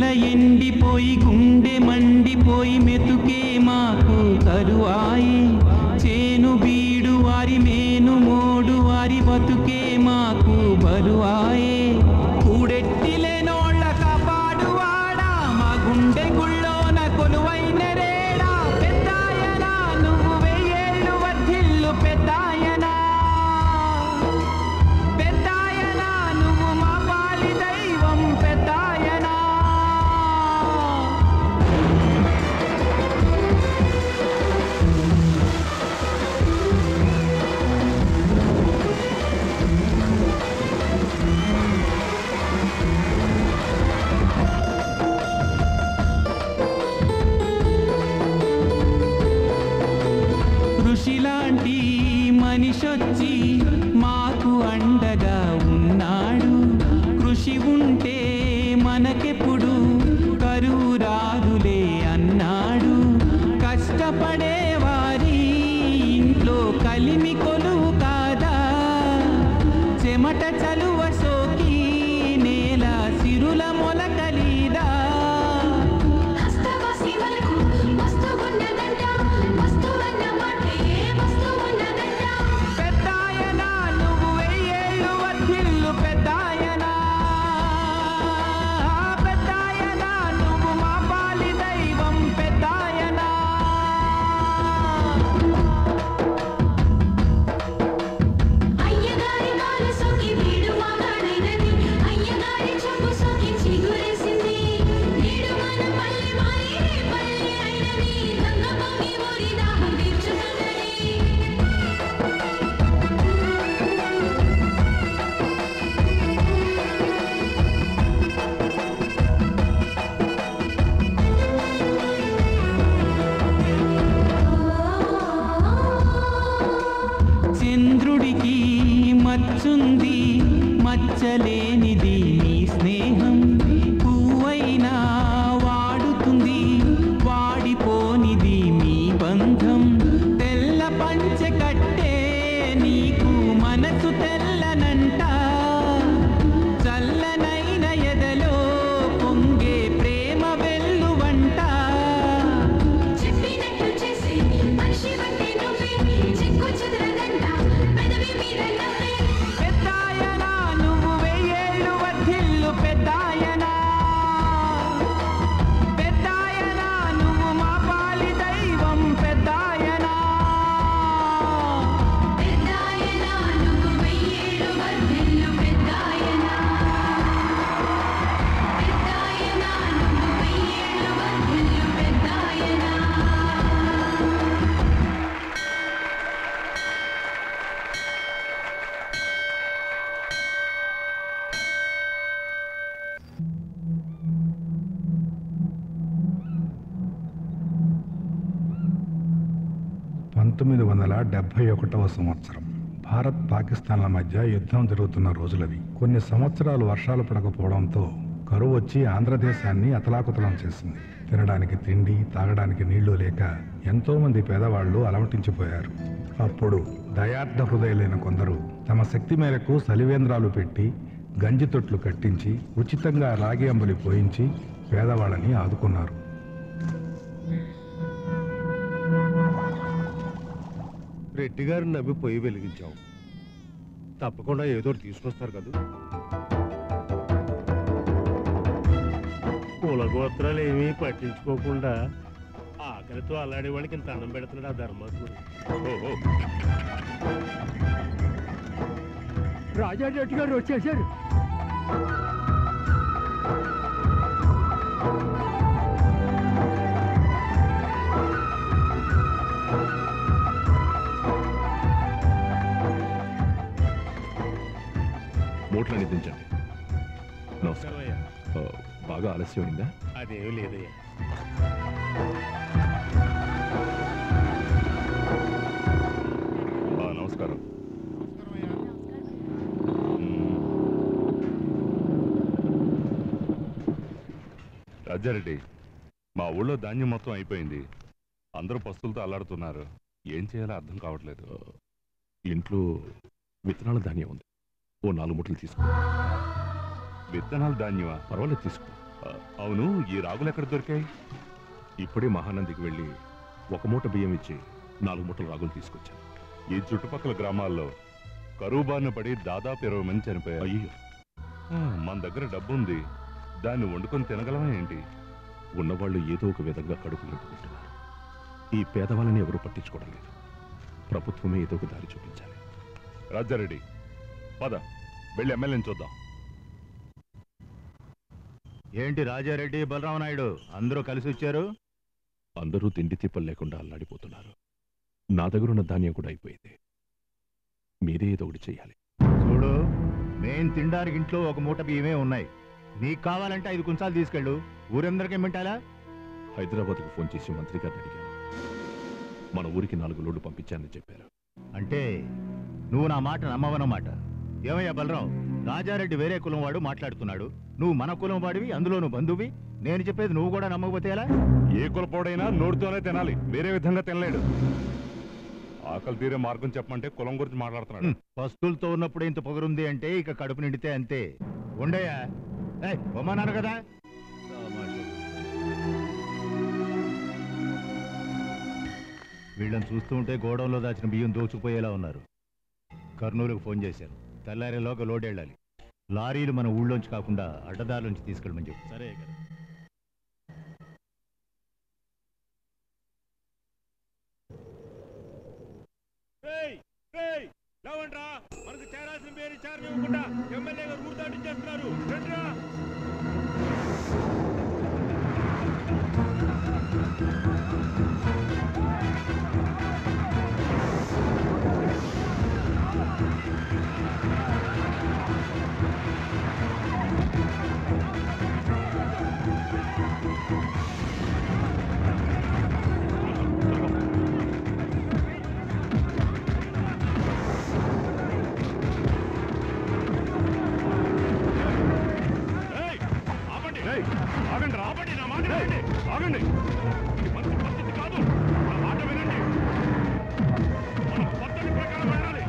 ఎండిపోయి గుండె మండిపోయి మెతుకే మాకు తరువాయి చేను బీడు వారి మేను మోడు వారి బతుకే మాకు బరువాయే కూడెట్టిలేనోళ్ళ కాపాడువాడా మా గుండె గుళ్ళోన కొలువైన రేడా పెద్దాయనా నువ్వు వెయ్యేళ్ళు వర్ధిల్లు పెద్దాయనా పెద్దాయనా నువ్వు మా పాలి దైవం పెద్దాయనా ఋషిలాంటి మనిషొచ్చి మాకు అండగా ఉన్నాడు కృషి ఉంటే మనకెప్పుడు కరువు రాదులే అన్నాడు కష్టపడే వారి ఇంట్లో కలిమి కొలువు కాదా చెమట చలువ సోకి నేల సిరుల మొలకలీదా హస్తవాసి వరకు వస్తువున్నదంట వస్తువన్న మాటే వస్తువున్నదంట పెద్దాయనా నువ్వు వెయ్యేళ్ళు వర్ధిల్లు పెద్దాయనా పెద్దాయనా నువ్వు మా పాలి దైవం పెద్దాయనా అయ్యగారి కాలు సోకి వీడు మాగాడైనది అయ్యగారి చెంపు సోకి చిగురేసింది నేడు మన పల్లె మారి పల్లె అయినది గంగ పొంగి ఊరి దాహం తీర్చుతున్నది చంద్రుడికి మచ్చుంది మచ్చలేనిది నీ స్నేహం పువ్వైనా వాడుతుంది వాడిపోనిది మీ బంధం తెల్ల పంచె కట్టే నీకు మనసు తెల్లనంట చల్లనైన ఎదలో పొంగే ప్రేమ వెల్లువంట చెప్పినట్టు చేసి మనిషి వంటి నువ్వే చిక్కు చెదరదంట పెదవి మీద నవ్వే పెద్దాయనా నువ్వు వెయ్యేళ్ళు వర్ధిల్లు పెద్దాయనా పెద్దాయనా నువ్వు మా పాలి దైవం పెద్దాయనా పెద్దాయనా నువ్వు వెయ్యేళ్ళు వర్ధిల్లు పెద్దాయనా పెద్దాయనా నువ్వు వెయ్యేళ్ళు వర్ధిల్లు పెద్దాయనా పంతొమ్మిది వందల డెబ్భై ఒకటవ సంవత్సరం భారత్ పాకిస్తాన్ల మధ్య యుద్ధం జరుగుతున్న రోజులవి కొన్ని సంవత్సరాలు వర్షాలు పడకపోవడంతో కరువు వచ్చి ఆంధ్రదేశాన్ని అతలాకుతలం చేసింది తినడానికి తిండి తాగడానికి నీళ్లు లేక ఎంతో మంది పేదవాళ్లు అలమటించిపోయారు అప్పుడు దయార్థ హృదయులైన కొందరు తమ శక్తి మేరకు సలివేంద్రాలు పెట్టి గంజి తొట్లు కట్టించి ఉచితంగా రాగి అంబలి పోయించి పేదవాళ్ళని ఆదుకున్నారు రెడ్డి గారు నవ్వి పొయ్యి వెలిగించాం తప్పకుండా ఏదో ఒకటి తీసుకొస్తారు కదా కుల గోత్రాలు ఏమీ పట్టించుకోకుండా ఆకలితో అల్లాడే వాళ్ళకి ఇంత అన్నం పెడుతున్నాడు ఆ ధర్మాత్ముడు ఓహో రాజా రెడ్డి గారు వచ్చేసారు మూట్లని దించండి నమస్కారం నమస్కారమయ్యా ఆ, బాగా ఆలస్యమైందా అదేమీ లేదయ్యా ఆ, నమస్కారం రాజారెడ్డి మా ఊళ్ళో ధాన్యం మొత్తం అయిపోయింది అందరూ పస్తులతో అల్లాడుతున్నారు ఏం చేయాలో అర్థం కావట్లేదు ఇంట్లో విత్తనాల ధాన్యం ఉంది ఓ నాలుగు ముట్టలు తీసుకో విత్తనాలు ధాన్యమా పర్వాలేదు తీసుకో ఆ, అవును ఈ రాగులు ఎక్కడ దొరికాయి ఇప్పుడే మహానందికి వెళ్ళి ఒక మూట బియ్యం ఇచ్చి నాలుగు మూటల రాగులు తీసుకొచ్చాను ఈ చుట్టుపక్కల గ్రామాల్లో కరువు బారిన పడి దాదాపు ఇరవై మంది చనిపోయారు అయ్యో ఆ, మన దగ్గర డబ్బు ఉంది దాన్ని వండుకొని తినగలమా ఏంటి ఉన్నవాళ్ళు ఏదో ఒక విధంగా కడుపు నింపుకుంటున్నారు ఈ పేదవాళ్ళని ఎవరూ పట్టించుకోవడం లేదు ప్రభుత్వమే ఏదో ఒక దారి చూపించాలి రాజారెడ్డి పద వెళ్ళి ఎమ్మెల్యేని చూద్దాం ఏంటి రాజారెడ్డి బలరామనాయుడు అందరూ కలిసి వచ్చారు అందరూ తిండి తిప్పలు లేకుండా అల్లాడిపోతున్నారు నా దగ్గర ఉన్న ధాన్యం కూడా అయిపోయింది మీరే ఏదో ఒకటి చెయ్యాలి చూడు మేం తినడానికి ఇంట్లో ఒక మూట బియ్యమే ఉన్నాయి నీకు కావాలంటే ఐదు కుంచాలు తీసుకెళ్ళు ఊరందరికీ మింటాలా హైదరాబాద్కు ఫోన్ చేసి మంత్రి గారిని అడిగాను మన ఊరికి నాలుగు లోడ్లు పంపించానని చెప్పారు అంటే నువ్వు నా మాట నమ్మవన్నమాట ఏమయ్యా బలరాం రాజారెడ్డి వేరే కులం వాడు మాట్లాడుతున్నాడు నువ్వు మన కులం వాడివి అందులో నువ్వు బంధువి నేను చెప్పేది నువ్వు కూడా నమ్మకపోతే ఎలా ఏ కులపోడైనా నోటితోనే తినాలి వేరే విధంగా తినలేడు ఆకలి తీరే మార్గం చెప్పమంటే కులం గురించి మాట్లాడుతున్నాడు హ్మ్, పస్తులతో ఉన్నప్పుడు ఇంత పొగరుంది అంటే ఇక కడుపు నిండితే అంతే ఉండయా ఏయ్, పొమ్మన్నాను కదా వీళ్ళని చూస్తూ ఉంటే గోడౌన్లో దాచిన బియ్యం దోచుకుపోయేలా ఉన్నారు కర్నూలుకు ఫోన్ చేశాను తెల్లారేలోగా లోడ్ వెళ్ళాలి లారీలు మన ఊళ్ళోంచి కాకుండా అడ్డదారులోంచి తీసుకెళ్ళమని చెప్పు సరే కదా లేవండ్రా మనకు చేరాల్సిన పేరు చారని ఇవ్వకుండా ఎమ్మెల్యే గారు ఊరు దాటించేస్తున్నారు రండిరా ఏయ్, ఆపండి ఆగండి రా. ఆపండి నా మాట వినండి ఆగండి ఇది మంచి పద్ధతి కాదు నా మాట వినండి మనం పద్ధతి ప్రకారం వెళ్ళాలి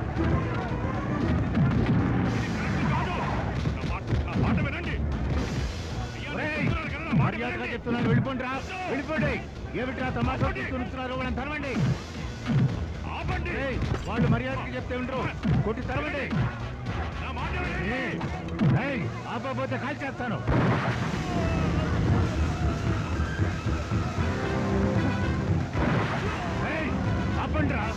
ఇది కరెక్ట్ కాదు నా మాట నా మాట వినండి అయ్యా, నేను ఏయ్, చెప్తున్నాను కదా, నా మాట మర్యాదగా వినండి. చెప్తున్నాను వెళ్ళిపోండి రా వెళ్ళిపోండి ఏమిట్రా తమాషా చూస్తున్నారు వాళ్ళని తరవండి ఆపండి ఏయ్, వాళ్ళు మర్యాదకి చెప్తే ఉండరు కొట్టి తరవండి నా మాట వినండి ఏయ్, ఏయ్, ఆపకపోతే కాల్ చేస్తాను ఏయ్, ఆపండి రా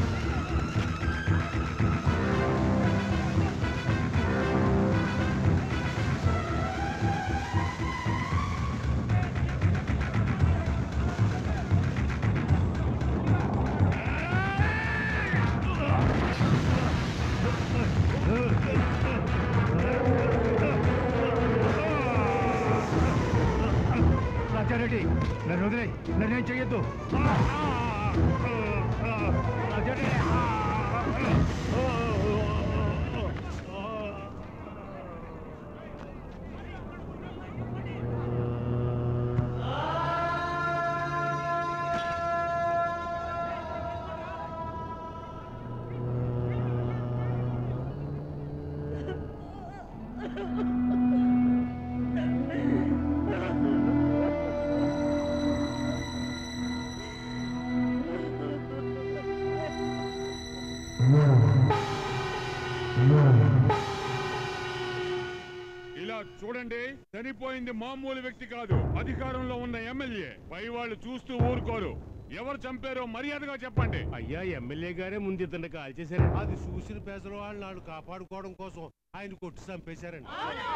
రాజారెడ్డి నన్ను వదిలే నన్ను ఏం చెయ్యొద్దు రాజారెడ్డి ఇలా చూడండి చనిపోయింది మామూలు వ్యక్తి కాదు అధికారంలో ఉన్న ఎమ్మెల్యే పై వాళ్ళు చూస్తూ ఊరుకోరు ఎవరు చంపారో మర్యాదగా చెప్పండి అయ్యా ఎమ్మెల్యే గారే ముందు ఇద్దరిని కాల్ చేశారు అది చూసిన పేసలు వాళ్ళు నాడు కాపాడుకోవడం కోసం ఆయన కొట్టి చంపేశారండి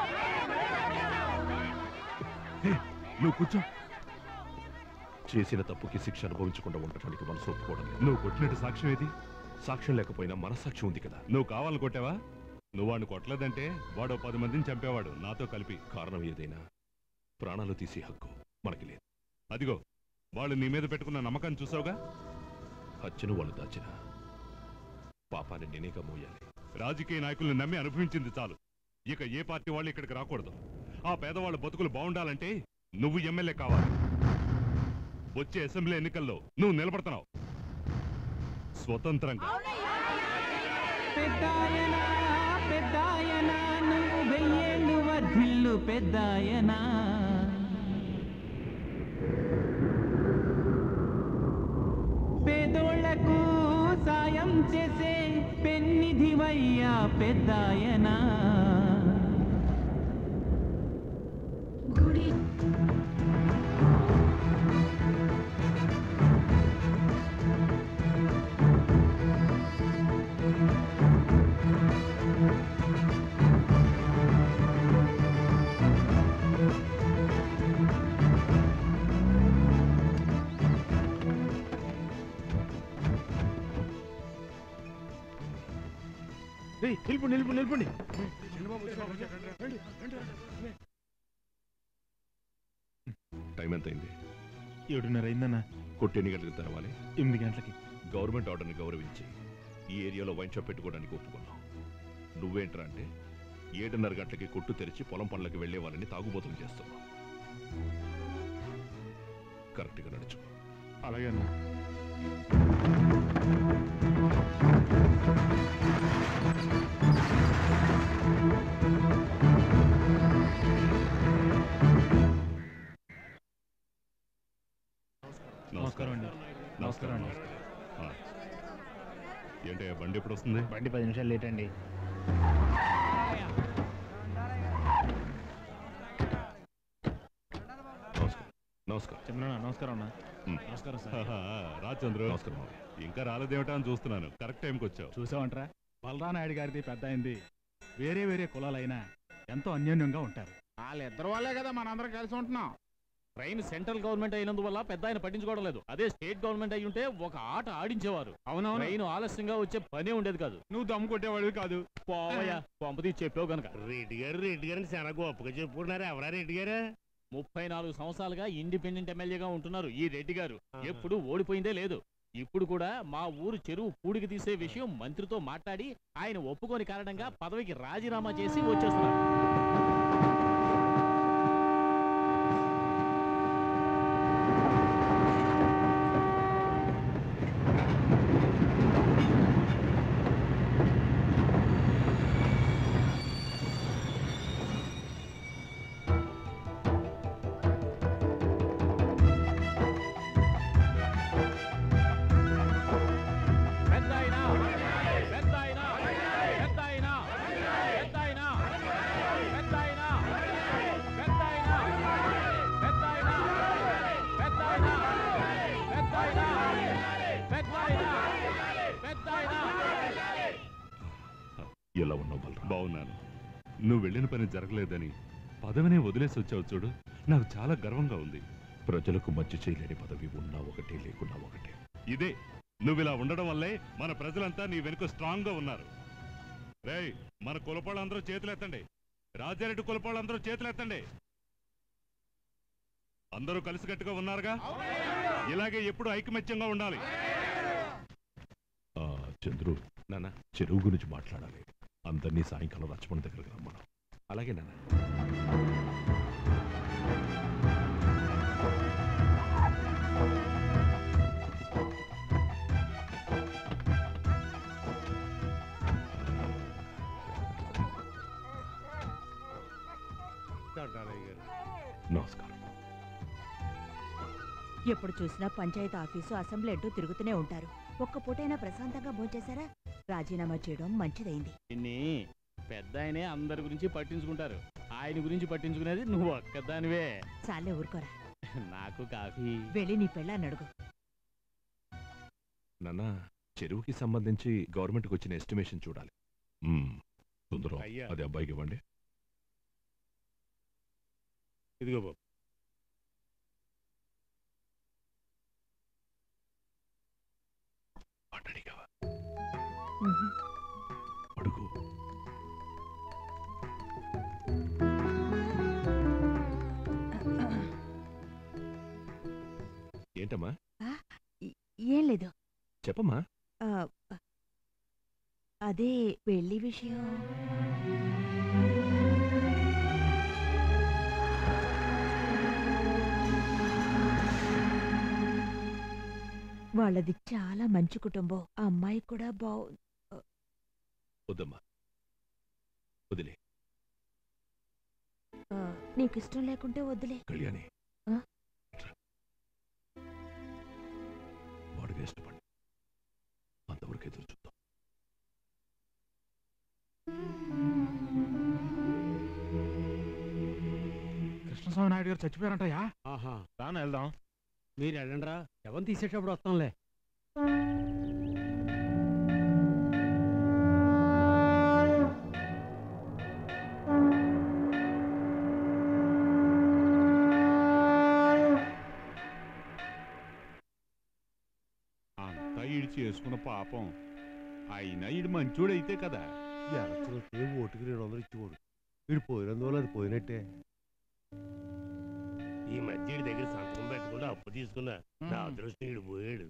నువ్వు కూర్చో చేసిన తప్పుకి శిక్ష అనుభవించకుండా ఉండటానికి మనసు ఒప్పుకోవడం లేదు నువ్వు కొట్టినట్టు సాక్ష్యం ఏది సాక్ష్యం లేకపోయినా మనస్సాక్ష్యం ఉంది కదా నువ్వు కావాలని కొట్టావా నువ్వు వాడిని కొట్టలేదంటే వాడు ఓ పది మందిని చంపేవాడు నాతో కలిపి కారణం ఏదైనా ప్రాణాలు తీసే హక్కు మనకి లేదు అదిగో వాళ్ళు నీ మీద పెట్టుకున్న నమ్మకాన్ని చూసావుగా హత్యను వాళ్ళు దాచిన పాపాన్ని నేనేగా మోయాలి రాజకీయ నాయకుల్ని నమ్మి అనుభవించింది చాలు ఇక ఏ పార్టీ వాళ్ళు ఇక్కడికి రాకూడదు ఆ పేదవాళ్ళ బతుకులు బాగుండాలంటే నువ్వు ఎమ్మెల్యే కావాలి వచ్చే అసెంబ్లీ ఎన్నికల్లో నువ్వు నిలబడుతున్నావు స్వతంత్రంగా పెద్దాయనా పెద్దాయనా నువ్వు వెయ్యేళ్ళు వర్ధిల్లు పెద్దాయనా పెద్దాయనా గుడి నిలుపు నిలుపు నిలుపుండి టైం ఎంత అయింది ఏడున్నర అయిందన్నా కొట్టి ఎన్ని గంటలకు తెరవాలి ఎనిమిది గంటలకి గవర్నమెంట్ ఆర్డర్ని గౌరవించి ఈ ఏరియాలో వైన్ షాప్ పెట్టుకోవడానికి ఒప్పుకున్నాం నువ్వేంట్రా అంటే ఏడున్నర గంటలకి కొట్టు తెరిచి పొలం పనులకు వెళ్లే వాళ్ళని తాగుబోతులు చేస్తున్నావు కరెక్ట్గా నడుచు అలాగే అన్నా నమస్కారం అండి నమస్కారం అండి ఆ. ఏంటయ్యా బండి ఎప్పుడు వస్తుంది బండి పది నిమిషాలు లేట్ అండి నమస్కారం నమస్కారం చెప్పనా నమస్కారం అన్న ఉమ్. నమస్కారం సార్ ఆహా, రా చంద్రు నమస్కారం మావయ్య. ఇంకా రాలేదేమిటా అని చూస్తున్నాను కరెక్ట్ టైంకి వచ్చావు చూసావంట్రా బలరానాయుడు గారిది పెద్ద అయింది వేరే వేరే కులాలైనా ఎంతో అన్యోన్యంగా ఉంటారు వాళ్ళిద్దరు వాళ్ళే కదా మనందరం కలిసి ఉంటున్నాం ట్రైన్ సెంట్రల్ గవర్నమెంట్ అయినందువల్ల పెద్ద ఆయన పట్టించుకోవడం లేదు అదే స్టేట్ గవర్నమెంట్ అయి ఉంటే ఒక ఆట ఆడించేవారు అవునవును ట్రైన్ ఆలస్యంగా వచ్చే పనే ఉండేది కాదు నువ్వు దమ్ము కొట్టేవాడివి కాదు పోవయ్యా పంపది చెప్పావు గనక రెడ్డి గారు రెడ్డి గారిని చాలా గొప్పగా చెప్పుకున్నారు ఎవరా రెడ్డి గారు ముప్పై నాలుగు సంవత్సరాలుగా ఇండిపెండెంట్ ఎమ్మెల్యేగా ఉంటున్నారు ఈ రెడ్డి గారు ఆహా. ఎప్పుడు ఓడిపోయిందే లేదు ఇప్పుడు కూడా మా ఊరు చెరువు పూడికి తీసే విషయం మంత్రితో మాట్లాడి ఆయన ఒప్పుకోని కారణంగా పదవికి రాజీనామా చేసి వచ్చేస్తున్నారు పెద్దాయనా పెద్దాయనా పెద్దాయనా పెద్దాయనా పెద్దాయనా పెద్దాయనా పెద్దాయనా పెద్దాయనా పెద్దాయనా పెద్దాయనా పెద్దాయనా ఎలా ఉన్నావు బలరాం బాగున్నాను నువ్వు వెళ్ళిన పని జరగలేదని పదవినే వదిలేసి వచ్చావు చూడు నాకు చాలా గర్వంగా ఉంది ప్రజలకు మంచి చేయలేని పదవి ఉన్నా ఒకటే లేకున్నా ఒకటే ఇదే నువ్వు ఇలా ఉండడం వల్లే మన ప్రజలంతా నీ వెనుక స్ట్రాంగ్ గా ఉన్నారు రేయ్ మన కులపాళ్ళందరూ చేతులెత్తండి రాజారెడ్డి కులపాళ్ళందరూ చేతులెత్తండి అందరూ కలిసికట్టుగా ఉన్నారుగా ఇలాగే ఎప్పుడు ఐకమత్యంగా ఉండాలి ఆ, చంద్రు నాన్న చెరువు గురించి మాట్లాడాలి అందరినీ సాయంకాలం లక్ష్మణ్ దగ్గరకు రమ్మను అలాగే నాన్న దండాలయ్య గారు నమస్కారం ఎప్పుడు చూసినా పంచాయతీ ఆఫీసు అసెంబ్లీ అంటూ తిరుగుతూనే ఉంటారు ఒక్క పూటైనా ప్రశాంతంగా భోంచేశారా రాజీనామా చేయడం మంచిదైంది ఇన్ని పెద్ద ఆయనే అందరి గురించి పట్టించుకుంటారు ఆయన గురించి పట్టించుకునేది నువ్వు ఒక్కదానివే చాలే ఊరుకోరా నాకు కాఫీ వెళ్ళి నీ పెళ్ళాన్ని అడుగు నాన్న చెరువుకి సంబంధించి గవర్నమెంట్కి వచ్చిన ఎస్టిమేషన్ చూడాలి మ్మ్. సుందరం అయ్యా. అది అబ్బాయికి ఇవ్వండి ఇదిగో బాబు వాడిని అడిగావా? ఉహు. అడుగు ఏంటమ్మా ఈ- ఏం లేదు చెప్పమ్మా ఆ, అదే పెళ్లి విషయం వాళ్ళది చాలా మంచి కుటుంబం ఆ అమ్మాయి కూడా బాగు వద్దమ్మా వదిలే ఆ, నీకు ఇష్టం లేకుంటే వద్దులే కళ్యాణి ఆ? ఇట్రా. వాడిగా ఇష్టపడి అంతవరకు ఎదురు చూద్దాం వెంకటస్వామి నాయుడు గారు చచ్చిపోయారంటయ్యా ఆహా రాను వెళ్దాం మీరు వెళ్ళండి రా ఎవరిని తీసేటప్పుడు వస్తాంలే అంతా ఈడు చేసుకున్న పాపం అయినా ఈడు మంచోడైతే కదా ఎలక్షన్ వస్తే ఓటుకి రెండు వందలు ఇచ్చేవాడు వీడు పోయినందువల్ల అది పోయినట్టే ఈ మధ్య వీడి దగ్గర సంతకం పెట్టకుండా అప్పు తీసుకున్నా నా అదృష్టం వీడు పోయాడు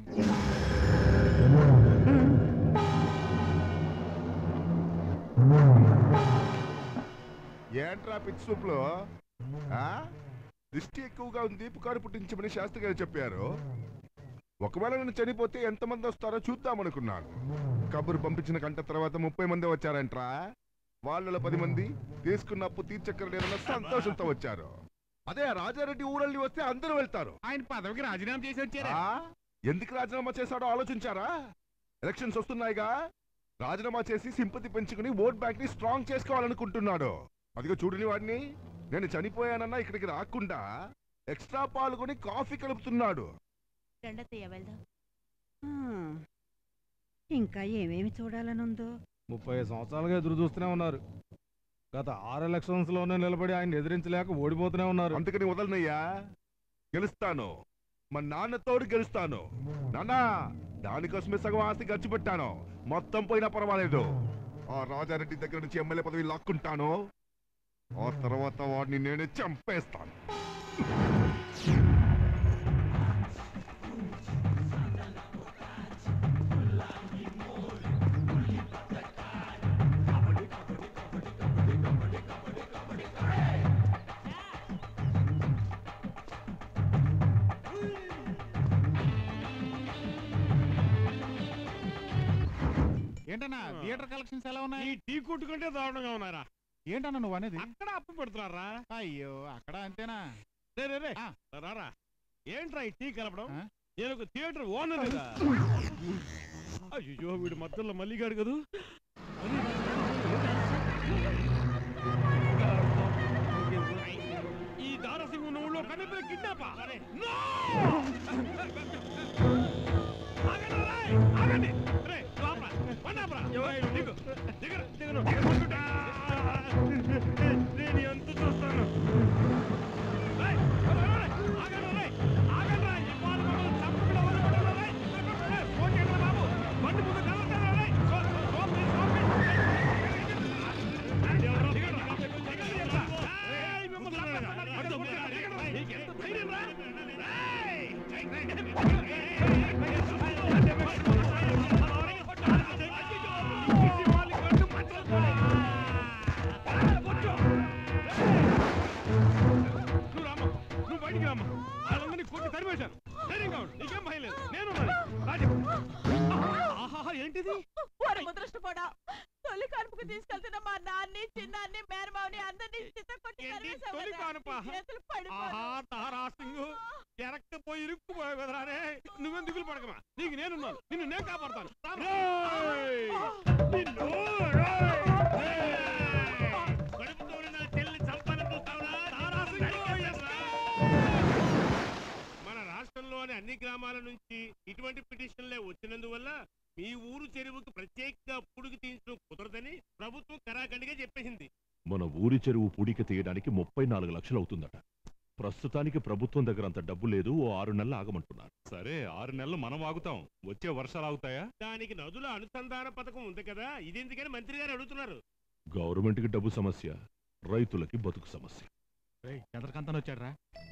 ఏంట్రా పిచ్చి సూపులో ఆ? దిష్టి ఎక్కువగా ఉంది పుకారు పుట్టించమని శాస్త్రి గారు చెప్పారు ఒకవేళ నేను చనిపోతే ఎంతమంది వస్తారో చూద్దామనుకున్నాను కబురు పంపించిన గంట తర్వాత ముప్పై మంది వచ్చారంట్రా వాళ్ళలో పది మంది తీసుకున్న అప్పు తీర్చక్కర్లేదన్న సంతోషంతో వచ్చారు అదే ఆ రాజారెడ్డి ఊరల్ని వస్తే అందరూ వెళ్తారు ఆయన పదవికి రాజీనామా చేసి వచ్చారా ఆ? ఎందుకు రాజీనామా చేశాడో ఆలోచించారా ఎలక్షన్స్ వస్తున్నాయిగా రాజీనామా చేసి సింపతి పెంచుకుని ఓట్ బ్యాంక్ ని స్ట్రాంగ్ చేసుకోవాలనుకుంటున్నాడు అదిగో చూడని వాడిని నేను చనిపోయానన్నా ఇక్కడికి రాకుండా ఎక్స్ట్రా పాల్గొని కాఫీ కలుపుతున్నాడు రెండత్తయ్య వెళ్దాం ఇంకా ఏమేమి చూడాలనుందో ముప్పై సంవత్సరాలుగా ఎదురు చూస్తూనే ఉన్నారు గత ఆరు ఎలక్షన్స్ లోనే నిలబడి ఆయన ఎదిరించలేక ఓడిపోతూనే ఉన్నారు అందుకని వదలనయ్యా గెలుస్తాను మా నాన్నతోడు గెలుస్తాను నాన్నా దానికోసమే సగం ఆస్తి ఖర్చు పెట్టాను మొత్తం పోయినా పర్వాలేదు ఆ రాజారెడ్డి దగ్గర నుంచి ఎమ్మెల్యే పదవి లాక్కుంటాను ఆ తర్వాత వాడిని నేనే చంపేస్తాను ఏంటన్నా థియేటర్ కలెక్షన్స్ ఎలా ఉన్నాయి ఈ టీ కొట్టు కంటే దారుణంగా ఉన్నారా ఏంటన్నా నువ్వు అనేది అక్కడ అప్పు పెడుతున్నారా అయ్యో అక్కడ అంతేనా రే రే రే ఆ. రారా ఏంట్రా ఈ టీ కలపడం ఆ? నేను ఒక థియేటర్ ఓనర్ కదా అయ్యో వీడు మధ్యలో మల్లిగాడు కదూ ఈ దారసింగ్ ఉన్న ఊళ్ళో కనిపిన కిడ్నాపా నో! ఆగండి రేయ్! ఆగండి! రేయ్, లోపల, పన్నాపరా. దిగు, దిగరు, దిగరు, దిగమంటుంటే. నేను ఎంత చూస్తాను రేయ్, రేయ్, రేయ్, ఆగండి రేయ్, ఆగండి రేయ్, ఇవాళ మమ్మల్ని చంపకుండా వదిలిపెట్టండి రేయ్. రేయ్, ఫోన్ చేయండి బాబు, బండి ముందు కదలకండి రేయ్. So- so- please, so please. ఎవరో దిగండి, దిగండి చెప్తా. రేయ్, మిమ్మల్ని చంపేస్తాను, దిగండి, దిగండి. నీకెంత ధైర్యం రా? రేయ్! నువ్వు రామ్మా నువ్వు బయటికి రామ్మా వాళ్ళందరినీ కొట్టి తరిమేశాను ధైర్యంగా ఉండు నీకేం భయం లేదు నేను ఉన్నాను. రాజు ఆహాహా ఏంటిది ఓరి ముద్రష్టపోడా తొలి కడుపుకు తీసుకెళ్తున్న మా నాన్ని చిన్నాన్ని మేనమావని అందరినీ చిత్త కొట్టి ఏంటి తరిమేశావు తొలి కదా. కానుప? చేతులు పడిపోను. ఆహా తారాసింగు ఎరక్కపోయి ఇరుక్కుపోయే కదరానే నువ్వేం దిగులు పడకమా నీకు నేనున్నాను నిన్ను నేను కాపాడతాను రేయ్! నిన్ను, రేయ్! రేయ్! కడుపుతో ఉన్న నా చెల్లిని చంపాలని చూస్తావురా? తారాసింగు, ఎస్రా! మన రాష్ట్రంలోని అన్ని గ్రామాల నుంచి ఇటువంటి పిటిషన్లే వచ్చినందువల్ల మీ ఊరు చెరువుకు ప్రత్యేకంగా పుడుగు తీయించడం కుదరదని ప్రభుత్వం కరాఖండిగా చెప్పేసింది మన ఊరి చెరువు పూడిక తీయడానికి ముప్పై నాలుగు లక్షలు అవుతుందట ప్రస్తుతానికి ప్రభుత్వం దగ్గర అంత డబ్బు లేదు ఓ ఆరు నెలలు ఆగమంటున్నారు సరే ఆరు నెలలు మనం ఆగుతాం వచ్చే వర్షాలు ఆగుతాయా దానికి నదుల అనుసంధాన పథకం ఉంది కదా ఇదెందుకని మంత్రి గారు అడుగుతున్నారు గవర్నమెంట్కి డబ్బు సమస్య రైతులకి బతుకు సమస్య చంద్రకాంతన్ వచ్చాడ్రా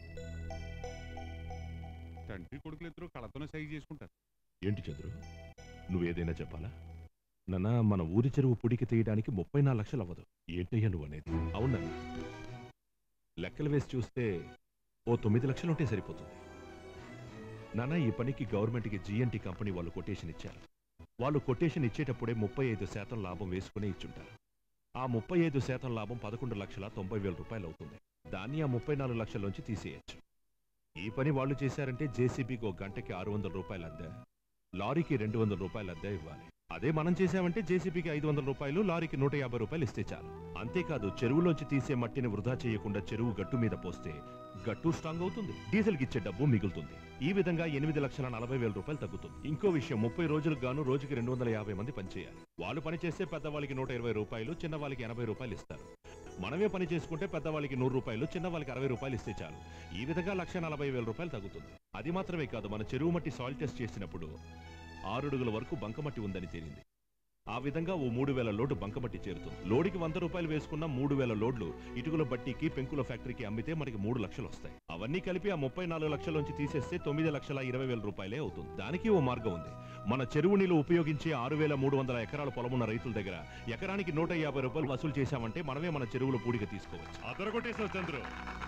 తండ్రి కొడుకులు ఇద్దరు కళతోనే సైజ్ చేసుకుంటారు ఏంటి చంద్రు నువ్వేదైనా చెప్పాలా నాన్న మన ఊరి చెరువు పుడికి తీయడానికి ముప్పై నాలుగు లక్షలు అవ్వదు ఏంటయ్యా నువ్వు అనేది అవునన్న లెక్కలు వేసి చూస్తే ఓ తొమ్మిది లక్షలు ఉంటే సరిపోతుంది నాన్న ఈ పనికి గవర్నమెంట్కి జిఎన్టీ కంపెనీ వాళ్ళు కొటేషన్ ఇచ్చారు వాళ్ళు కొటేషన్ ఇచ్చేటప్పుడే ముప్పై ఐదు శాతం లాభం వేసుకునే ఇచ్చుంటారు ఆ ముప్పై ఐదు శాతం లాభం పదకొండు లక్షల తొంభై వేల రూపాయలు అవుతుంది దాన్ని ఆ ముప్పై నాలుగు లక్షల నుంచి తీసేయచ్చు ఈ పని వాళ్ళు చేశారంటే జేసీబీకి ఒక గంటకి ఆరు వందల రూపాయలు అద్దె లారీకి రెండు వందల రూపాయలు అద్దె ఇవ్వాలి అదే మనం చేసామంటే జేసీబీకి ఐదు వందల రూపాయలు లారీకి నూట యాభై రూపాయలు ఇస్తే చాలు అంతేకాదు చెరువులోంచి తీసే మట్టిని వృధా చేయకుండా చెరువు గట్టు మీద పోస్తే గట్టు స్ట్రాంగ్ అవుతుంది డీజిల్కి ఇచ్చే డబ్బు మిగులుతుంది ఈ విధంగా ఎనిమిది లక్షల నలభై వేల రూపాయలు తగ్గుతుంది ఇంకో విషయం ముప్పై రోజులకు గాను రోజుకి రెండు వందల యాభై మంది పనిచేయాలి వాళ్ళు పని చేస్తే పెద్దవాళ్ళకి నూట ఇరవై రూపాయలు చిన్నవాళ్ళకి ఎనభై రూపాయలు ఇస్తారు మనమే పని చేసుకుంటే పెద్దవాళ్ళకి నూరు రూపాయలు చిన్నవాళ్ళకి అరవై రూపాయలు ఇస్తే చాలు ఈ విధంగా లక్ష నలభై వేల రూపాయలు తగ్గుతుంది అది మాత్రమే కాదు మన చెరువు మట్టి సాయిల్ టెస్ట్ చేసినప్పుడు ఆరుడుగుల వరకు బంకమట్టి ఉందని తేలింది ఆ విధంగా ఓ మూడు వేల లోడు బంకమట్టి చేరుతుంది లోడికి వంద రూపాయలు వేసుకున్న మూడు వేల లోడ్లు ఇటుకల బట్టీకి పెంకుల ఫ్యాక్టరీకి అమ్మితే మనకి మూడు లక్షలు వస్తాయి అవన్నీ కలిపి ఆ ముప్పై నాలుగు లక్షల తీసేస్తే తొమ్మిది లక్షల ఇరవై వేల రూపాయలే అవుతుంది దానికి ఓ మార్గం ఉంది మన చెరువు నీళ్లు ఉపయోగించే ఆరు వేల మూడు వందల ఎకరాల పొలమున్న రైతుల దగ్గర ఎకరానికి నూట యాభై రూపాయలు వసూలు చేశామంటే మనమే మన చెరువులో పూడిక తీసుకోవచ్చు అదరగొట్టేసావు చంద్రు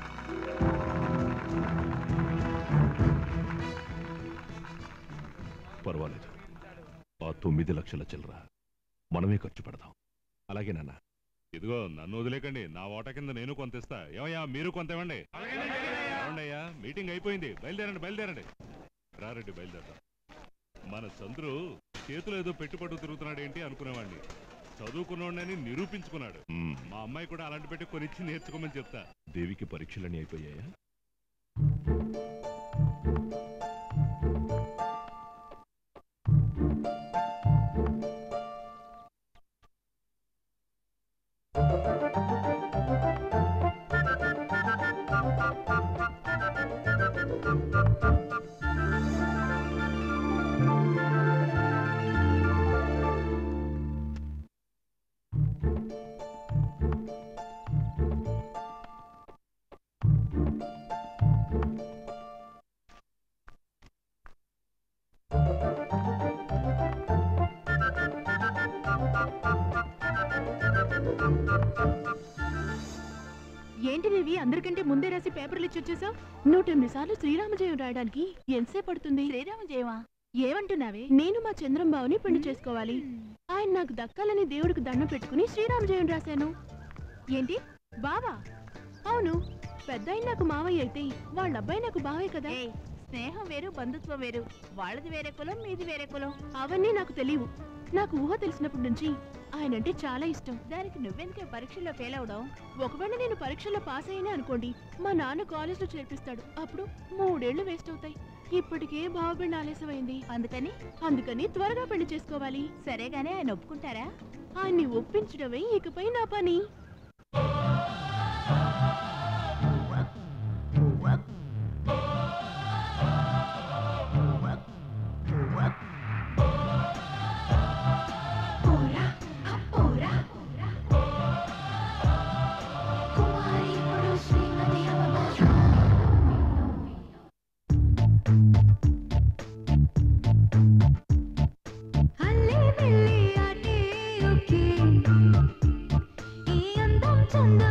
పర్వాలేదు ఆ తొమ్మిది లక్షల చిల్లర మనమే ఖర్చు పెడదాం అలాగే నాన్న ఇదిగో నన్ను వదిలేకండి నా ఓట కింద నేను కొంత ఇస్తా ఏమయ్యా మీరు కొంత ఇవ్వండి ఏమండి అయ్యా మీటింగ్ అయిపోయింది బయలుదేరండి బయలుదేరండి రారెడ్డి బయలుదేరదాం మన చంద్రు చేతులు ఏదో పెట్టుబడి తిరుగుతున్నాడు ఏంటి అనుకునేవాడిని చదువుకున్నోడని నిరూపించుకున్నాడు మ్మ్. మా అమ్మాయి కూడా అలాంటి పెట్టి కొనిచ్చి నేర్చుకోమని చెప్తా దేవికి పరీక్షలన్నీ అయిపోయాయా ఏంటి రవి అందరికంటే ముందే రాసి పేపర్లు ఇచ్చి వచ్చేసావు నూట ఎనిమిది సార్లు శ్రీరామజయం రాయడానికి ఎంతసేపు పడుతుంది శ్రీరామజయమా ఏమంటున్నావే నేను మా చంద్రంబాబుని పెళ్లి చేసుకోవాలి ఆయన నాకు దక్కాలని దేవుడికి దండం పెట్టుకుని శ్రీరామజయం రాశాను ఏంటి బావా అవును పెద్ద ఆయన నాకు మావయ్య అయితే వాళ్ళ అబ్బాయి నాకు బావే కదా స్నేహం వేరు బంధుత్వం వేరు వాళ్ళది వేరే కులం మీది వేరే కులం అవన్నీ నాకు తెలియవు నాకు ఊహ తెలిసినప్పటి నుంచి ఆయన అంటే చాలా ఇష్టం దానికి నువ్వెందుకే పరీక్షల్లో ఫెయిల్ అవడం ఒకవేళ నేను పరీక్షల్లో పాస్ అయినా అనుకోండి మా నాన్న కాలేజ్ లో చేర్పిస్తాడు అప్పుడు మూడేళ్లు వేస్ట్ అవుతాయి ఇప్పటికే బావబిండి ఆలస్యమైంది అందుకని అందుకని త్వరగా పెళ్లి చేసుకోవాలి సరేగానే ఆయన ఒప్పుకుంటారా ఆయన్ని ఒప్పించడమే ఇకపై నా పని అల్లే మెల్లే ఆటే ఓకే ఈ అందం చంద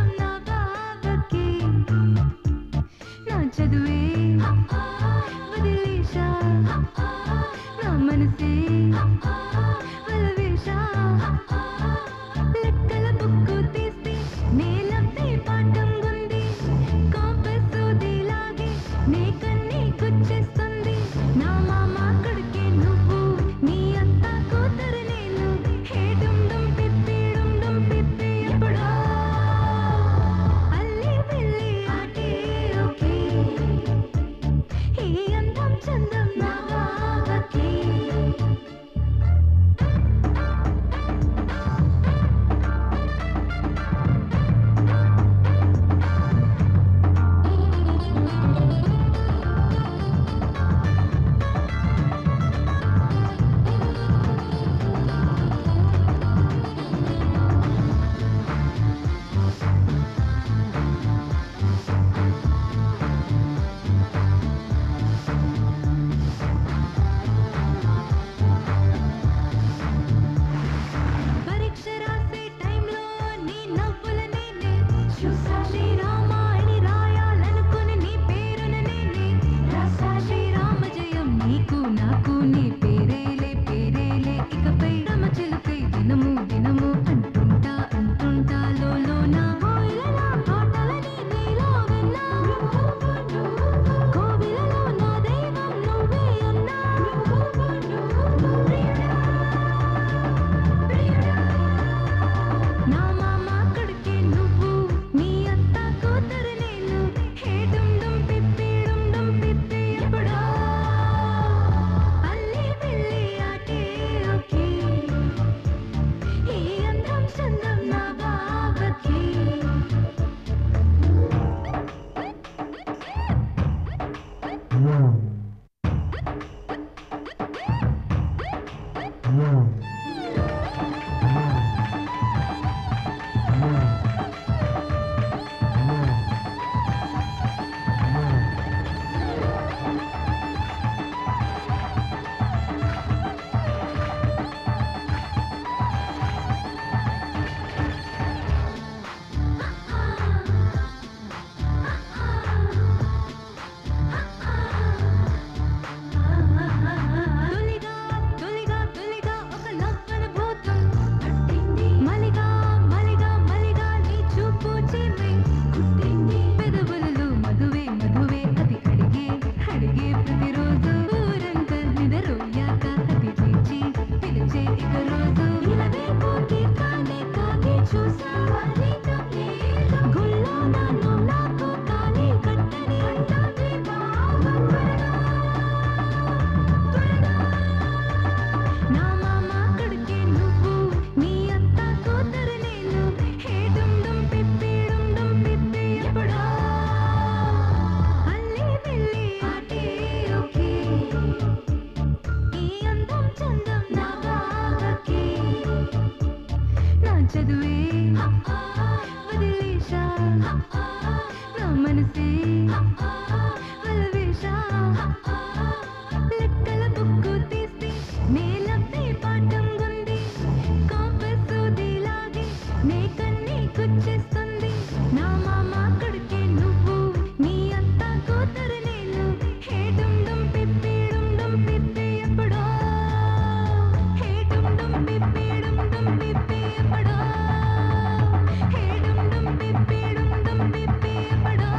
మనసే అలవేశా లెక్కల బుక్కు తీసి నేలపై పాఠం ఉంది కాంపస్ దిలాగి నే కన్నీ కుచ్చేస్తుంది నా మామ కొడుకే నువ్వు నీ అత్త కూతురు నేను హే డుమ్ డుమ్ పిప్పి డుమ్ డుమ్ పిప్పి ఎప్పుడో హే డుమ్ డుమ్ పిప్పి డుమ్ డుమ్ పిప్పి ఎప్పుడో హే డుమ్ డుమ్ పిప్పి డుమ్ డుమ్ పిప్పి ఎప్పుడో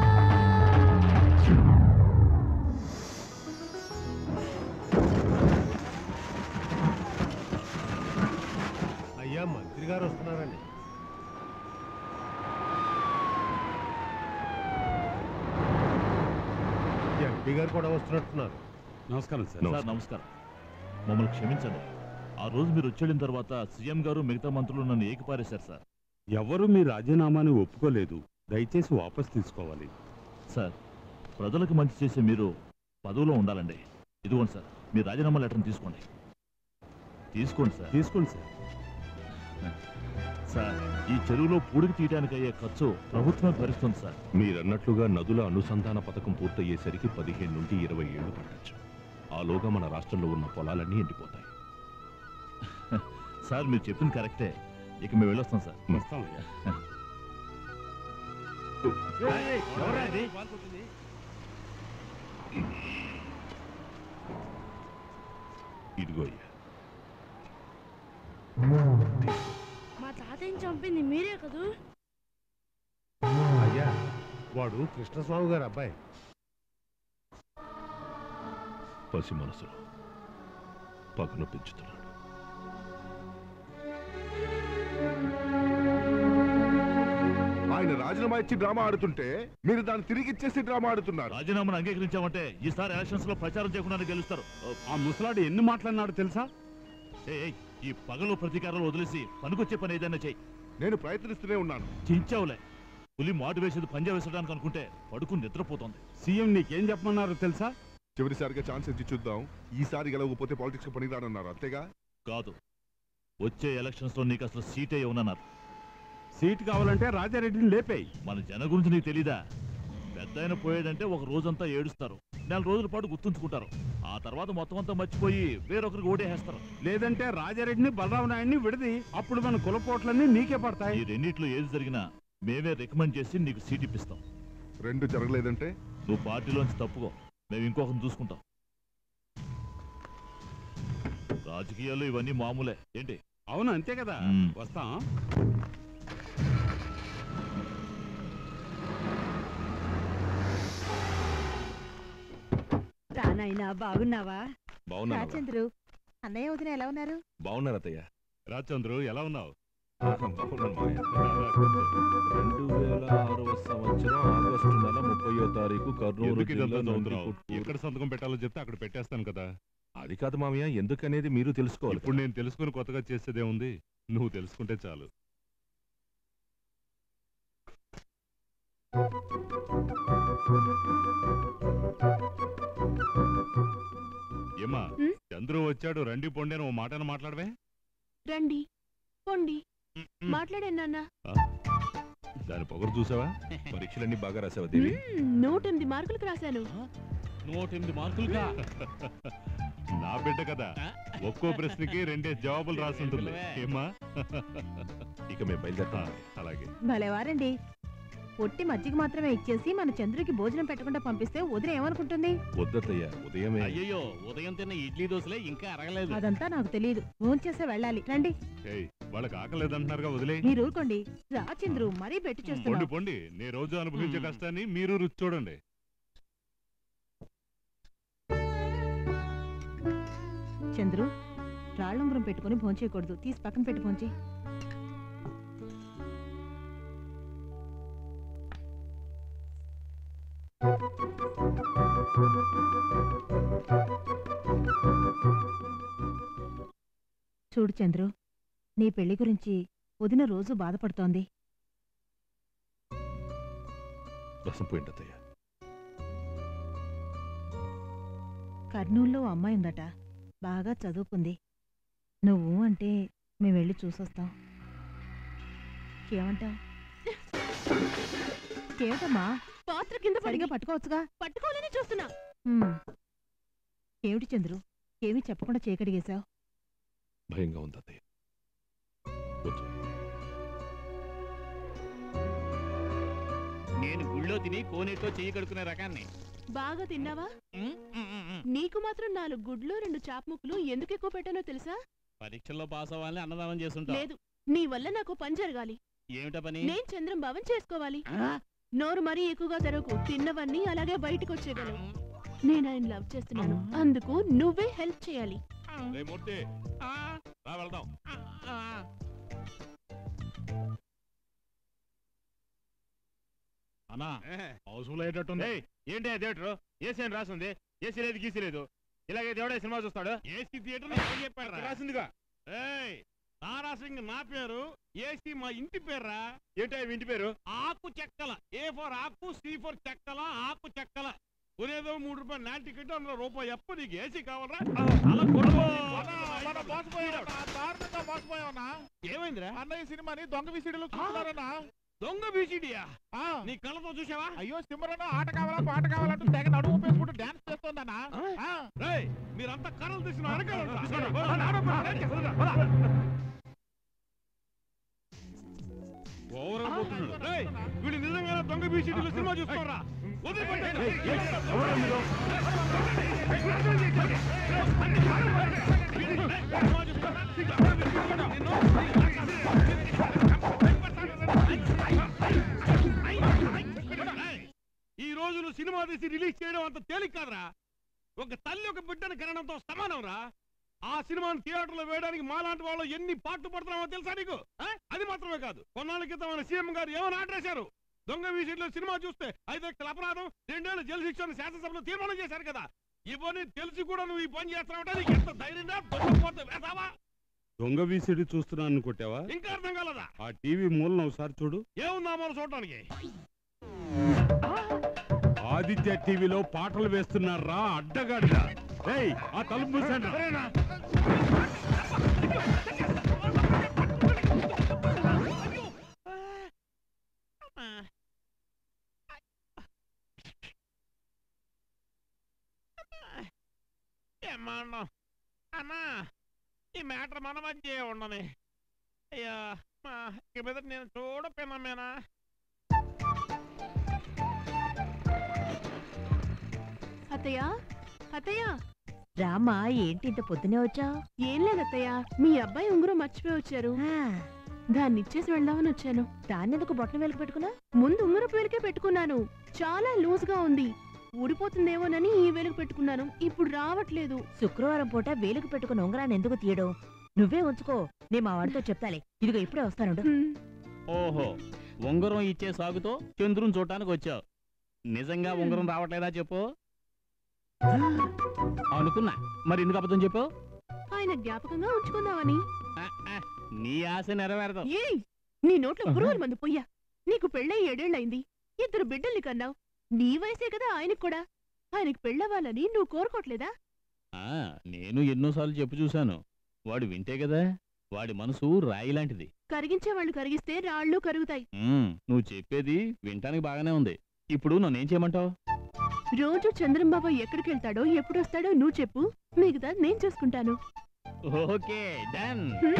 అయ్యా మంత్రి గారు వస్తున్నారండి ఎంపీ గారు కూడా వస్తున్నట్టున్నారు నమస్కారం సార్ సార్ నమస్కారం మమ్మల్ని క్షమించండి ఆ రోజు మీరు వచ్చేళ్ళిన తర్వాత సీఎం గారు మిగతా మంత్రులు నన్ను ఏకిపారేశారు సార్ ఎవరు మీ రాజీనామాని ఒప్పుకోలేదు దయచేసి వాపస్ తీసుకోవాలి సార్ ప్రజలకు మంచి చేసే మీరు పదవిలో ఉండాలండి ఇదిగోండి సార్ మీ రాజీనామా లెటర్ని తీసుకోండి తీసుకోండి సార్ తీసుకోండి సార్ సార్ ఈ చెరువులో పూడికి తీయడానికి అయ్యే ఖర్చు ప్రభుత్వమే భరిస్తుంది సార్ మీరన్నట్లుగా నదుల అనుసంధాన పథకం పూర్తయ్యేసరికి పదిహేను నుండి ఇరవై ఏళ్లు పట్టచ్చు ఆలోగా మన రాష్ట్రంలో ఉన్న పొలాలన్నీ ఎండిపోతాయి సార్ మీరు చెప్పింది కరెక్టే ఇక మేము వెళ్ళొస్తాం సార్ వస్తామయ్యా ఇదిగో అయ్యా మా తాతయ్యని చంపింది మీరే కదూ అయ్యా వాడు కృష్ణస్వామి గారు అబ్బాయి పసి మనసులో పగను పెంచుతున్నాడు ఆయన రాజీనామా ఇచ్చి డ్రామా ఆడుతుంటే మీరు దాన్ని తిరిగి ఇచ్చేసి డ్రామా ఆడుతున్నారు రాజీనామాను అంగీకరించామంటే ఈసారి ఎలక్షన్స్ లో ప్రచారం చేయకుండా గెలుస్తారు ఆ ముసలాడు ఎన్ని మాట్లాడినాడు తెలుసా ఏయ్, ఏయ్, ఈ పగలు ప్రతీకారాలు వదిలేసి పనికొచ్చే పని ఏదైనా చెయ్యి నేను ప్రయత్నిస్తూనే ఉన్నాను చించావులే పులి మాటు వేసేది పంజా వేసడానికి అనుకుంటే పడుకుని నిద్రపోతోంది సీఎం నీకేం చెప్పమన్నారు తెలుసా చివరిసారిగా ఛాన్స్ ఇచ్చి చూద్దాం ఈసారి గెలవకపోతే పాలిటిక్స్ పనికిరానన్నారు అంతేగా కాదు వచ్చే ఎలక్షన్స్ లో నీకు అసలు సీటే ఇవ్వనన్నారు సీట్ కావాలంటే రాజారెడ్డిని లేపేయి మన జన గురించి నీకు తెలీదా పెద్ద ఆయన పోయాడంటే ఒక రోజంతా ఏడుస్తారు నెల రోజుల పాటు గుర్తుంచుకుంటారు ఆ తర్వాత మొత్తం అంతా మర్చిపోయి వేరొకరికి ఓటేసేస్తారు లేదంటే రాజారెడ్డిని బలరామ నాయుడిని విడది అప్పుడు మన కులపోట్లన్నీ నీకే పడతాయి ఈ రెండిట్లో ఏది జరిగినా మేమే రికమెండ్ చేసి నీకు సీట్ ఇప్పిస్తాం రెండు జరగలేదంటే నువ్వు పార్టీలోంచి తప్పుకో మేము ఇంకొకరిని చూసుకుంటాం రాజకీయాల్లో ఇవన్నీ మామూలే ఏంటి అవును అంతే కదా మ్మ్. వస్తాం రానాయినా బాగున్నావా బాగున్నాను రాచంద్రు అన్నయ్య వదిన ఎలా ఉన్నారు బాగున్నారు అత్తయ్య రాజచంద్రు ఎలా ఉన్నావు బాగున్నాను మావయ్య. రెండు వేల ఆరవ సంవత్సరం ఆగస్టు నెల ముప్పయో తారీఖు కర్నూలు ఎందుకు ఇదంతా జిల్లా చదువుతున్నావు నందికొట్కూరు. ఎక్కడ సంతకం పెట్టాలో చెప్తే అక్కడ పెట్టేస్తాను కదా అది కాదు మామయ్య ఎందుకనేది మీరు తెలుసుకోవాలి ఇప్పుడు నేను తెలుసుకుని కొత్తగా చేసేదే ఉంది నువ్వు తెలుసుకుంటే చాలు ఏమా ఉమ్? చంద్రు వచ్చాడు రండి పొండి అని ఓ మాటను మాట్లాడవే రండి పొండి మాట్లాడాను నాన్న దాని పొగరు చూసావా పరీక్షలన్నీ బాగా రాసావా దేవి మ్మ్, నూట ఎనిమిది మార్కులకు రాశాను నూట ఎనిమిది మార్కులుగా నా బిడ్డ కదా ఒక్కో ప్రశ్నకి రెండేసి జవాబులు రాసుంటుంది ఏమా ఇక మేము బయలుదేరుతాం అలాగే భలేవారండి పొట్టి మజ్జిగ మాత్రమే ఇచ్చేసి మన చంద్రుకి భోజనం పెట్టకుండా పంపిస్తే వదిన ఏమనుకుంటుంది వద్దత్తయ్య ఉదయమే అయ్యయ్యో ఉదయం తిన్న ఇడ్లీ దోశలే ఇంకా అరగలేదు అదంతా నాకు తెలియదు భోంచేసే వెళ్ళాలి రండి ఏయ్ వాళ్ళకి ఆకలేదంటున్నారుగా వదిలే మీరు ఊరుకోండి రాచంద్రు మరీ పెట్టి పొండి చేస్తున్నావు పొండి నే రోజు అనుభవించే కష్టాన్ని మీరు రుచి చూడండి చంద్రు రాళ్ళుంగరం పెట్టుకుని భోంచేయకూడదు తీసి పక్కన పెట్టి భోంచే చూడు చంద్రు నీ పెళ్లి గురించి వదిన రోజు బాధపడుతోంది రసం పోయింది అత్తయ్య కర్నూల్లో ఓ అమ్మాయి ఉందట బాగా చదువుకుంది నువ్వు అంటే మేము వెళ్ళి చూసొస్తాం ఏమంటావు ఏమిటమ్మా పాత్ర కింద సరిగా పట్టుకోవచ్చుగా పట్టుకోవాలని చూస్తున్నా ఉమ్. ఏమిటి చంద్రు ఏమీ చెప్పకుండా చేయకడిగేశావు భయంగా ఉంది అత్తయ్య కొంచెం నేను గుళ్ళో తిని కోనేట్లో చెయ్యి కడుక్కునే రకాన్ని బాగా తిన్నావా నీకు మాత్రం నాలుగు గుడ్లు రెండు చాప ముక్కలు ఎందుకు ఎక్కువ పెట్టానో తెలుసా పరీక్షల్లో పాస్ అవ్వాలని అన్నదానం చేస్తుంటా లేదు నీ వల్ల నాకు పని జరగాలి ఏమిటా పని నేను చంద్రం భావం చేసుకోవాలి నోరు మరీ ఎక్కువగా తెరవకు తిన్నవన్నీ అలాగే బయటకు వచ్చేయగలవు నేను ఆయన లవ్ చేస్తున్నాను అందుకు నువ్వే హెల్ప్ చేయాలి రే మూర్తి రా వెళ్దాం అన్నా హౌస్ఫుల్ అయ్యేటట్టుంది ఏంటి థియేటర్ ఏసీ అని రాసింది ఏసీ లేదు గీసీ లేదు ఇలాగే దేవుడే సినిమా చూస్తాడు ఏసీ థియేటర్ చెప్పాడు రాసిందిగా ఏయ్ తారా సింగ్ నా పేరు ఏసీ మా ఇంటి పేర్రా ఏంటో ఇంటి పేరు ఆకు చెక్కల ఏ ఫర్ ఆకు సి ఫర్ చెక్కల ఆకు చెక్కల కొనేదో మూడు రూపాయలు నా టికెట్ అందులో రూపాయి ఎప్ప నీకు ఏసీ కావాలరా అలా కొనుక్కో. ఏమైందిరా అన్నయ్య సినిమాని దొంగ విసిడిలో చూస్తున్నారన్నా దొంగ బీసీడియా నీ కళ్ళతో చూసావా అయ్యో సిమ్మరన్న ఆట కావాలా పాట కావాలంటూ తెగ నడుము పేసుకుంటూ డాన్స్ చేస్తోందన్నా ఆ. రేయ్ మీరంతా కర్రలు తీసుకుని అడగాలంట ఓవర్ అయిపోతున్నాడు రేయ్ వీడు నిజంగా దొంగ బీసీడీలో సినిమా చూసుకోరా ఈ రోజు నువ్వు సినిమా తీసి రిలీజ్ చేయడం అంత తేలిక కాదురా ఒక తల్లి ఒక బిడ్డని కనడంతో సమానం రా ఆ సినిమాని థియేటర్లో వేయడానికి మాలాంటి వాళ్ళు ఎన్ని పాటలు పడుతున్నామో తెలుసా నీకు ఆ? అది మాత్రమే కాదు కొన్నాళ్ళ క్రితం మన సీఎం గారు ఏమని ఆర్డర్ చేశారు దొంగ విషయంలో సినిమా చూస్తే ఐదు లక్షల అపరాధం రెండేళ్ల జైలు శిక్ష అని శాసనసభలో తీర్మానం చేశారు కదా ఇవన్నీ తెలిసి కూడా నువ్వు ఈ పని చేస్తావంటే నీకు ఎంత ధైర్యంగా దొంగపోతే వేసావా దొంగ వీసిడి చూస్తున్నాను కొట్టావా ఇంకా అర్థం కాలదా ఆ టీవీ మూలన ఒకసారి చూడు ఏముందా మనం చూడటానికి ఆదిత్య టీవీలో పాటలు వేస్తున్నారా అడ్డగాడిద ఏయ్ ఆ తలుపు మూసేయండి. ఏమన్నా అన్నా ఈ మ్యాటర్ మన మధ్య ఉండని అయ్యా మా ఇక మీద నేను చూడపోయినామేనా అత్తయ్య అత్తయ్య రామా ఏంటి ఇంత పొద్దునే వచ్చావు ఏం లేదు అత్తయ్య మీ అబ్బాయి ఉంగరం మర్చిపోయి వచ్చారు దాన్ని ఇచ్చేసి వెళ్దామని వచ్చాను దాన్నెందుకు బొట్టన వేలుకు పెట్టుకున్నా ముందు ఉంగరపు వేలికే పెట్టుకున్నాను చాలా లూజ్ గా ఉంది ఊడిపోతుందేమోనని ఈ వేలుకు పెట్టుకున్నాను ఇప్పుడు రావట్లేదు శుక్రవారం పూట వేలుకు పెట్టుకున్న ఉంగరాన్ని ఎందుకు తీయడం నువ్వే ఉంచుకో నేను మా వాడితో చెప్తాలే ఇదిగో ఇప్పుడే వస్తానుండు ఓహో ఉంగరం ఇచ్చే సాగుతో చంద్రుని చూడటానికి వచ్చావు నిజంగా ఉంగరం రావట్లేదా చెప్పు అనుకున్నా మరి ఎందుకు అబద్ధం చెప్పు ఆయన జ్ఞాపకంగా ఉంచుకుందామని నీ ఆశ నెరవేరదాం ఏయ్ నీ నోట్లో పురుగుల మందు పొయ్యా నీకు పెళ్ళై ఏడేళ్లయింది ఇద్దరు బిడ్డల్ని కన్నావు నీ వయసే కదా ఆయనకు కూడా ఆయనకి పెళ్ళవ్వాలని నువ్వు కోరుకోవట్లేదా ఆ, నేను ఎన్నోసార్లు చెప్పు చూశాను వాడు వింటే కదా వాడి మనసు రాయి లాంటిది కరిగించే వాళ్ళు కరిగిస్తే రాళ్ళు కరుగుతాయి ఉమ్, నువ్వు చెప్పేది వింటానికి బాగానే ఉంది ఇప్పుడు నన్నేం చేయమంటావు రోజు చంద్రంబాబు ఎక్కడికి వెళ్తాడో ఎప్పుడు వస్తాడో నువ్వు చెప్పు మిగతా నేను చూసుకుంటాను ఓకే డన్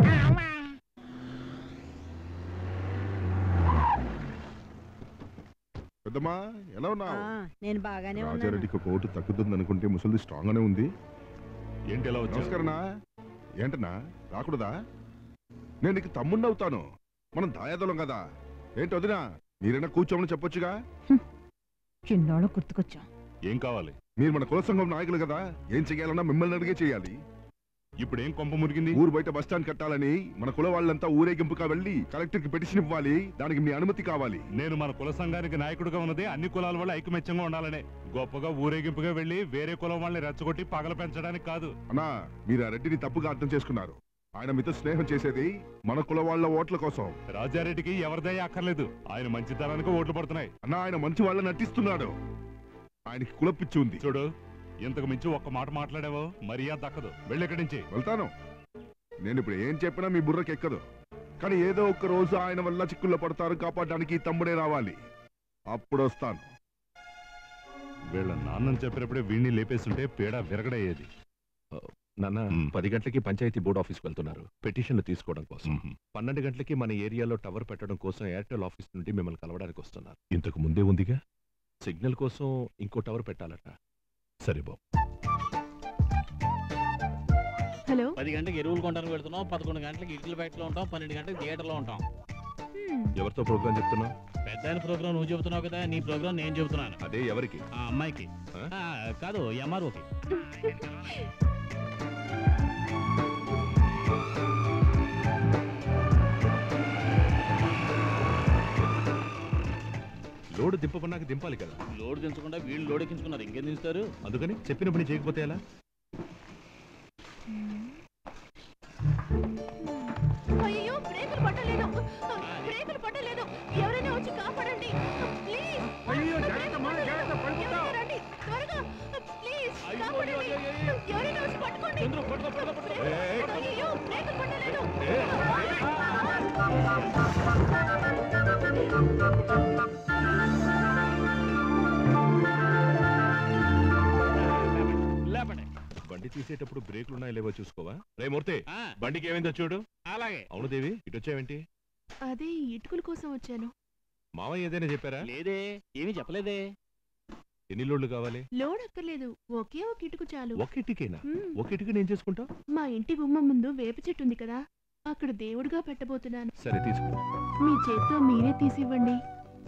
పెద్దమ్మా ఎలా ఉన్నావు నేను బాగానే ఉన్నాను రాజారెడ్డికి ఒక ఓటు తగ్గుతుంది అనుకుంటే ముసలిది స్ట్రాంగ్ గానే ఉంది ఏంటి ఎలా వచ్చావు? నమస్కారనా ఏంటన్నా రాకూడదా నేను నీకు తమ్ముణ్ణి అవుతాను మనం దాయాదలం కదా ఏంటి వదినా మీరైనా కూర్చోమని చెప్పొచ్చుగా చిన్నోళ్ళు గుర్తుకొచ్చా ఏం కావాలి మీరు మన కుల సంఘం నాయకులు కదా ఏం చెయ్యాలన్నా మిమ్మల్ని అడిగే చేయాలి ఇప్పుడు ఏం కొంప మురిగింది ఊరు బయట బస్ స్టాండ్ కట్టాలని మన కుల వాళ్ళంతా ఊరేగింపుగా వెళ్ళి కలెక్టర్ కి పిటిషన్ ఇవ్వాలి దానికి మీ అనుమతి కావాలి నేను మన కుల సంఘానికి నాయకుడిగా ఉన్నది అన్ని కులాల వాళ్ళు ఐకమత్యంగా ఉండాలనే గొప్పగా ఊరేగింపుగా వెళ్ళి వేరే కులం వాళ్ళని రెచ్చగొట్టి పగల పెంచడానికి కాదు అన్నా మీరు ఆ రెడ్డిని తప్పుగా అర్థం చేసుకున్నారు ఆయన మీతో స్నేహం చేసేది మన కుల వాళ్ళ ఓట్ల కోసం రాజారెడ్డికి ఎవరిదే అక్కర్లేదు ఆయన మంచితనానికి ఓట్లు పడుతున్నాయి అన్నా ఆయన మంచి వాళ్ళని నటిస్తున్నాడు ఆయనకి కులపిచ్చి ఉంది చూడు ఇంతకు మించి ఒక్క మాట మాట్లాడావో మర్యాద దక్కదు వెళ్ళి ఇక్కడి నుంచి వెళ్తాను నేను ఇప్పుడు ఏం చెప్పినా మీ బుర్రకి ఎక్కదు కానీ ఏదో ఒక రోజు ఆయన వల్ల చిక్కుల్లో పడతారు కాపాడడానికి ఈ తమ్ముడే రావాలి అప్పుడు వస్తాను వీళ్ళ నాన్నని చెప్పినప్పుడే వీడిని లేపేస్తుంటే పేడ విరగడయ్యేది నాన్న పది గంటలకి పంచాయతీ బోర్డు ఆఫీస్కి వెళ్తున్నారు పిటిషన్లు తీసుకోవడం కోసం పన్నెండు గంటలకి మన ఏరియాలో టవర్ పెట్టడం కోసం ఎయిర్టెల్ ఆఫీస్ నుండి మిమ్మల్ని కలవడానికి వస్తున్నారు ఇంతకు ముందే ఉందిగా సిగ్నల్ కోసం ఇంకో టవర్ పెట్టాలట సరే బాబు హలో పది గంటలకు ఎరువులు కొనడానికి వెళ్తున్నాం పదకొండు గంటలకు ఇడ్ల ఫ్యాక్టరీలో ఉంటాం పన్నెండు గంటలకు థియేటర్లో ఉంటాం ఎవరితో ప్రోగ్రామ్ చెప్తున్నావు పెద్ద ఆయన ప్రోగ్రామ్ నువ్వు చెబుతున్నావు కదా నీ ప్రోగ్రామ్ నేను చెబుతున్నాను అదే ఎవరికి ఆ అమ్మాయికి ఆ, కాదు ఎంఆర్ఓకి లోడ్ దింపకున్నాక దింపాలి కదా లోడ్ దించకుండా వీళ్ళు లోడ్ ఎక్కించుకున్నారు ఇంకేం దించుతారు అందుకని చెప్పిన పని చేయకపోతే ఎలా అయ్యో బ్రేకులు పట్టలేదు బ్రేకులు పట్టలేదు ఎవరైనా వచ్చి కాపాడండి ప్లీజ్ అయ్యో జాగ్రత్తమ్మా జాగ్రత్త పడిపోతావు రండి త్వరగా ప్లీజ్ కాపాడండి ఎవరైనా వచ్చి పట్టుకోండి అయ్యో బ్రేకులు పట్టలేదు లేపండి బండి తీసేటప్పుడు బ్రేకులు ఉన్నాయో లేవో చూసుకోవా రే మూర్తి బండికి ఏమైందో చూడు అలాగే అవును దేవి ఇటు వచ్చావేంటి అదే ఇటుకల కోసం వచ్చాను మామయ్య ఏదైనా చెప్పారా లేదే ఏమీ చెప్పలేదే ఎన్ని లోడ్లు కావాలి లోడ్ అక్కర్లేదు ఒకే ఒక ఇటుకు చాలు ఒక ఇటుకేనా మ్మ్. ఒక ఇటుక నేను చేసుకుంటా మా ఇంటి గుమ్మ ముందు వేప చెట్టు ఉంది కదా అక్కడ దేవుడిగా పెట్టబోతున్నాను సరే తీసుకో మీ చేత్తో మీరే తీసివ్వండి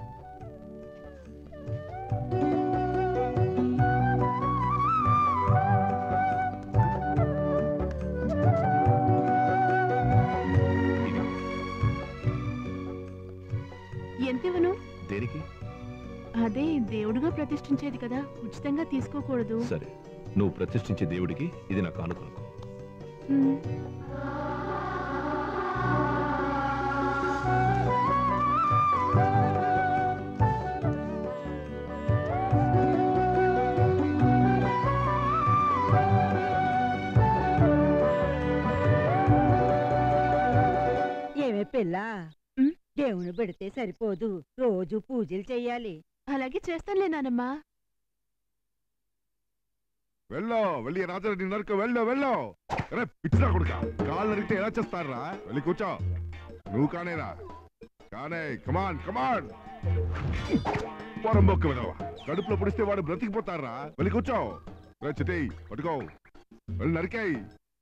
ఎంతివను దేనికి అదే దేవుడిగా ప్రతిష్ఠించేది కదా ఉచితంగా తీసుకోకూడదు సరే నువ్వు ప్రతిష్ఠించే దేవుడికి ఇది నా కానుకనుకో మ్మ్. ఏమే పిల్ల దేవుని పెడితే సరిపోదు రోజు పూజలు చెయ్యాలి అలాగే చేస్తానులే నానమ్మా వెళ్ళో వెళ్ళి రాజారెడ్డి నరక వెళ్ళో వెళ్ళో అరే పిచ్చినా కొడుక కాళ్ళు నరికితే ఎలా చేస్తారా వెళ్ళి కూర్చో నువ్వు కానేరా కానే కమాన్ కమాన్ పొరంబొక్క వినవా కడుపులో పుడిస్తే వాడు బ్రతికిపోతారా వెళ్ళి కూర్చో రే చిటి పట్టుకో వెళ్ళి నరికాయి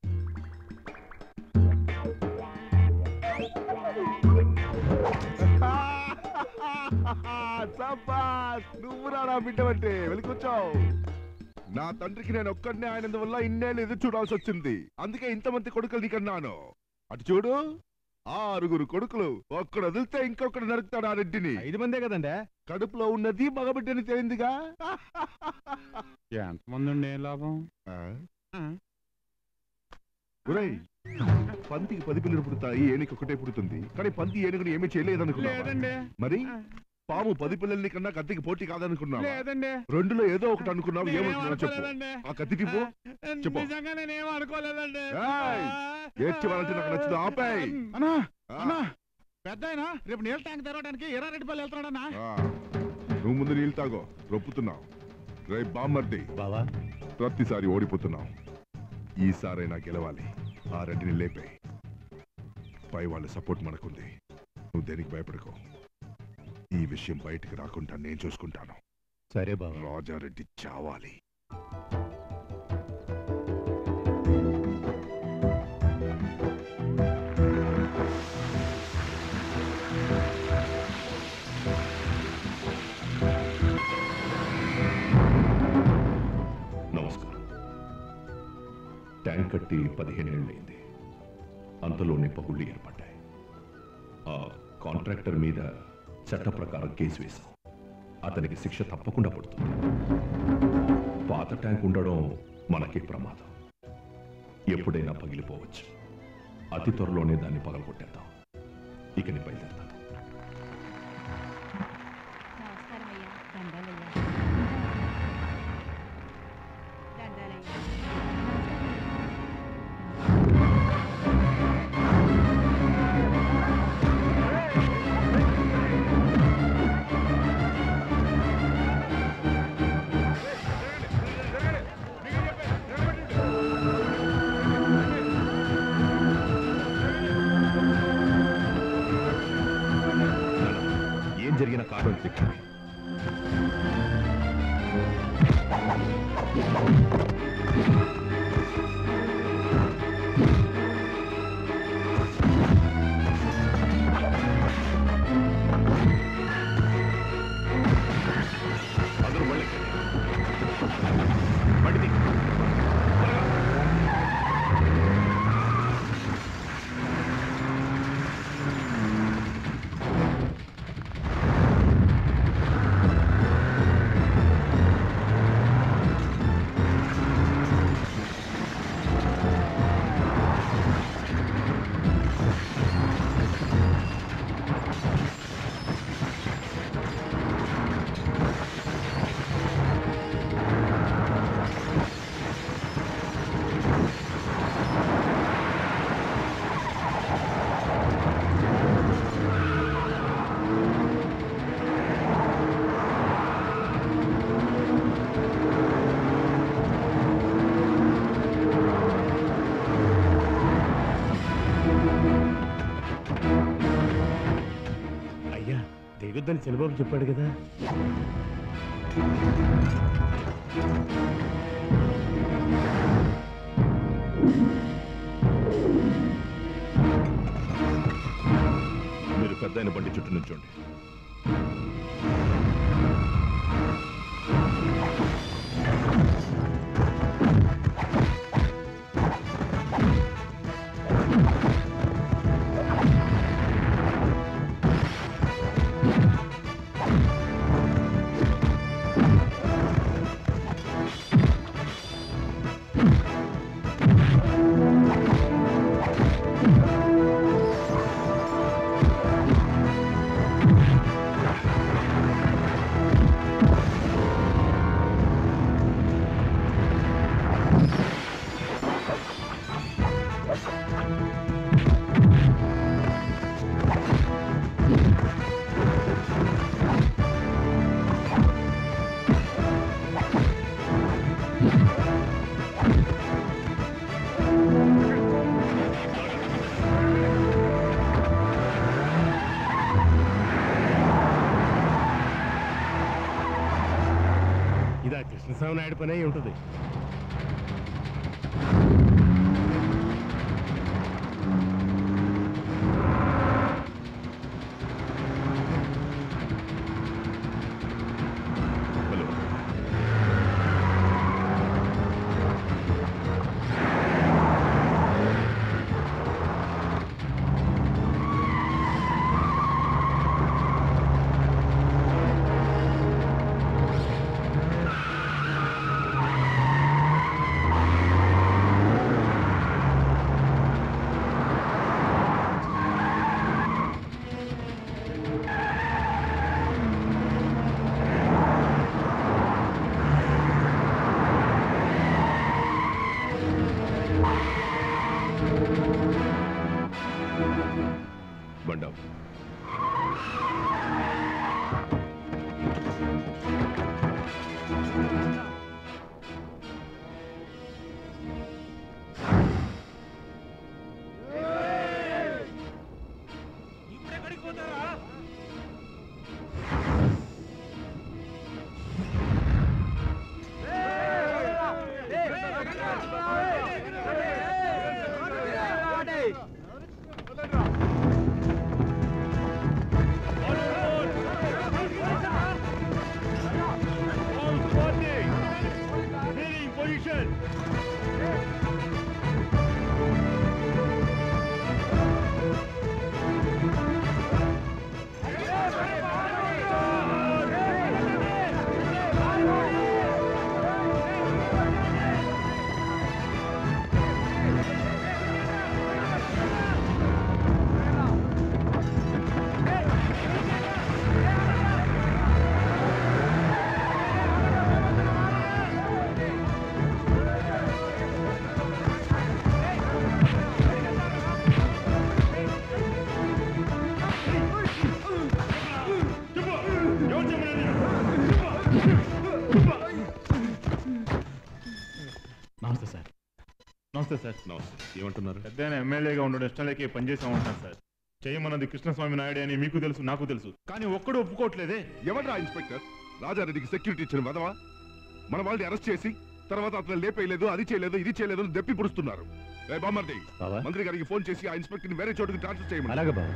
సబ్బాస్ నువ్వు నా బిడ్డవంటే వెళ్ళి కూర్చో నా తండ్రికి నేను ఒక్కడినే ఆయనందువల్ల ఇన్నేళ్ళు ఎదురు చూడాల్సి వచ్చింది అందుకే ఇంతమంది కొడుకులు నీకన్నాను అటు చూడు ఆరుగురు కొడుకులు ఒక్కడు వదిలితే ఇంకొకడు నరుకుతాడు ఆ రెడ్డిని ఐదు మందే కదండి కడుపులో ఉన్నది మగబిడ్డని తెలియందిగా ఎంతమంది ఉండి ఏం లాభం ఒరేయ్ పందికి పది పిల్లలు పుడతాయి ఏనుగు ఒకటే పుడుతుంది కానీ పంది ఏనుగుని ఏమీ చేయలేదనుకున్నా లేదండి మరి పాము పది పిల్లల్ని కన్నా కత్తికి పోటీ కాదనుకున్నావా లేదండి రెండులో ఏదో ఒకటి అనుకున్నావు ఏమనుకున్నావు చెప్పు అనుకోలేదండి. ఆ కత్తి తిప్పు చెప్పు నిజంగా నేనేం అనుకోలేదండి ఏయ్! ఏడ్చి వాళ్ళంటే నాకు నచ్చదు ఆపేయ్ అన్నా అన్నా పెద్ద ఆయన రేపు నీళ్ళ ట్యాంక్ తెరవడానికి ఎర్రారెడ్డిపల్లి వెళ్తున్నాడన్నా ఆ, నువ్వు ముందు నీళ్ళు తాగో రొప్పుతున్నావు రే బామ్మర్ది బావా ప్రతిసారి ఓడిపోతున్నావు ఈసారైనా గెలవాలి ఆ రెండిని లేపే పై వాళ్ళ సపోర్ట్ మనకుంది నువ్వు దేనికి భయపడకో ఈ విషయం బయటికి రాకుండా నేను చూసుకుంటాను సరే బావా రాజారెడ్డి చావాలి నమస్కారం ట్యాంక్ కట్టి పదిహేనేళ్ళైంది అంతలోనే పగుళ్ళు ఏర్పడ్డాయి ఆ కాంట్రాక్టర్ మీద చట్ట ప్రకారం కేసు వేశాం అతనికి శిక్ష తప్పకుండా పడుతుంది పాత ట్యాంక్ ఉండడం మనకి ప్రమాదం ఎప్పుడైనా పగిలిపోవచ్చు అతి త్వరలోనే దాన్ని పగలగొట్టేద్దాం ఇక నీ బయలుదేరతాను నమస్కారం అయ్యా దండాలయ్యా దండాలయ్యా ఆ యశ్వంత్ అందరూ మళ్ళీ బండి తీ. అయ్యా దిగొద్దని చంద్రబాబు చెప్పాడు కదా మీరు పెద్ద ఆయన బండి చుట్టూ నుంచోండి ఇదా కృష్ణస్వామి నాయుడు పని అయి ఉంటుంది బండావు నమస్తే సార్ నమస్తే సార్ నమస్తే ఏమంటున్నారు పెద్ద ఎమ్మెల్యేగా ఉండడం ఇష్టం లేక పనిచేసామంటాను సార్ చేయమన్నది కృష్ణస్వామి నాయుడు అని మీకు తెలుసు నాకు తెలుసు కానీ ఒక్కడు ఒప్పుకోవట్లేదే ఎవడ్రా ఇన్స్పెక్టర్ రాజారెడ్డికి సెక్యూరిటీ ఇచ్చిన వదవా మన వాళ్ళని అరెస్ట్ చేసి తర్వాత అతను లేపేయలేదు అది చేయలేదు ఇది చేయలేదు అని దెప్పి పుడుస్తున్నారు రే బామ్మర్ది బావా? మంత్రి గారికి ఫోన్ చేసి ఆ ఇన్స్పెక్టర్ ని వేరే చోటుకి ట్రాన్స్ఫర్ చేయమని అలాగే బావ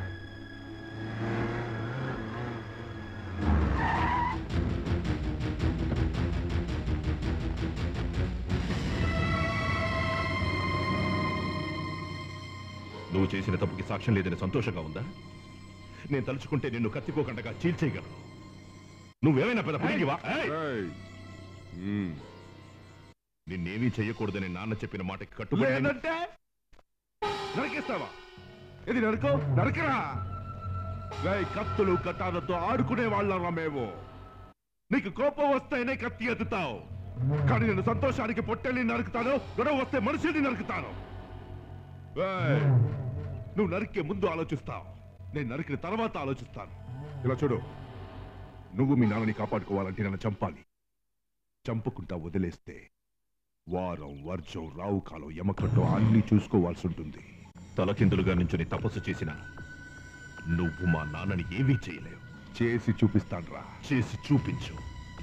నువ్వు చేసిన తప్పుకి సాక్ష్యం లేదని సంతోషంగా ఉందా నేను తలుచుకుంటే నిన్ను కత్తికోకుండా చీల్చేయగలను నువ్వేమైనా పెద్ద పులిగివా? ఏయ్! నిన్నేమీ చెయ్యకూడదని నాన్న చెప్పిన మాటకి కట్టుబడి నేను- లేదంటే నరికేస్తావా ఇది నరుకో నరకరా రేయ్, కత్తులు కట్టాలతో ఆడుకునే వాళ్ళరా మేము నీకు కోపం వస్తేనే కత్తి ఎత్తుతావు కానీ నేను సంతోషానికి పొట్టెల్ని నరుకుతాను గొడవ వస్తే మనుషుల్ని నరుకుతాను రేయ్, నువ్వు నరికే ముందు ఆలోచిస్తావు నేను నరికిన తర్వాత ఆలోచిస్తాను ఇలా చూడు నువ్వు మీ నాన్నని కాపాడుకోవాలంటే నన్ను చంపాలి చంపుకుంటా వదిలేస్తే వారం వర్జం రావు కాలం యమకట్టో అన్ని చూసుకోవాల్సి ఉంటుంది తలకిందులుగా నుంచుని తపస్సు చేసిన నువ్వు మా నాన్నని ఏమీ చేయలేవు చేసి చూపిస్తాన్రా చేసి చూపించు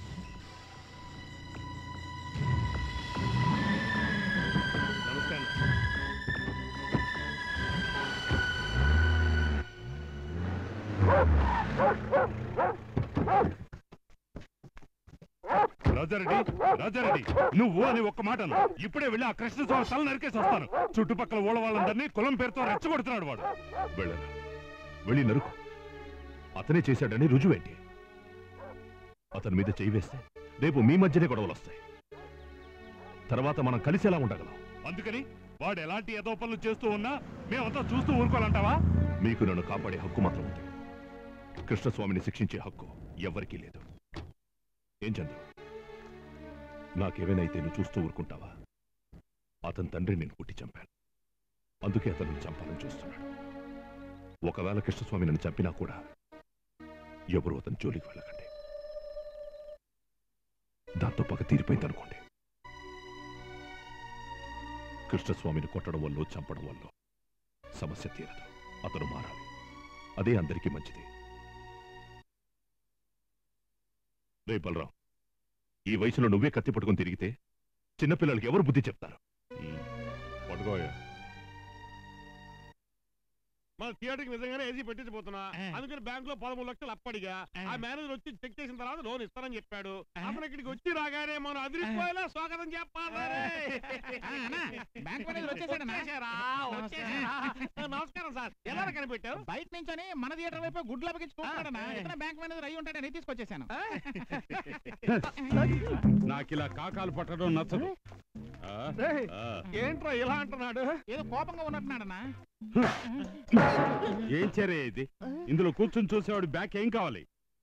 రాజారెడ్డి రాజారెడ్డి నువ్వు అని ఒక్క మాట అను. ఇప్పుడే వెళ్ళి ఆ కృష్ణస్వామి తల నరికేసి వస్తాను చుట్టుపక్కల ఊళ్ళ వాళ్ళందరినీ కులం పేరుతో రెచ్చగొడుతున్నాడు వాడు వెళ్ళరా వెళ్ళి నరుకు అతనే చేశాడని రుజువేంటి అతని మీద చేయి వేస్తే రేపు మీ మధ్యనే గొడవలు వస్తాయి తర్వాత మనం కలిసి ఎలా ఉండగలం అందుకని వాడు ఎలాంటి ఏదో పనులు చేస్తూ ఉన్నా మేమంతా చూస్తూ ఊరుకోవాలంటావా మీకు నన్ను కాపాడే హక్కు మాత్రం ఉంది కృష్ణస్వామిని శిక్షించే హక్కు ఎవరికీ లేదు ఏం చంద్రు నాకేమైనా నువ్వు చూస్తూ ఊరుకుంటావా అతని తండ్రి నేను కుట్టి చంపాను అందుకే అతను చంపాలని చూస్తున్నాడు ఒకవేళ కృష్ణస్వామి నన్ను చంపినా కూడా ఎవరు అతని జోలికి వెళ్ళకండి దాంతో పగ తీరిపోయింది అనుకోండి కృష్ణస్వామిని కొట్టడం వల్ల చంపడం వల్ల సమస్య తీరదు అతను మారాలి అదే అందరికీ మంచిది రే బలరాం ఈ వయసులో నువ్వే కత్తి పట్టుకొని తిరిగితే చిన్నపిల్లలకి ఎవరు బుద్ధి చెప్తారు పట్టుకోయా మన థియేటర్కి నిజంగానే ఏసీ పెట్టించబోతున్నా అందుకని బ్యాంక్ లో పదమూడు లక్షలు అప్పడిగా ఆ మేనేజర్ వచ్చి చెక్ చేసిన తర్వాత లోన్ ఇస్తానని చెప్పాడు అతను ఇక్కడికి వచ్చి రాగానే మనం అదిరిపోయేలా స్వాగతం చెప్పాలి బ్యాంక్ మేనేజర్ వచ్చేసాడనా? వచ్చేసారా? వచ్చేసారా? నమస్కారం సార్ ఎలా కనిపెట్టావు బయట నుంచొని మన థియేటర్ వైపు గుడ్ల చూస్తున్నాడనా ఇతను బ్యాంక్ మేనేజర్ అయి ఉంటాడని తీసుకొచ్చేసాను నాకు ఇలా కాకాలు పట్టడం నచ్చదు ఆ, రేయ్, ఆ. ఏంట్రా ఇలా అంటున్నాడు ఏదో కోపంగా ఉన్నట్టున్నాడనా ఏం చర్య ఇది ఇందులో కూర్చొని చూసేవాడు బ్యాక్ ఏం కావాలి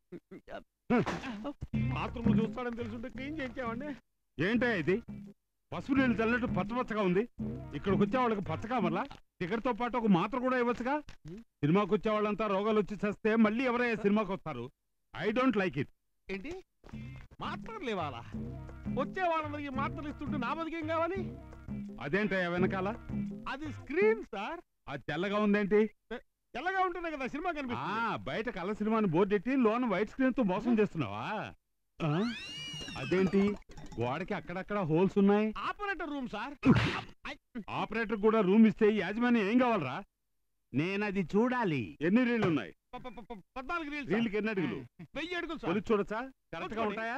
బాత్రూమ్ లో చూస్తాడని తెలుసుంటే క్లీన్ చేయించామండి ఏంటో ఇది పసుపు నీళ్ళు చల్లట్టు పచ్చపచ్చగా ఉంది ఇక్కడికి వచ్చే వాళ్ళకి పచ్చగా మళ్ళా టికెట్ తో పాటు ఒక మాత్ర కూడా ఇవ్వచ్చుగా సినిమాకి వచ్చే వాళ్ళంతా రోగాలు వచ్చి చేస్తే మళ్ళీ ఎవరైనా సినిమాకి వస్తారు ఐ డోంట్ లైక్ ఇట్ ఏంటి మాత్రలు లేవాలా వచ్చే వాళ్ళందరికి మాత్రలు ఇస్తుంటే నా బతికేం కావాలి అదేంటయ్యా వెనకాల అది స్క్రీన్ సార్ అది తెల్లగా ఉందేంటి తెల్లగా ఉంటేనే కదా సినిమా ఆ కనిపిస్తుంది బయట కలర్ సినిమాని బోర్డు ఎట్టి లోన వైట్ స్క్రీన్ తో మోసం చేస్తున్నావా ఆ? అదేంటి గోడకి అక్కడక్కడ హోల్స్ ఉన్నాయి ఆపరేటర్ రూమ్ సార్ ఆపరేటర్ కూడా రూమ్ ఇస్తే యాజమాన్యం ఏం కావాలరా నేను అది చూడాలి ఎన్ని రీళ్లు ఉన్నాయి ప- ప- ప- పద్నాలుగు రీల్స్ రీళ్ళకి ఎన్ని అడుగులు వెయ్యి అడుగులు సార్ కొలిచి చూడచ్చా కరెక్ట్ గా చూసుకోండి. ఉంటాయా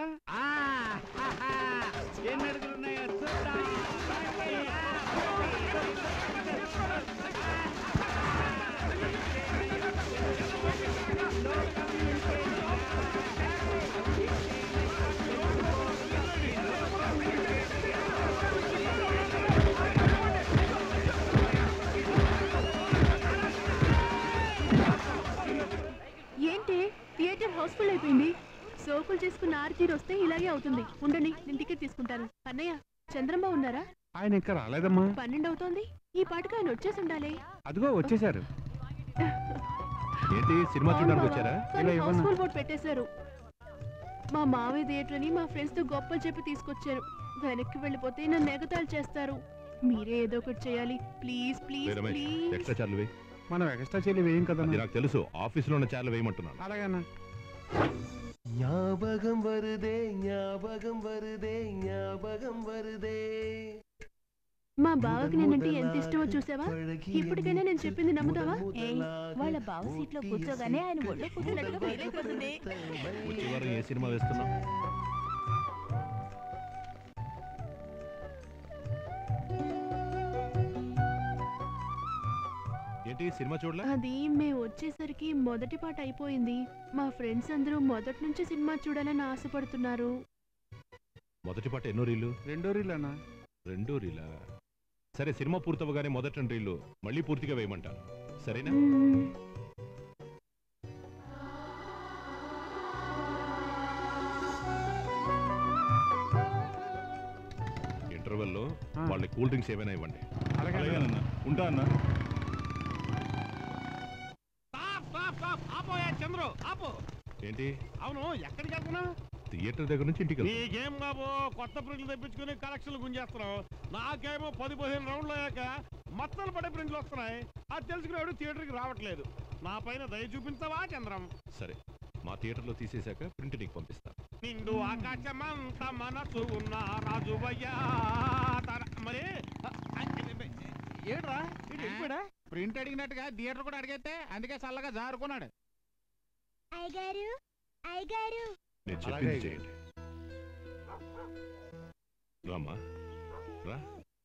ఎన్ని అడుగులు ఉన్నాయో చూద్దాం. ఏంటి థియేటర్ హౌస్ఫుల్ అయిపోయింది సోకులు చేసుకున్న ఆర్జీర్ వస్తే ఇలాగే అవుతుంది ఉండండి నేను టికెట్ తీసుకుంటాను అన్నయ్య చంద్రమ్మ ఉన్నారా ఆయన ఇంకా రాలేదమ్మా పన్నెండు అవుతోంది ఈ పాటకు ఆయన వచ్చేసి ఉండాలి అదిగో వచ్చేసారు ఏంటి సినిమా చూడడానికి వచ్చారా కానీ హౌస్ఫుల్ బోర్డు పెట్టేశారు మా మావయ్య థియేటర్ అని మా ఫ్రెండ్స్ తో గొప్పలు చెప్పి తీసుకొచ్చారు వెనక్కి వెళ్ళిపోతే నన్ను ఎగతాళి చేస్తారు మీరే ఏదో ఒకటి చేయాలి ప్లీజ్ రే ప్లీజ్ రమేష్ ప్లీజ్ ఎక్స్ట్రా చార్లు వేయి మనం ఎక్స్ట్రా చెల్లి వేయం కదా అది నాకు తెలుసు ఆఫీసులో ఉన్న చైర్లు వేయమంటున్నాను అలాగేనా ஞாபகம் வருதே ஞாபகம் வருதே ஞாபகம் வருதே మా బావకి నేనంటే ఎంత ఇష్టమో చూసావా ఇప్పటికైనా నేను చెప్పింది నమ్ముతావా ఏయ్, వాళ్ళ బావ సీట్లో కూర్చోగానే ఆయన ఒళ్ళో కూర్చున్నట్టుగా ఫీల్ అయిపోతుంది వచ్చే వారం ఏ సినిమా వేస్తున్నాం ఏంటి సినిమా చూడలే అది మేము వచ్చేసరికి మొదటి పాట అయిపోయింది మా ఫ్రెండ్స్ అందరూ మొదటి నుంచి సినిమా చూడాలని ఆశపడుతున్నారు మొదటి పాట ఎన్నో రీలు రెండో రీల్ అన్నా రెండో రీలా సరే సినిమా పూర్తవగానే మొదటి రెండు రీళ్ళు మళ్ళీ పూర్తిగా వేయమంటాను సరేనా ఇంటర్వెల్లో వాళ్ళకి కూల్ డ్రింక్స్ ఏమైనా ఇవ్వండి అలాగేనన్నా. ఉంటా అన్న స్టాప్ స్టాప్ స్టాప్ ఆపోయా చంద్రు ఆపు ఏంటి అవును ఎక్కడికి వెళ్తున్నావు థియేటర్ దగ్గర నుంచి ఇంటికి వెళ్తాను. నీకేం బాబు కొత్త ప్రింట్లు తెప్పించుకుని కలెక్షన్లు గుంజేస్తున్నావు నాకేమో పది పదిహేను రౌండ్లు అయ్యాక మత్తలు పడే ప్రింట్లు వస్తున్నాయి అది తెలుసుకునేవాడు థియేటర్కి రావట్లేదు నా పైన దయ చూపించవా చంద్రం సరే మా థియేటర్లో తీసేశాక ప్రింట్ నీకు పంపిస్తాను నిండు ఆకాశమంత మనసు ఉన్న రాజువయ్యా తర- మరి ఏడ్రా ప్రింట్ అడిగినట్టుగా థియేటర్ కూడా అడిగితే అందుకే చల్లగా జారుకున్నాడు అయ్యగారు అయ్యగారు నేను చెప్పింది చేయండి రామ్మా రా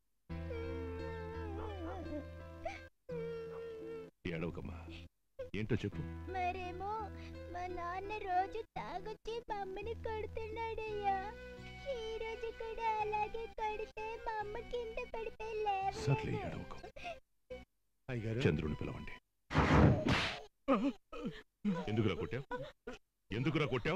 ఏడవకమ్మా ఏంటో చెప్పు మరేమో మా నాన్న రోజు తాగొచ్చి మమ్మని కొడుతున్నాడయ్యా ఈ రోజు కూడా అలాగే కొడితే మా అమ్మ కింద పడితే సర్లే లేవలేదు ఏడవకు చంద్రుని పిలవండి ఎందుకురా కొట్టావు ఎందుకురా కొట్టావు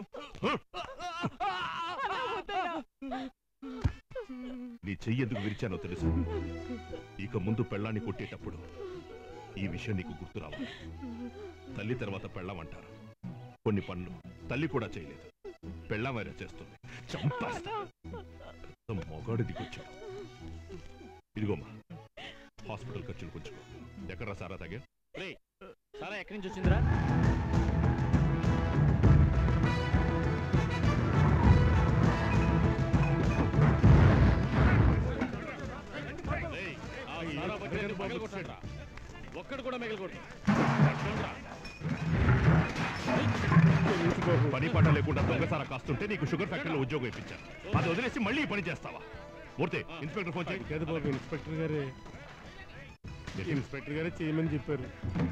నీ చెయ్యి ఎందుకు విరిచానో తెలుసు ఇక ముందు పెళ్ళాన్ని కొట్టేటప్పుడు ఈ విషయం నీకు గుర్తు రావాలి తల్లి తర్వాత పెళ్ళాం అంటారు కొన్ని పనులు తల్లి కూడా చేయలేదు పెళ్ళాం వేరే చేస్తుంది చంపేస్తా పెద్ద మొగాడు దిగొచ్చాడు ఇదిగోమ్మా హాస్పిటల్ ఖర్చులు కొంచెం ఎక్కడ్రా సారా తగ్గా సారా ఎక్కడి నుంచి వచ్చిందిరా ఆ సారా బకెట్ని పగలగొట్టండిరా. ఒక్కడు కూడా మిగలకూడదు పని పాట లేకుండా దొంగసార కాస్తుంటే నీకు షుగర్ ఫ్యాక్టరీలో ఉద్యోగం ఇప్పించాను అది వదిలేసి మళ్ళీ ఈ పని చేస్తావా మూర్తి ఇన్స్పెక్టర్ ఫోన్ చేయి కదా బాబు ఇన్స్పెక్టర్ గారే ఇన్స్పెక్టర్ గారే చేయమని చెప్పారు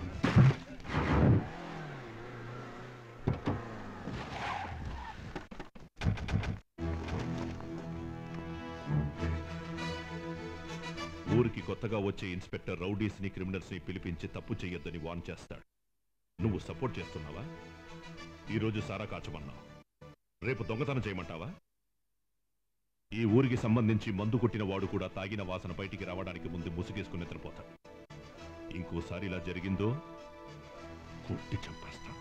ఊరికి కొత్తగా వచ్చే ఇన్స్పెక్టర్ రౌడీస్ ని క్రిమినల్స్ ని పిలిపించి తప్పు చేయొద్దని వార్న్ చేస్తాడు నువ్వు సపోర్ట్ చేస్తున్నావా ఈరోజు సారా కాచమన్నావు రేపు దొంగతనం చేయమంటావా ఈ ఊరికి సంబంధించి మందు కొట్టిన వాడు కూడా తాగిన వాసన బయటికి రావడానికి ముందు ముసుగేసుకుని నిద్రపోతాడు ఇంకోసారి ఇలా జరిగిందో కొట్టి చంపేస్తాను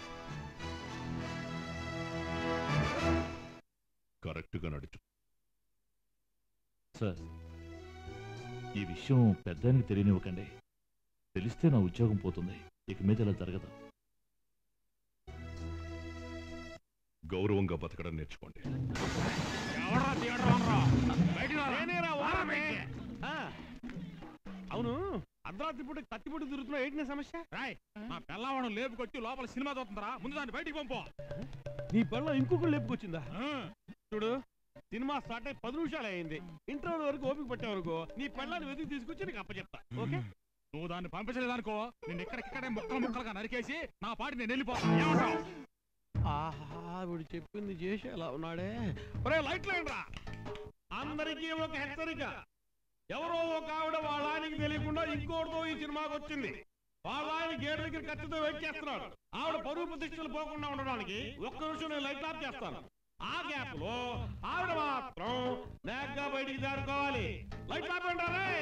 కరెక్ట్గా నడుచు సార్ ఈ విషయం పెద్దానికి తెలియనివ్వకండి తెలిస్తే నా ఉద్యోగం పోతుంది ఇక మీద ఇలా జరగదు గౌరవంగా బతకడం నేర్చుకోండి ఎవడ్రా థియేటర్ ఓనరా? బయటికి రారా. నేనేరా ఓనర్ని. ఆ, అవును అర్ధరాత్రి పూట కత్తిపూట తిరుగుతున్నా ఏంటి నీ సమస్య రాయ్ మా పిల్లవాడు లేపుకొచ్చి లోపల సినిమా చూస్తుందిరా ముందు దాన్ని బయటికి పంపు నీ పనిలో ఇంకొకరు లేపుకొచ్చిందా చూడు సినిమా స్టార్ట్ అయి పది నిమిషాలు అయింది ఇంటర్వ్యూ వరకు ఓపిక పట్టే వరకు నీ పెళ్ళాన్ని వెతికి తీసుకొచ్చి నీకు అప్పచెప్తా ఓకే నువ్వు దాన్ని పంపించలేదనుకో నేను ఇక్కడిక్కడే ముక్కలు ముక్కలుగా నరికేసి నా పాటి నేను వెళ్ళిపోతాను ఏమంటావు ఆహా వీడు చెప్పింది చేసి ఎలా ఉన్నాడే ఒరే లైట్ లేండ్రా అందరికీ ఒక హెచ్చరిక ఎవరో ఒక ఆవిడ వాళ్ళ ఆయనకి తెలియకుండా ఇంకోటితో ఈ సినిమాకి వచ్చింది వాళ్ళ ఆయన గేట్ దగ్గర కత్తితో వెయిట్ చేస్తున్నాడు ఆవిడ పరువు ప్రతిష్టలు పోకుండా ఉండడానికి ఒక్క నిమిషం నేను లైట్ ఆఫ్ చేస్తాను ఆ గ్యాప్ లో ఆవిడ మాత్రం నేగ్గా బయటికి జారుకోవాలి లైట్ ఆపండి రే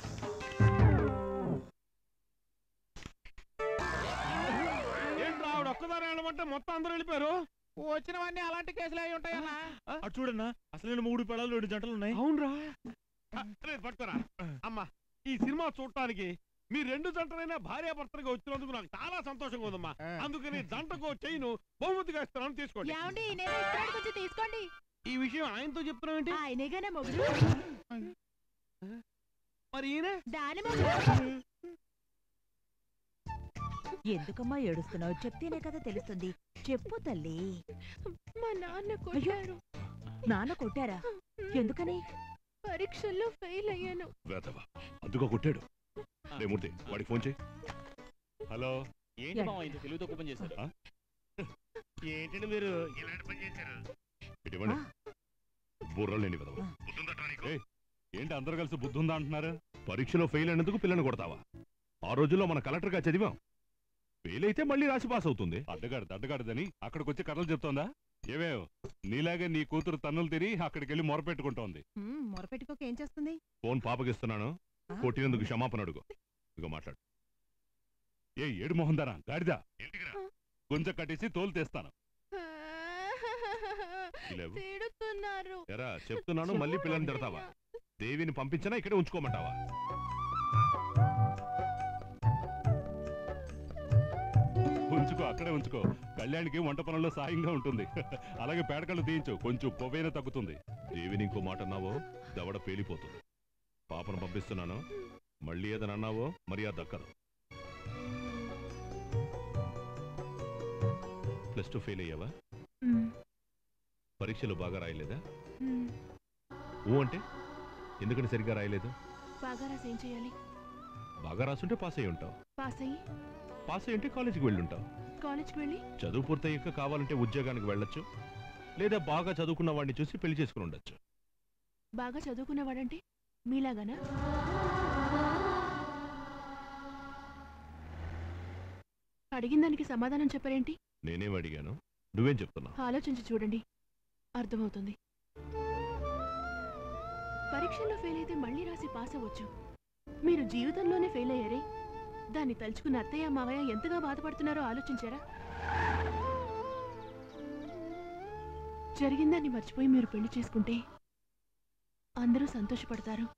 ఏంట్రా ఆవిడ ఒక్కదాని వెళ్ళమంటే మొత్తం అందరూ వెళ్ళిపోయారు వచ్చినవన్నీ అలాంటి కేసులు అయి ఉంటాయన్నా అటు చూడన్నా అసలు మూడు పెడాలు రెండు జంటలు ఉన్నాయి అవునరా రే పట్టుకోరా అమ్మా ఈ సినిమా చూడటానికి మీ రెండు జంటలైనా భార్యాభర్తలుగా వచ్చినందుకు నాకు చాలా సంతోషంగా ఉందమ్మా అందుకని జంటకు చైను బహుమతిగా ఇస్తున్నాను తీసుకోండి ఏమండి నేను ఇస్తున్నాను కొంచెం తీసుకోండి ఈ విషయం ఆయనతో చెప్తున్నావు ఏంటి ఆయనేగానే మొగుడు మరి ఈయన దాని మొగుడు ఎందుకమ్మా ఏడుస్తున్నావు చెప్తేనే కదా తెలుస్తుంది చెప్పు తల్లి మా నాన్న కొట్టారు నాన్న కొట్టారా ఎందుకని పరీక్షల్లో ఫెయిల్ అయ్యాను వేదవా అందుకో కొట్టాడు రే మూర్తి వాడికి ఫోన్ చేయి హలో ఏంటి మామ ఇంత తెలుగు తక్కువ పని చేశారు ఏంటంటే మీరు ఇలాంటి పని చేశారు ఇటువంటి బుర్రలు లేని విధవ ఏయ్, ఏంటి అందరూ కలిసి బుద్ధి ఉందా అంటున్నారు పరీక్షలో ఫెయిల్ అయినందుకు పిల్లని కొడతావా ఆ రోజుల్లో మన కలెక్టర్గా చదివాం ఫెయిల్ అయితే మళ్ళీ రాసి పాస్ అవుతుంది అడ్డగాడు అడ్డగాడిదని అక్కడికి వచ్చి కథలు చెప్తోందా ఏవే నీలాగే నీ కూతురు తన్నులు తిని అక్కడికి వెళ్ళి మొరపెట్టుకుంటోంది మొరపెట్టుకోక ఏం చేస్తుంది ఫోన్ పాపకిస్తున్నాను కొట్టినందుకు క్షమాపణ అడుగు ఇక మాట్లాడు ఏ ఏడు మొహం ధర గాడిదా గుంజ కట్టేసి తోలు తెస్తాను ఇలేవు. తిడుతున్నారు ఎరా చెప్తున్నాను మళ్ళీ పిల్లని తిడతావా దేవిని పంపించినా ఇక్కడే ఉంచుకోమంటావా ఉంచుకో అక్కడే ఉంచుకో కళ్యాణికి వంట పనుల్లో సాయంగా ఉంటుంది అలాగే పేడకళ్ళు తీయించు కొంచెం కొవ్వైనా తగ్గుతుంది దేవిని ఇంకో మాట అన్నావో దవడ పేలిపోతుంది పాపను పంపిస్తున్నాను మళ్ళీ ఏదైనా అన్నావో మర్యాద దక్కదు ప్లస్ టూ ఫెయిల్ అయ్యావా పరీక్షలు బాగా రాయలేదా ఊ అంటే ఎందుకని సరిగ్గా రాయలేదు బాగా రాసి ఏం చేయాలి బాగా రాసుంటే పాస్ అయి ఉంటావు పాస్ అయ్యి పాస్ అయి ఉంటే కాలేజీకి వెళ్ళి ఉంటావు కాలేజ్కి వెళ్ళి చదువు పూర్తయ్యాక కావాలంటే ఉద్యోగానికి వెళ్ళొచ్చు లేదా బాగా చదువుకున్న వాడిని చూసి పెళ్లి చేసుకుని ఉండొచ్చు బాగా చదువుకునేవాడంటే మీలాగానా అడిగిన దానికి సమాధానం చెప్పరేంటి నేనేం అడిగాను నువ్వేం చెప్తున్నావు ఆలోచించి చూడండి అర్థమవుతుంది పరీక్షల్లో ఫెయిల్ అయితే మళ్ళీ రాసి పాస్ అవ్వచ్చు మీరు జీవితంలోనే ఫెయిల్ అయ్యారే దాన్ని తలుచుకున్న అత్తయ్య మావయ్య ఎంతగా బాధపడుతున్నారో ఆలోచించారా జరిగిందాన్ని మర్చిపోయి మీరు పెళ్లి చేసుకుంటే అందరూ సంతోషపడతారు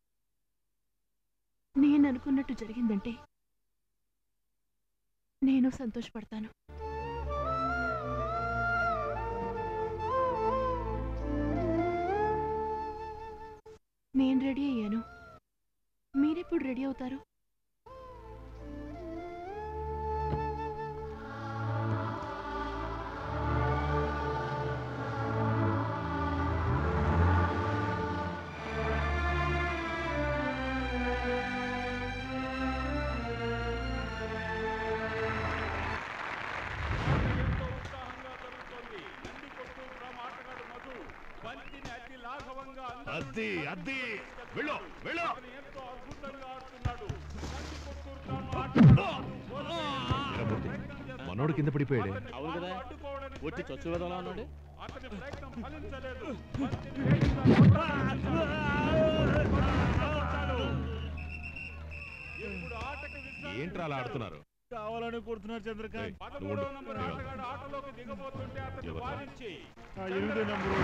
నేను అనుకున్నట్టు జరిగిందంటే నేను సంతోషపడతాను నేను రెడీ అయ్యాను మీరెప్పుడు రెడీ అవుతారు అద్ది అద్ది వెళ్ళు వెళ్ళు మనోడు కింద పడిపోయాడే అవును కదా ఒట్టి చచ్చు విధంగా ఉన్నాడు ఏంట్రా అలా ఆడుతున్నారు కావాలని కొడుతున్నారు చంద్రకాంత్ ఏయ్, నువ్వు ఉండు. నేను వెళ్తాను. ఆటలోకి దిగబోతుంటే అతన్ని ఎవరు? వారించి ఆ ఎనిమిదో నంబరు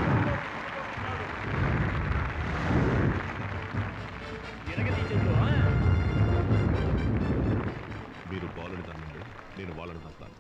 మీరు బాలుని తన్నండి నేను వాళ్ళని తప్పుతాను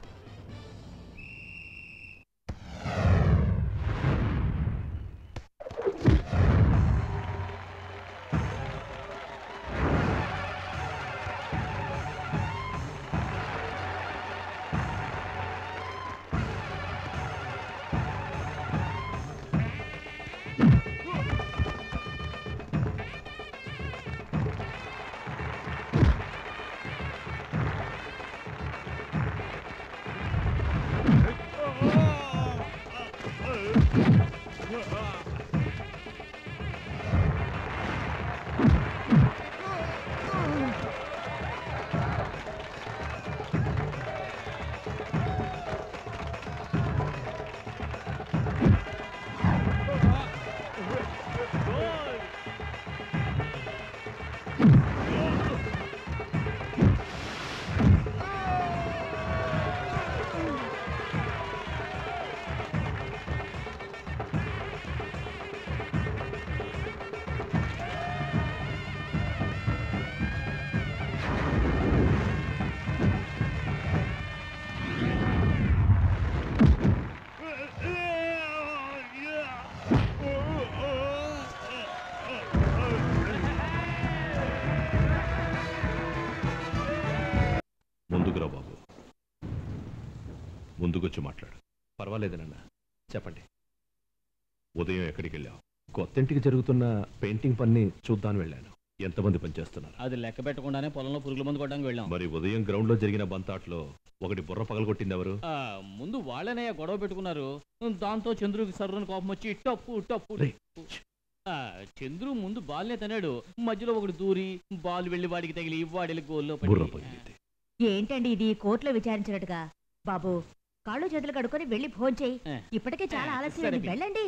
ముందుకొచ్చి మాట్లాడు పర్వాలేదనన్నా చెప్పండి ఉదయం ఎక్కడికి వెళ్ళావు కొత్తింటికి జరుగుతున్న పెయింటింగ్ పని చూద్దాం వెళ్ళాను ఎంతమంది పనిచేస్తున్నారు అది లెక్క పెట్టకుండానే పొలంలో పురుగుల మందు కొట్టడానికి వెళ్ళాం మరి ఉదయం గ్రౌండ్ లో జరిగిన బంతాట్లో ఒకటి బుర్ర పగలగొట్టింది ఎవరు ఆ, ముందు వాళ్ళనే గొడవ పెట్టుకున్నారు దాంతో చంద్రుకి సర్రుని కోపం వచ్చి టప్పు టప్పు టప్పు. ఆ, చంద్రు ముందు బాల్నే తన్నాడు మధ్యలో ఒకటి దూరి బాల్ వెళ్ళి వాడికి తగిలి వాడి గోల్లో బుర్ర పడి ఏంటండి ఇది కోర్టులో విచారించినట్టుగా బాబు కాళ్ళు చేతులు కడుక్కొని వెళ్ళి భోంచేయి ఇప్పటికే చాలా ఆలస్యం సరే. వెళ్ళండి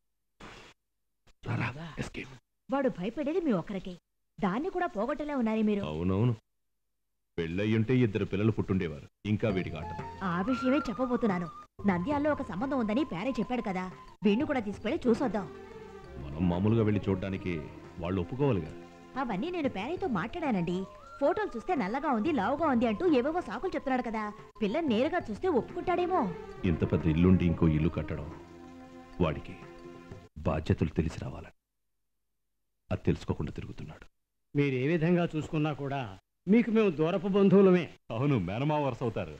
వాడు భయపడేది మీ ఒక్కరికి దాన్ని కూడా పోగొట్టలే ఉన్నారే మీరు అవునవును పెళ్ళయ్యుంటే ఇద్దరు పిల్లలు పుట్టుండేవారు ఇంకా వీడికి ఆట ఆ విషయమే చెప్పబోతున్నాను నంద్యాల్లో ఒక సంబంధం ఉందని పేరే చెప్పాడు కదా వీణ్ణి కూడా తీసుకెళ్లి చూసొద్దాం మనం మామూలుగా వెళ్ళి చూడడానికి వాళ్ళు ఒప్పుకోవాలిగా అవన్నీ నేను పేరయ్యతో మాట్లాడానండి ఫోటోలు చూస్తే నల్లగా ఉంది లావుగా ఉంది అంటూ ఏవేవో సాకులు చెప్తున్నాడు కదా పిల్లని నేరుగా చూస్తే ఒప్పుకుంటాడేమో ఇంత పెద్ద ఇల్లుండి ఇంకో ఇల్లు కట్టడం వాడికి బాధ్యతలు తెలిసి రావాలని అది తెలుసుకోకుండా తిరుగుతున్నాడు మీరు ఏ విధంగా చూసుకున్నా కూడా మీకు మేము దూరపు బంధువులమే అవును మేనమా వరుస అవుతారు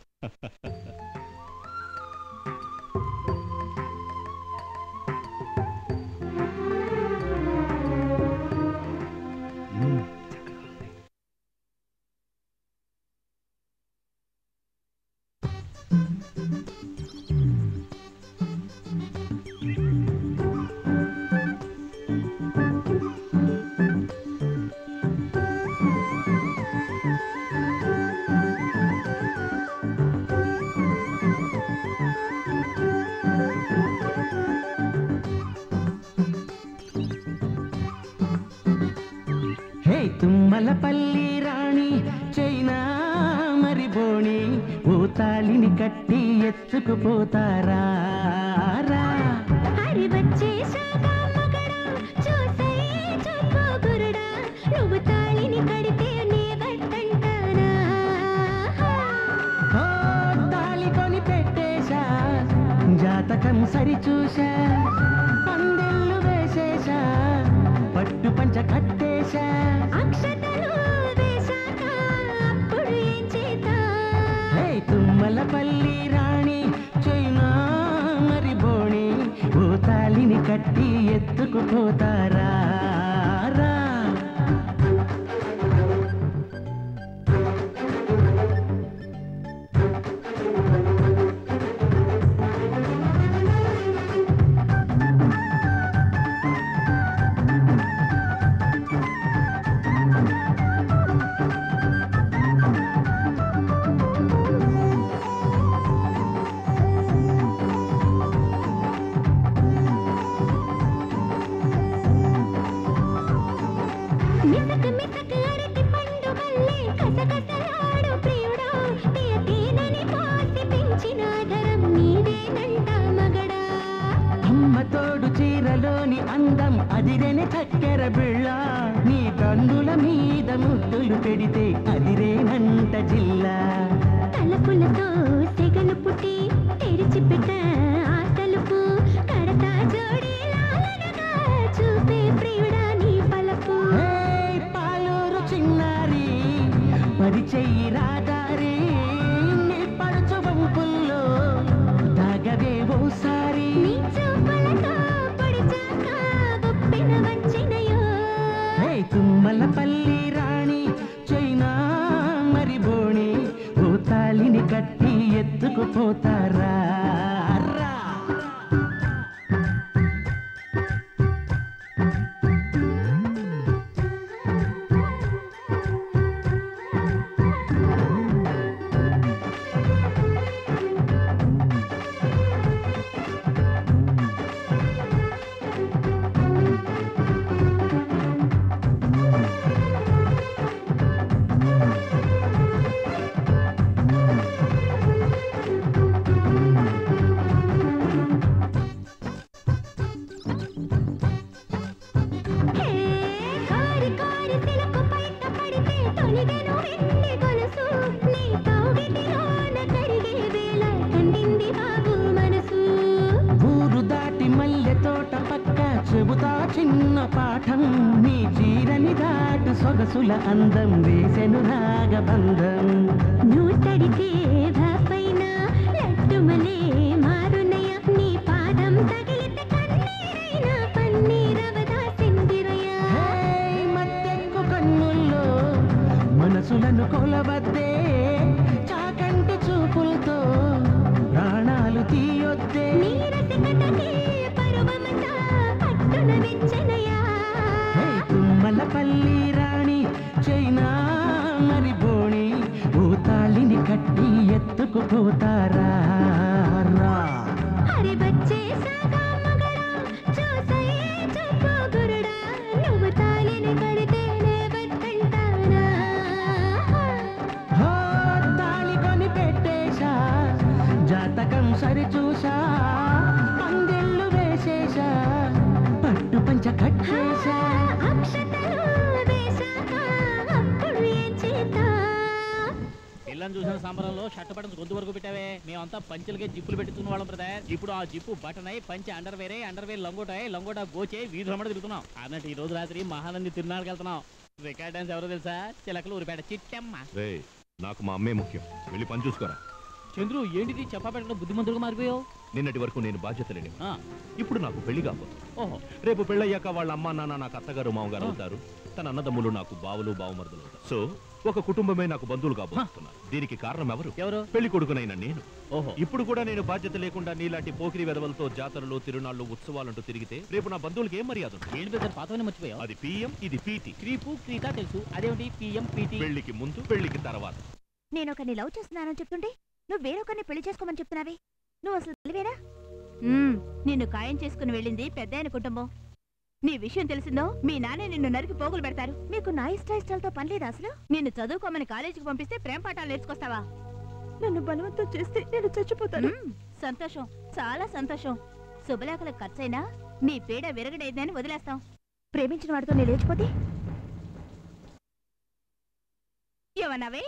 హే తుమ్మలపల్లి రాణి చైనా మరి బోణి ఓ తాళిని కట్టి ఎత్తుకుపోతారా రా. హరి వచ్చేశాగా మగడా చూసే చూపు గురుడా నువ్వు తాళిని కడితే నే వద్దంటానా ఓ తాళి కొని పెట్టేశా జాతకం సరి చూసా పందెళ్ళు వేసేశా పట్టు పంచ కట్టేశా అక్షతలు వేశాక అప్పుడు ఏం చేద్దాం హే తుమ్మలపల్లి రాణి చైనా మరి బోణి ఓ తాళిని కట్టి ఎత్తుకుపోతారా రా. మిసక మిసక అరటి పండు వల్లే కసకసలాడు ప్రియుడా తీయ తీనని పోసి పెంచిన ధరం నీదేనంట మగడా అమ్మ తోడు చీరలోని అందం అదిరేని చక్కెర బిళ్ళ నీ కన్నుల మీద ముద్దులు పెడితే అదిరేనంట జిల్లా తలపులతో సెగలు పుట్టి తెరిచి పెట్ట ఆ తలుపు కడతా జోడి లాలనగా చూపే ప్రియుడా నీ పలపు ఏయ్ పాలూరు చిన్నారి పరిచెయ్యి రాదారి నీ పడుచు వంపుల్లో తాగవే ఓసారి నీ చూపులతో పొడిచాక గొప్పెన వచ్చినయో హే తుమ్మలపల్లి రాణి చైనా మరి బోణి ఓ తాళిని కట్టి ఎత్తుకుపోతారా రా. కారి కారి సిలకు పైట పడితే తొలిగెను వెండి గొలుసు నీ కౌగిటిలోన కరిగే వేళ కందింది బాబు మనసు ఊరు దాటి మల్లె తోట పక్క చెబుతా చిన్న పాఠం నీ చీరని దాటు సొగసుల అందం వేసెను రాగబంధం నువ్వు తడితే పైన లడ్డు కమలే మారునయ నీ పాదం తగిలితే కన్నీరైనా పన్నీరవదా సిందిరయా మత్తెక్కు కన్నుల్లో మనసులను కొలవద్దే చాకంటి చూపులతో ప్రాణాలు తీయొద్దే నీరసికటకే పరువమంతా పట్టున వెచ్చనయా హే, తుమ్మలపల్లి రాణి చైనా మరి బోణి ఊతాళిని కట్టి ఎత్తుకుపోతారా రా. హరి వచ్చేసాగా మగడా చూసయ్యే చూపు గురుడా నువ్వు తాళిని కడితేనే వద్దంటానా హో, తాళి కొని పెట్టేశా జాతకం సరిచూసా పందిళ్ళు వేసేశా పట్టు పంచ కట్టేశా అక్షతలు వేశాక అప్పుడు ఏం చేద్దాం పిల్లని చూసిన సంబరంలో షర్ట్ బటన్స్ గొంతు వరకు పెట్టావే మేమంతా పంచులకే జిప్పులు పెట్టుకున్న వాళ్ళం బ్రదర్ ఇప్పుడు ఆ జిప్పు బటన్ అయి పంచి అండర్ వేరే అండర్ వేర్ లంగోటాయి లంగోటా గోచే వీధి రమ్మడ తిరుగుతున్నాం అన్నట్టు ఈ రోజు రాత్రి మహానంది తిరునాళ్ళకి వెళ్తున్నాం రికార్డ్ డాన్స్ ఎవరో తెలుసా చిలకలు ఊరిపేట చిట్టమ్మ రే నాకు మా అమ్మే ముఖ్యం వెళ్ళి పని చూసుకోరా చంద్రు ఏంటిది చెప్పబెట్టడం బుద్ధిమంతుడుగా మారిపోయావు నిన్నటి వరకు నేను బాధ్యత లేని ఆ. ఇప్పుడు నాకు పెళ్లి కాబోతుంది ఓహో రేపు పెళ్ళయ్యాక వాళ్ళ అమ్మ నాన్న నాకు అత్తగారు మామగారు అవుతారు తన అన్నదమ్ములు నాకు బావులు బావమరుదులు అవుతారు సో ఒక కుటుంబమే నాకు బంధువులు కాబోతున్నారు దీనికి కారణం ఎవరు ఎవరు పెళ్లి కొడుకునైన నేను ఓహో ఇప్పుడు కూడా నేను బాధ్యత లేకుండా నీలాంటి పోకిరి వెదవలతో జాతరలు తిరునాళ్ళు ఉత్సవాలంటూ తిరిగితే రేపు నా బంధువులకి ఏం మర్యాద ఉంటుంది? ఏంటి బ్రదర్ పాతవని మర్చిపోయావు అది పిఎం ఇది పీటీ క్రీపు క్రీత తెలుసు అదేమిటి పిఎం పీటీ పెళ్లికి ముందు పెళ్లికి తర్వాత నేను ఒకరిని లవ్ చేస్తున్నానని చెప్తుంటే నువ్వు వేరొకరిని పెళ్లి చేసుకోమని చెప్తున్నావే నువ్వు అసలు తెలివేనా నిన్ను ఖాయం చేసుకుని వెళ్ళింది పెద్ద ఆయన కుటుంబం నీ విషయం తెలిసిందో మీ నాన్న నిన్ను నరికి పోగులు పెడతారు మీకు నా ఇష్ట ఇష్టాలతో పని లేదా అసలు నిన్ను చదువుకోమని కాలేజీకి పంపిస్తే ప్రేమ పాఠాలు నేర్చుకొస్తావా నన్ను బలవంతం చేస్తే నేను చచ్చిపోతాను సంతోషం చాలా సంతోషం శుభలేఖలకు ఖర్చైనా నీ పీడ విరగడైందని వదిలేస్తాం ప్రేమించిన వాడితో నేను లేచిపోతే ఏమన్నావే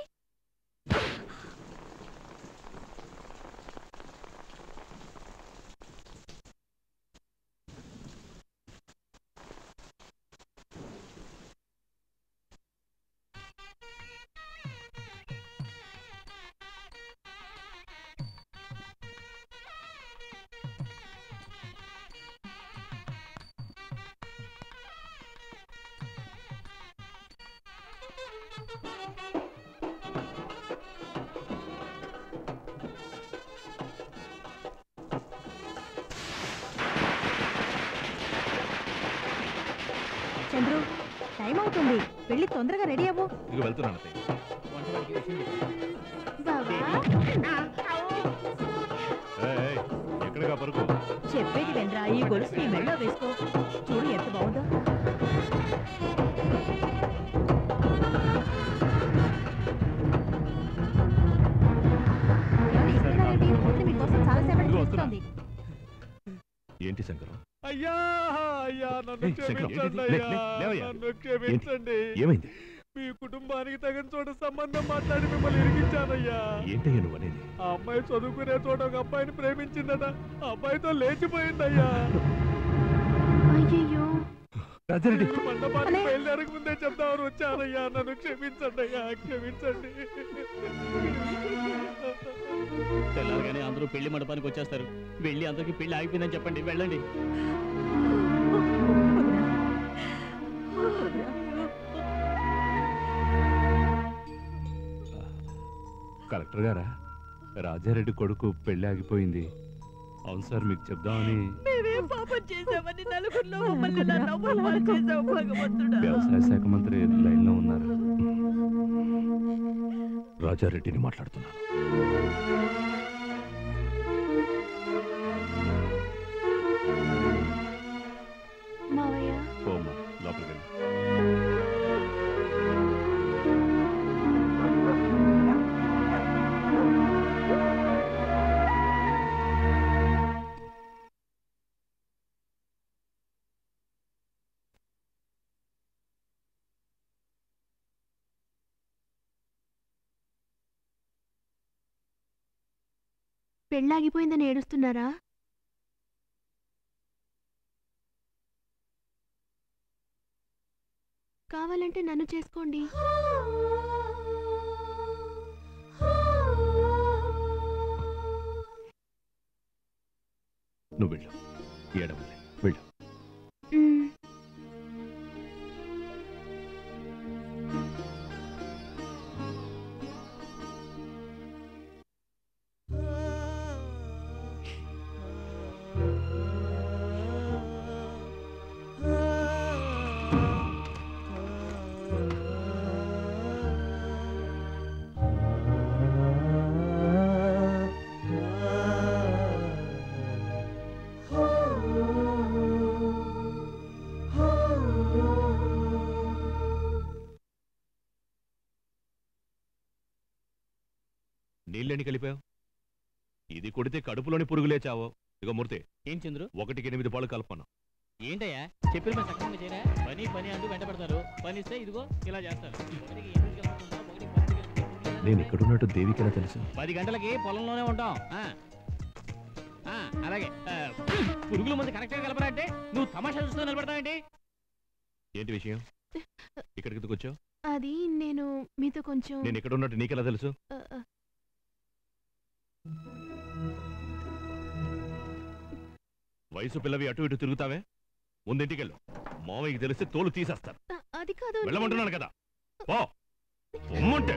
చంద్రు టైం అవుతుంది వెళ్ళి తొందరగా రెడీ అవ్వు ఇక వెళ్తున్నాను అత్తయ్య. ఏయ్, ఏయ్, ఎక్కడికా పరుకు చెప్పేది వెంద్రా ఈ గొలుసు నీ మెళ్ళో వేసుకో చూడు ఎంత బాగుందో ఏమండి, ఇస్తున్నారండి? వదిన మీకోసం చాలాసేపటి నుంచి చూస్తోంది. ఏంటి శంకరం అయ్యా అయ్యా నన్ను ఏయ్, శంకరం, క్షమించండి లే, లే, అయ్యా లేవయ్యా. నన్ను క్షమించండి ఏమైంది మీ కుటుంబానికి తగిన చోట సంబంధం మాట్లాడి మిమ్మల్ని ఇరికించానయ్యా ఏంటయ్యా నువ్వు అనేది ఆ అమ్మాయి చదువుకునే చోట ఒక అబ్బాయిని ప్రేమించిందట ఆ అబ్బాయితో లేచిపోయిందయ్యా అయ్యయ్యో రాజారెడ్డి ఈ మండపానికి బయలుదేరక ముందే చెప్తామని వచ్చానయ్యా నన్ను క్షమించండి అయ్యా క్షమించండి తెల్లారగానే అందరూ పెళ్లి మండపానికి వచ్చేస్తారు వెళ్ళి అందరికి పెళ్లి ఆగిపోయిందని చెప్పండి వెళ్ళండి కలెక్టర్ గారా రాజారెడ్డి కొడుకు పెళ్లి ఆగిపోయింది అవును సార్ మీకు చెప్దామని మేమేం పాపం చేశామని నలుగురిలో మమ్మల్ని ఇలా నవ్వులు పాలు చేశావు భగవంతుడా వ్యవసాయ శాఖ మంత్రి లైన్లో ఉన్నారు రాజారెడ్డిని మాట్లాడుతున్నాను మావయ్య పోమ్మా లోపలికి వెళ్ళు. పెళ్ళాగిపోయిందని ఏడుస్తున్నారా కావాలంటే నన్ను చేసుకోండి నువ్వు వెళ్ళు ఏడవలే వెళ్ళు నీళ్ళని కలిపావు ఇది కొడితే కడుపులోని పురుగులే చావో ఇక మూర్తి ఏం చంద్రు ఒకటికి ఎనిమిది పాలు కలపను ఏంటయ్యా చెప్పిన పని సక్రమంగా చేయరా పని పని అంటూ వెంట పడతారు పని ఇస్తే ఇదిగో ఇలా చేస్తారు ఒకటికి ఎనిమిది కలుపుకుంటా, ఒకటికి పన్నెండు కలుపుకుంటా. నేను ఇక్కడున్నట్టు దేవికెలా తెలుసు పది గంటలకి పొలంలోనే ఉంటాం ఆ. ఆ, అలాగే ఆ, పురుగుల మంది కరెక్ట్గా కలపరా అంటే నువ్వు తమాషా చూస్తూ నిలబడతావేంటి ఏంటి విషయం ఇక్కడికి ఎందుకు వచ్చావు అది నేను మీతో కొంచెం నేను ఇక్కడ ఉన్నట్టు నీకెలా తెలుసు ఆ, ఆ, వయసు పిల్లవి అటు ఇటు తిరుగుతావే ముందింటికెళ్ళు మామయ్యకి తెలిస్తే తోలు తీసేస్తారు ఆ, అది కాదు వెళ్ళమంటున్నాను కదా పో పొమ్మంటే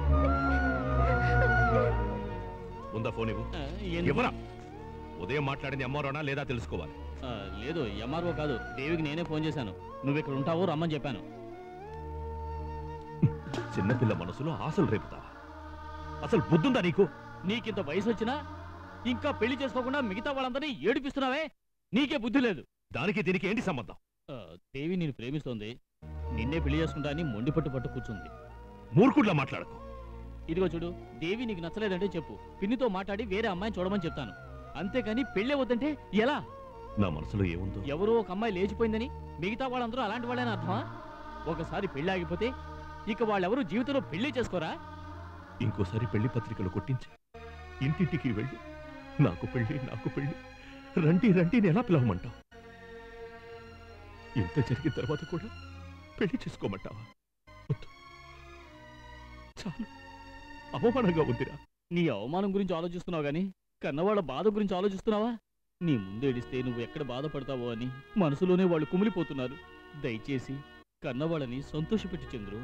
ఉందా ఫోన్ ఇవ్వు ఎందుకు? ఇవ్వరా ఉదయం మాట్లాడింది అమ్మారోనా లేదా తెలుసుకోవాలి ఆ, లేదు ఎంఆర్ఓ కాదు దేవికి నేనే ఫోన్ చేశాను నువ్వు ఇక్కడ ఉంటావు రమ్మని చెప్పాను చిన్నపిల్ల మనసులో ఆశలు రేపుతా అసలు బుద్ధుందా నీకు నీకింత వయసు వచ్చినా ఇంకా పెళ్లి చేసుకోకుండా మిగతా వాళ్ళందరినీ ఏడిపిస్తున్నావే నీకే బుద్ధి లేదు దానికి దీనికి ఏంటి సంబంధం ఆ, దేవి నేను ప్రేమిస్తోంది నిన్నే పెళ్లి చేసుకుంటా అని మొండి పట్టు పట్టు కూర్చుంది మూర్ఖుడ్లా మాట్లాడకు ఇదిగో చూడు దేవి నీకు నచ్చలేదంటే చెప్పు పిన్నితో మాట్లాడి వేరే అమ్మాయిని చూడమని చెప్తాను అంతేకాని పెళ్ళే వద్దంటే ఎలా నా మనసులో ఏముందో ఎవరో ఒక అమ్మాయి లేచిపోయిందని మిగతా వాళ్ళందరూ అలాంటి వాళ్ళని అర్థమా ఒకసారి పెళ్లి ఆగిపోతే ఇక వాళ్ళెవరూ జీవితంలో పెళ్లి చేసుకోరా ఇంకోసారి పెళ్లి పత్రికలు కొట్టించి ఇంటింటికి వెళ్ళి నాకు పెళ్లి నాకు పెళ్లి రండి రండి అని ఎలా పిలవమంటావు ఇంత జరిగిన తర్వాత కూడా పెళ్లి చేసుకోమంటావా వద్దు. చాలు అవమానంగా ఉందిరా నీ అవమానం గురించి ఆలోచిస్తున్నావు గాని కన్నవాళ్ళ బాధ గురించి ఆలోచిస్తున్నావా నీ ముందు ఏడిస్తే నువ్వు ఎక్కడ బాధపడతావో అని మనసులోనే వాళ్ళు కుమిలిపోతున్నారు దయచేసి కన్నవాళ్ళని సంతోషపెట్టి చంద్రు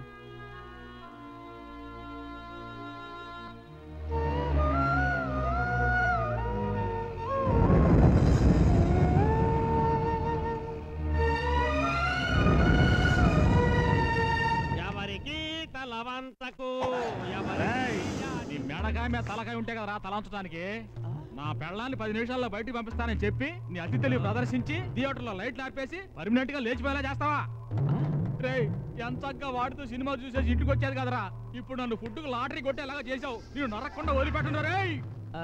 ఎవరికి తలవంతకు నీ మెడకాయ మీద తలకాయ ఉంటే కదరా తలంచడానికి నా పెళ్ళాన్ని పది నిమిషాల్లో బయటికి పంపిస్తానని చెప్పి నీ అతి తెలివి ప్రదర్శించి థియేటర్లో లైట్లు ఆర్పేసి పర్మనెంట్ గా లేచిపోయేలా చేస్తావా రేయ్ ఎంచక్క వాడుతూ సినిమా చూసేసి ఇంటికి వచ్చేది కదరా ఇప్పుడు నన్ను ఫుడ్కు లాటరీ కొట్టేలాగా చేసావు నేను నరకకుండా వదిలిపెట్టున్నా రేయ్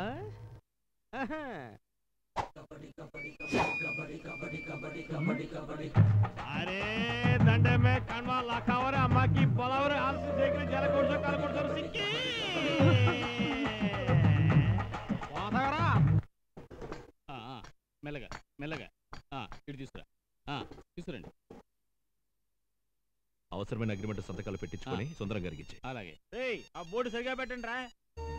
अरे डंडे में कनवा लखावर अम्मा की बलावर हाल से देख रहे जल कोर्सो कल कोर्सो सिक्की ఆ, ఆ, మెల్లగా మెల్లగా ఆ, ఇటు తీసుకురా ఆ, తీసుకురండి అవసరమైన అగ్రిమెంట్ సంతకాలు పెట్టించుకొని సుందరం గారికి అలాగే ఏయ్ ఆ బోర్డు సరిగా పెట్టండి రా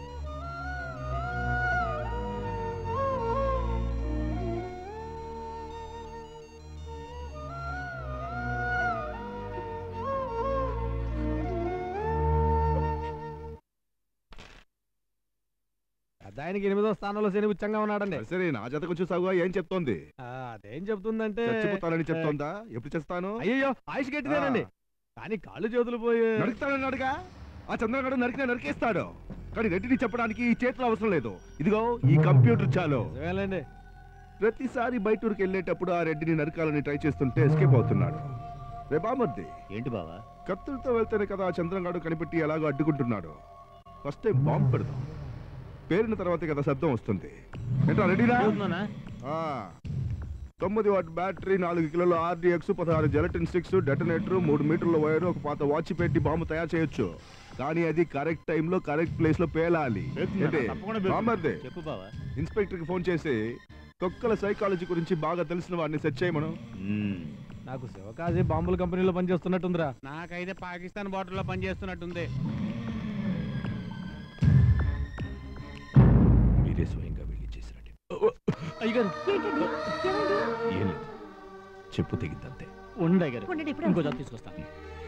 పెద్ద ఆయనకి ఎనిమిదో స్థానంలో శని ఉచ్చంగా ఉన్నాడండి సరే నా జత కొంచెం సాగుగా ఏం చెప్తోంది ఆ, అదేం చెప్తుందంటే చచ్చిపోతానని చెప్తోందా ఎప్పుడు చేస్తాను అయ్యో ఆయుష్ గట్టిదేనండి కానీ కాళ్ళు చేతులు పోయి నరుకుతానని అడగా ఆ చంద్రగాడు నరికిన నరికేస్తాడు కానీ రెడ్డిని చెప్పడానికి ఈ చేతులు అవసరం లేదు ఇదిగో ఈ కంప్యూటర్ చాలు నిజమేలేండి ప్రతిసారి బయట ఊరికి వెళ్ళేటప్పుడు ఆ రెడ్డిని నరకాలని ట్రై చేస్తుంటే ఎస్కేప్ అవుతున్నాడు రే బామర్ది ఏంటి బావా కత్తులతో వెళ్తేనే కదా ఆ చంద్రంగాడు కనిపెట్టి ఎలాగో అడ్డుకుంటున్నాడు ఫస్ట్ టైం బాంబు పెడదాం పేరిన తర్వాతే కదా శబ్దం వస్తుంది ఏంటో రెడీనా ఆ. తొమ్మిది వాట్ బ్యాటరీ నాలుగు కిలోల ఆర్డిఎక్స్ పదహారు జెలటిన్ స్టిక్స్ డెటనేటర్ మూడు మీటర్ల వైర్ ఒక పాత వాచ్ పెట్టి బాంబు తయారు చేయొచ్చు కానీ అది కరెక్ట్ టైంలో కరెక్ట్ ప్లేస్ లో పేలాలి ఏంటి? బామ్మర్ది, చెప్పు బావా ఇన్స్పెక్టర్ కి ఫోన్ చేసి కుక్కల సైకాలజీ గురించి బాగా తెలిసిన వాడిని సెట్ చేయమను నాకు శివకాజీ బాంబుల కంపెనీలో పనిచేస్తున్నట్టుందిరా నాకైతే పాకిస్తాన్ బార్డర్ లో పనిచేస్తున్నట్టుంది మీరే స్వయంగా వెళ్ళి చేసిరండి అయ్యగారు ఏం లేదు చెప్పు తెగిందంతే ఉండండి అయ్యగారు ఉండండి, ఇప్పుడే ఇంకో వస్తాను. జాబ్ తీసుకొస్తాను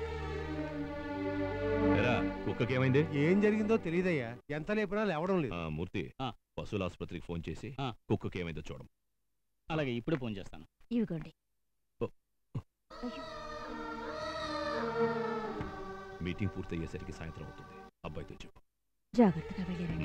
ఎరా కుక్కకి ఏమైంది ఏం జరిగిందో తెలియదయ్యా ఎంత లేపినా లేవడం లేదు ఆ, మూర్తి పశువుల ఆసుపత్రికి ఫోన్ చేసి కుక్కకి ఏమైందో చూడం అలాగే ఇప్పుడే ఫోన్ చేస్తాను ఇవిగోండి మీటింగ్ పూర్తయ్యేసరికి సాయంత్రం అవుతుంది అబ్బాయితో చెప్పు జాగ్రత్తగా వెళ్ళారండి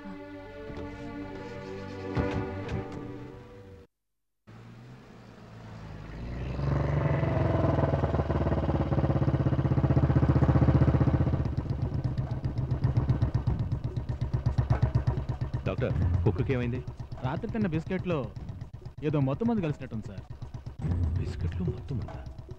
డాక్టర్ కుక్కకి ఏమైంది రాత్రి తిన్న బిస్కెట్లో ఏదో మొత్తం మంది కలిసినట్టుంది సార్ బిస్కెట్లు మొత్తం ఉందా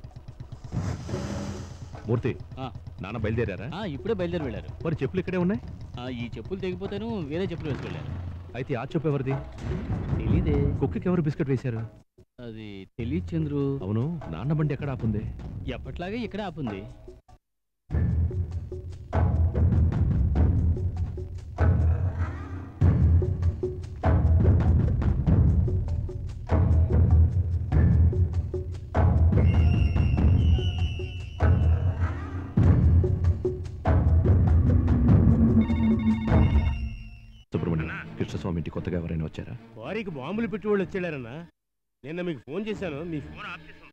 మూర్తి నాన్న బయలుదేరారా ఆ, ఇప్పుడే బయలుదేరి వెళ్ళారు మరి చెప్పులు ఇక్కడే ఉన్నాయి ఆ, ఈ చెప్పులు తెగిపోతాను వేరే చెప్పులు వేసి వెళ్ళారు అయితే ఆ చెప్పు ఎవరిది తెలీదే కుక్కకి ఎవరు బిస్కెట్ వేశారు అది తెలియదు చంద్రు అవును నాన్న బండి ఎక్కడ ఆపుంది ఎప్పట్లాగే ఇక్కడే ఆపుంది సుబ్రహ్మణ్యం కృష్ణస్వామి ఇంటి కొత్తగా ఎవరైనా వచ్చారా వారికి బాంబులు పెట్టి వాళ్ళు వచ్చాడారన్నా నిన్న మీకు ఫోన్ చేశాను మీ ఫోన్ ఆఫ్ చేశాను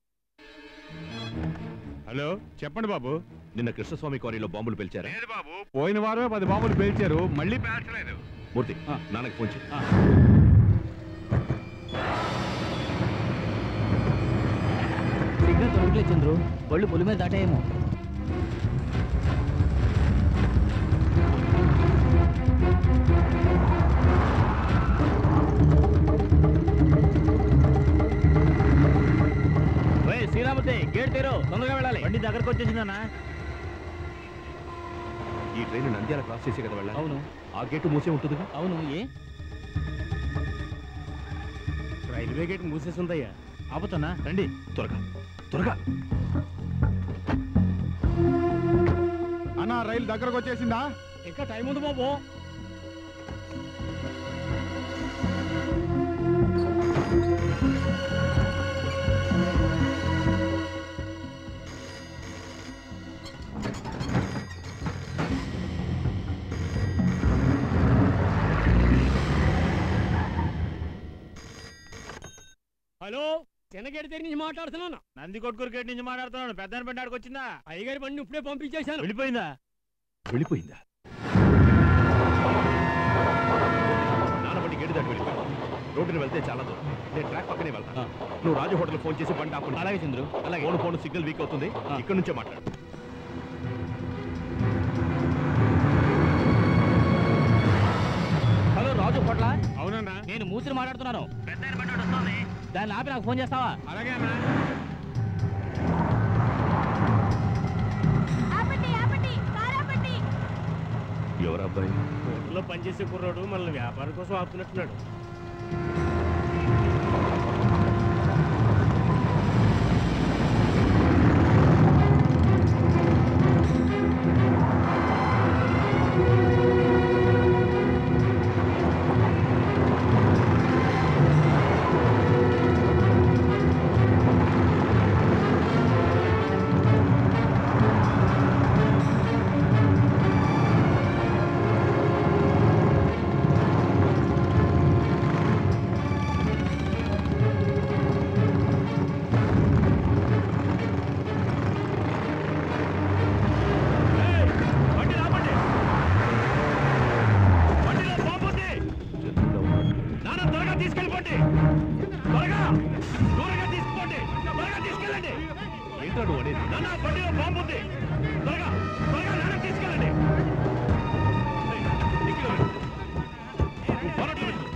హలో చెప్పండి బాబు నిన్న కృష్ణస్వామి క్వారీలో బాంబులు పేల్చారా బాబు పోయిన వారమే పది బాంబులు పేల్చారు మళ్ళీ పేల్చలేదు మూర్తి నాన్నకి ఫోన్ చేయి సిగ్నల్ దొరకలేదు చంద్రు బళ్ళు పొలి మీద దాటాయేమో ఓయ్, శ్రీరామూర్తి గేట్ తీరు తొందరగా వెళ్ళాలి బండి దగ్గరకు వచ్చేసిందన్నా ఈ ట్రైన్ నంద్యాల క్రాస్ చేసే కదా వెళ్ళాలి అవును ఆ గేటు మూసే ఉంటుందిగా అవును ఏ రైల్వే గేట్ మూసేసి ఉందయ్యా ఆపుతున్నా రండి త్వరగా త్వరగా అన్న రైలు దగ్గరకు వచ్చేసిందా ఇంకా టైం ఉంది బాబు హలో చిన్నగేటి దగ్గర నుంచి మాట్లాడుతున్నాను నంది కొట్కూరు గేట్ నుంచి మాట్లాడుతున్నాను పెద్ద బండి ఆడికి వచ్చిందా అయ్యగారి బండి ఇప్పుడే పంపించేశాను వెళ్ళిపోయిందా వెళ్ళిపోయిందా నాన్న బండి గేటు దాటి వెళ్ళిపోయింది రోడ్డుని వెళ్తే చాలా దూరం నేను ట్రాక్ పక్కనే వెళ్తాను నువ్వు రాజు హోటల్ ఫోన్ చేసి బండి ఆపు అలాగే చంద్రు అలాగే ఫోన్ ఫోన్ సిగ్నల్ వీక్ అవుతుంది ఇక్కడ నుంచే మాట్లాడు హలో రాజు హోటల్ అవునన్నా నేను మూసిని మాట్లాడుతున్నాను దాన్ని ఆపి నాకు ఫోన్ చేస్తావా అలాగే అన్నా ఆపండి ఆపండి కారు ఆపండి ఎవరు అబ్బాయి హోటల్లో పనిచేసే కుర్రాడు మనల్ని వ్యాపారం కోసం ఆపుతున్నట్టున్నాడు నాన్న త్వరగా తీసుకెళ్ళిపోండి త్వరగా దూరంగా తీసుకోండి త్వరగా తీసుకెళ్ళండి ఏంటో నువ్వు అనేది నాన్న బండిలో బాంబు ఉంది త్వరగా త్వరగా నాన్న తీసుకెళ్ళండి ఏయ్, డిక్కీలో పెట్టు. నువ్వు బొరట్లో పెట్టు.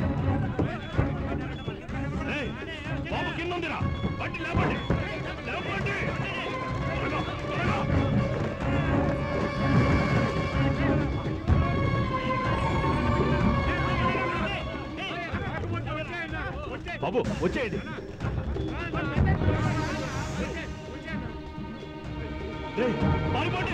ఏయ్, బాంబు కింద ఉందిరా బండి లేపండి లేపండి త్వరగా త్వరగా బాబు వచ్చేయండి ఏయ్, పారిపోండి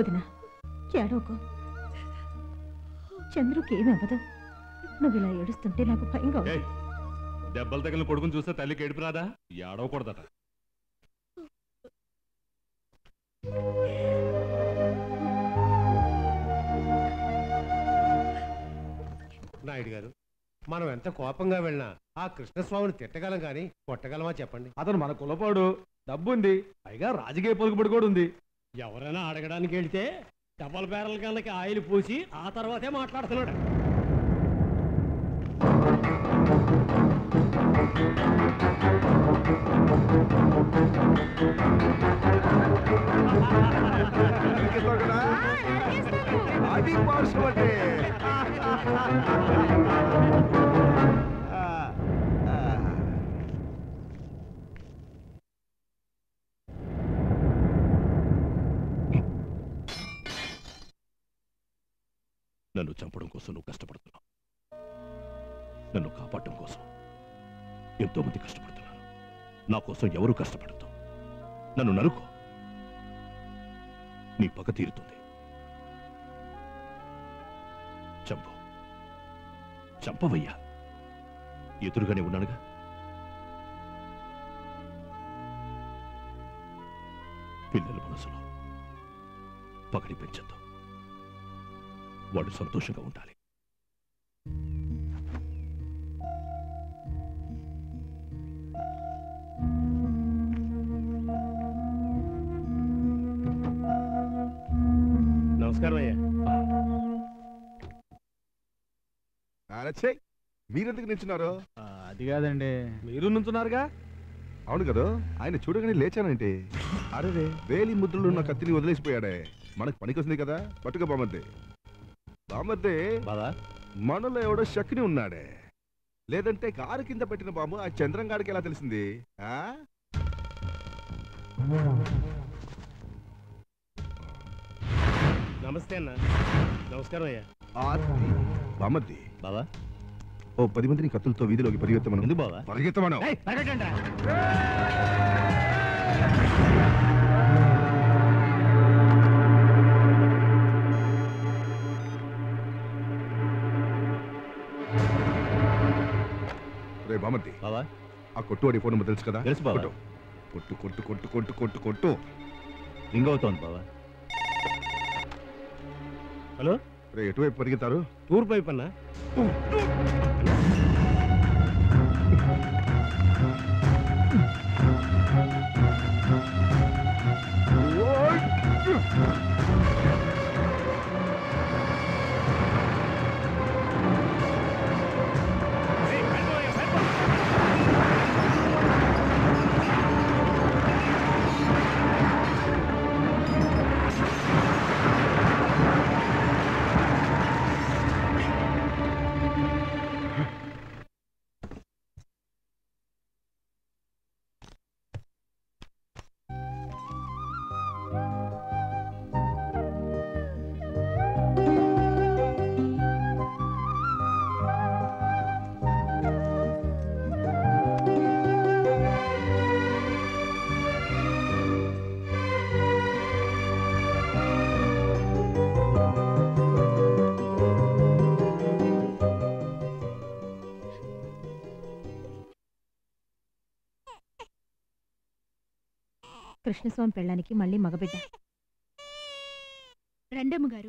వదిన ఏడవకు చంద్రుకి ఏమి అవ్వదు నువ్వు ఇలా ఏడుస్తుంటే నాకు భయంగా ఉంది ఏయ్, దెబ్బలు తగిలిన కొడుకుని చూస్తే తల్లికి ఏడుపు రాదా ఏడవకూడదట నాయుడు గారు మనం ఎంత కోపంగా వెళ్ళినా ఆ కృష్ణస్వామిని తిట్టగలం కానీ కొట్టగలమా చెప్పండి అతను మన కులపాడు డబ్బుంది పైగా రాజకీయ పలుకుబడి కూడా ఉంది ఎవరైనా అడగడానికి వెళ్తే డబల్ బ్యారల్ కళ్ళకి ఆయిల్ పూసి ఆ తర్వాతే మాట్లాడుతున్నాడు అది పౌరుషం అంటే నన్ను చంపడం కోసం నువ్వు కష్టపడుతున్నావు నన్ను కాపాడటం కోసం ఎంతో మంది కష్టపడుతున్నారు నా కోసం ఎవరు కష్టపడద్దు నన్ను నరుకో నీ పగ తీరుతుంది చంపు చంపవయ్యా ఎదురుగానే ఉన్నానుగా పిల్లల మనసులో పగడి పెంచద్దు వాళ్ళు సంతోషంగా ఉండాలి నమస్కారం అయ్యా అరచ్చే మీరెందుకు నిల్చున్నారు అది కాదండి మీరు నుంచున్నారుగా అవును కదా ఆయన చూడగానే లేచానంటే అరే వేలి ముద్రలు ఉన్న కత్తిని వదిలేసిపోయాడే మనకు పనికొస్తుంది కదా పట్టుక బామద్దే బామద్దే మనలో ఎవడో శక్ని ఉన్నాడే లేదంటే కారు కింద పెట్టిన బాంబు ఆ చంద్రంగాడికి ఎలా తెలిసింది ఆ నమస్తే అన్న నమస్కారం అయ్యా బామద్ది బావా ఓ పది మందిని కత్తులతో వీధిలోకి పరిగెత్తమను ఎందుకు బావా పరిగెత్తమను రే బామద్ది బావా ఆ కొట్టువాడి ఫోన్ నెంబర్ తెలుసు కదా తెలుసు బావా కొట్టు కొట్టు కొట్టు కొట్టు కొట్టు కొట్టు రింగ్ అవుతోంది బావా హలో రే ఎటువైపు పరిగెత్తారు తూర్పు వైపు అన్నా కృష్ణస్వామి పెళ్ళానికి మళ్ళీ మగబిడ్డ రండమ్మ గారు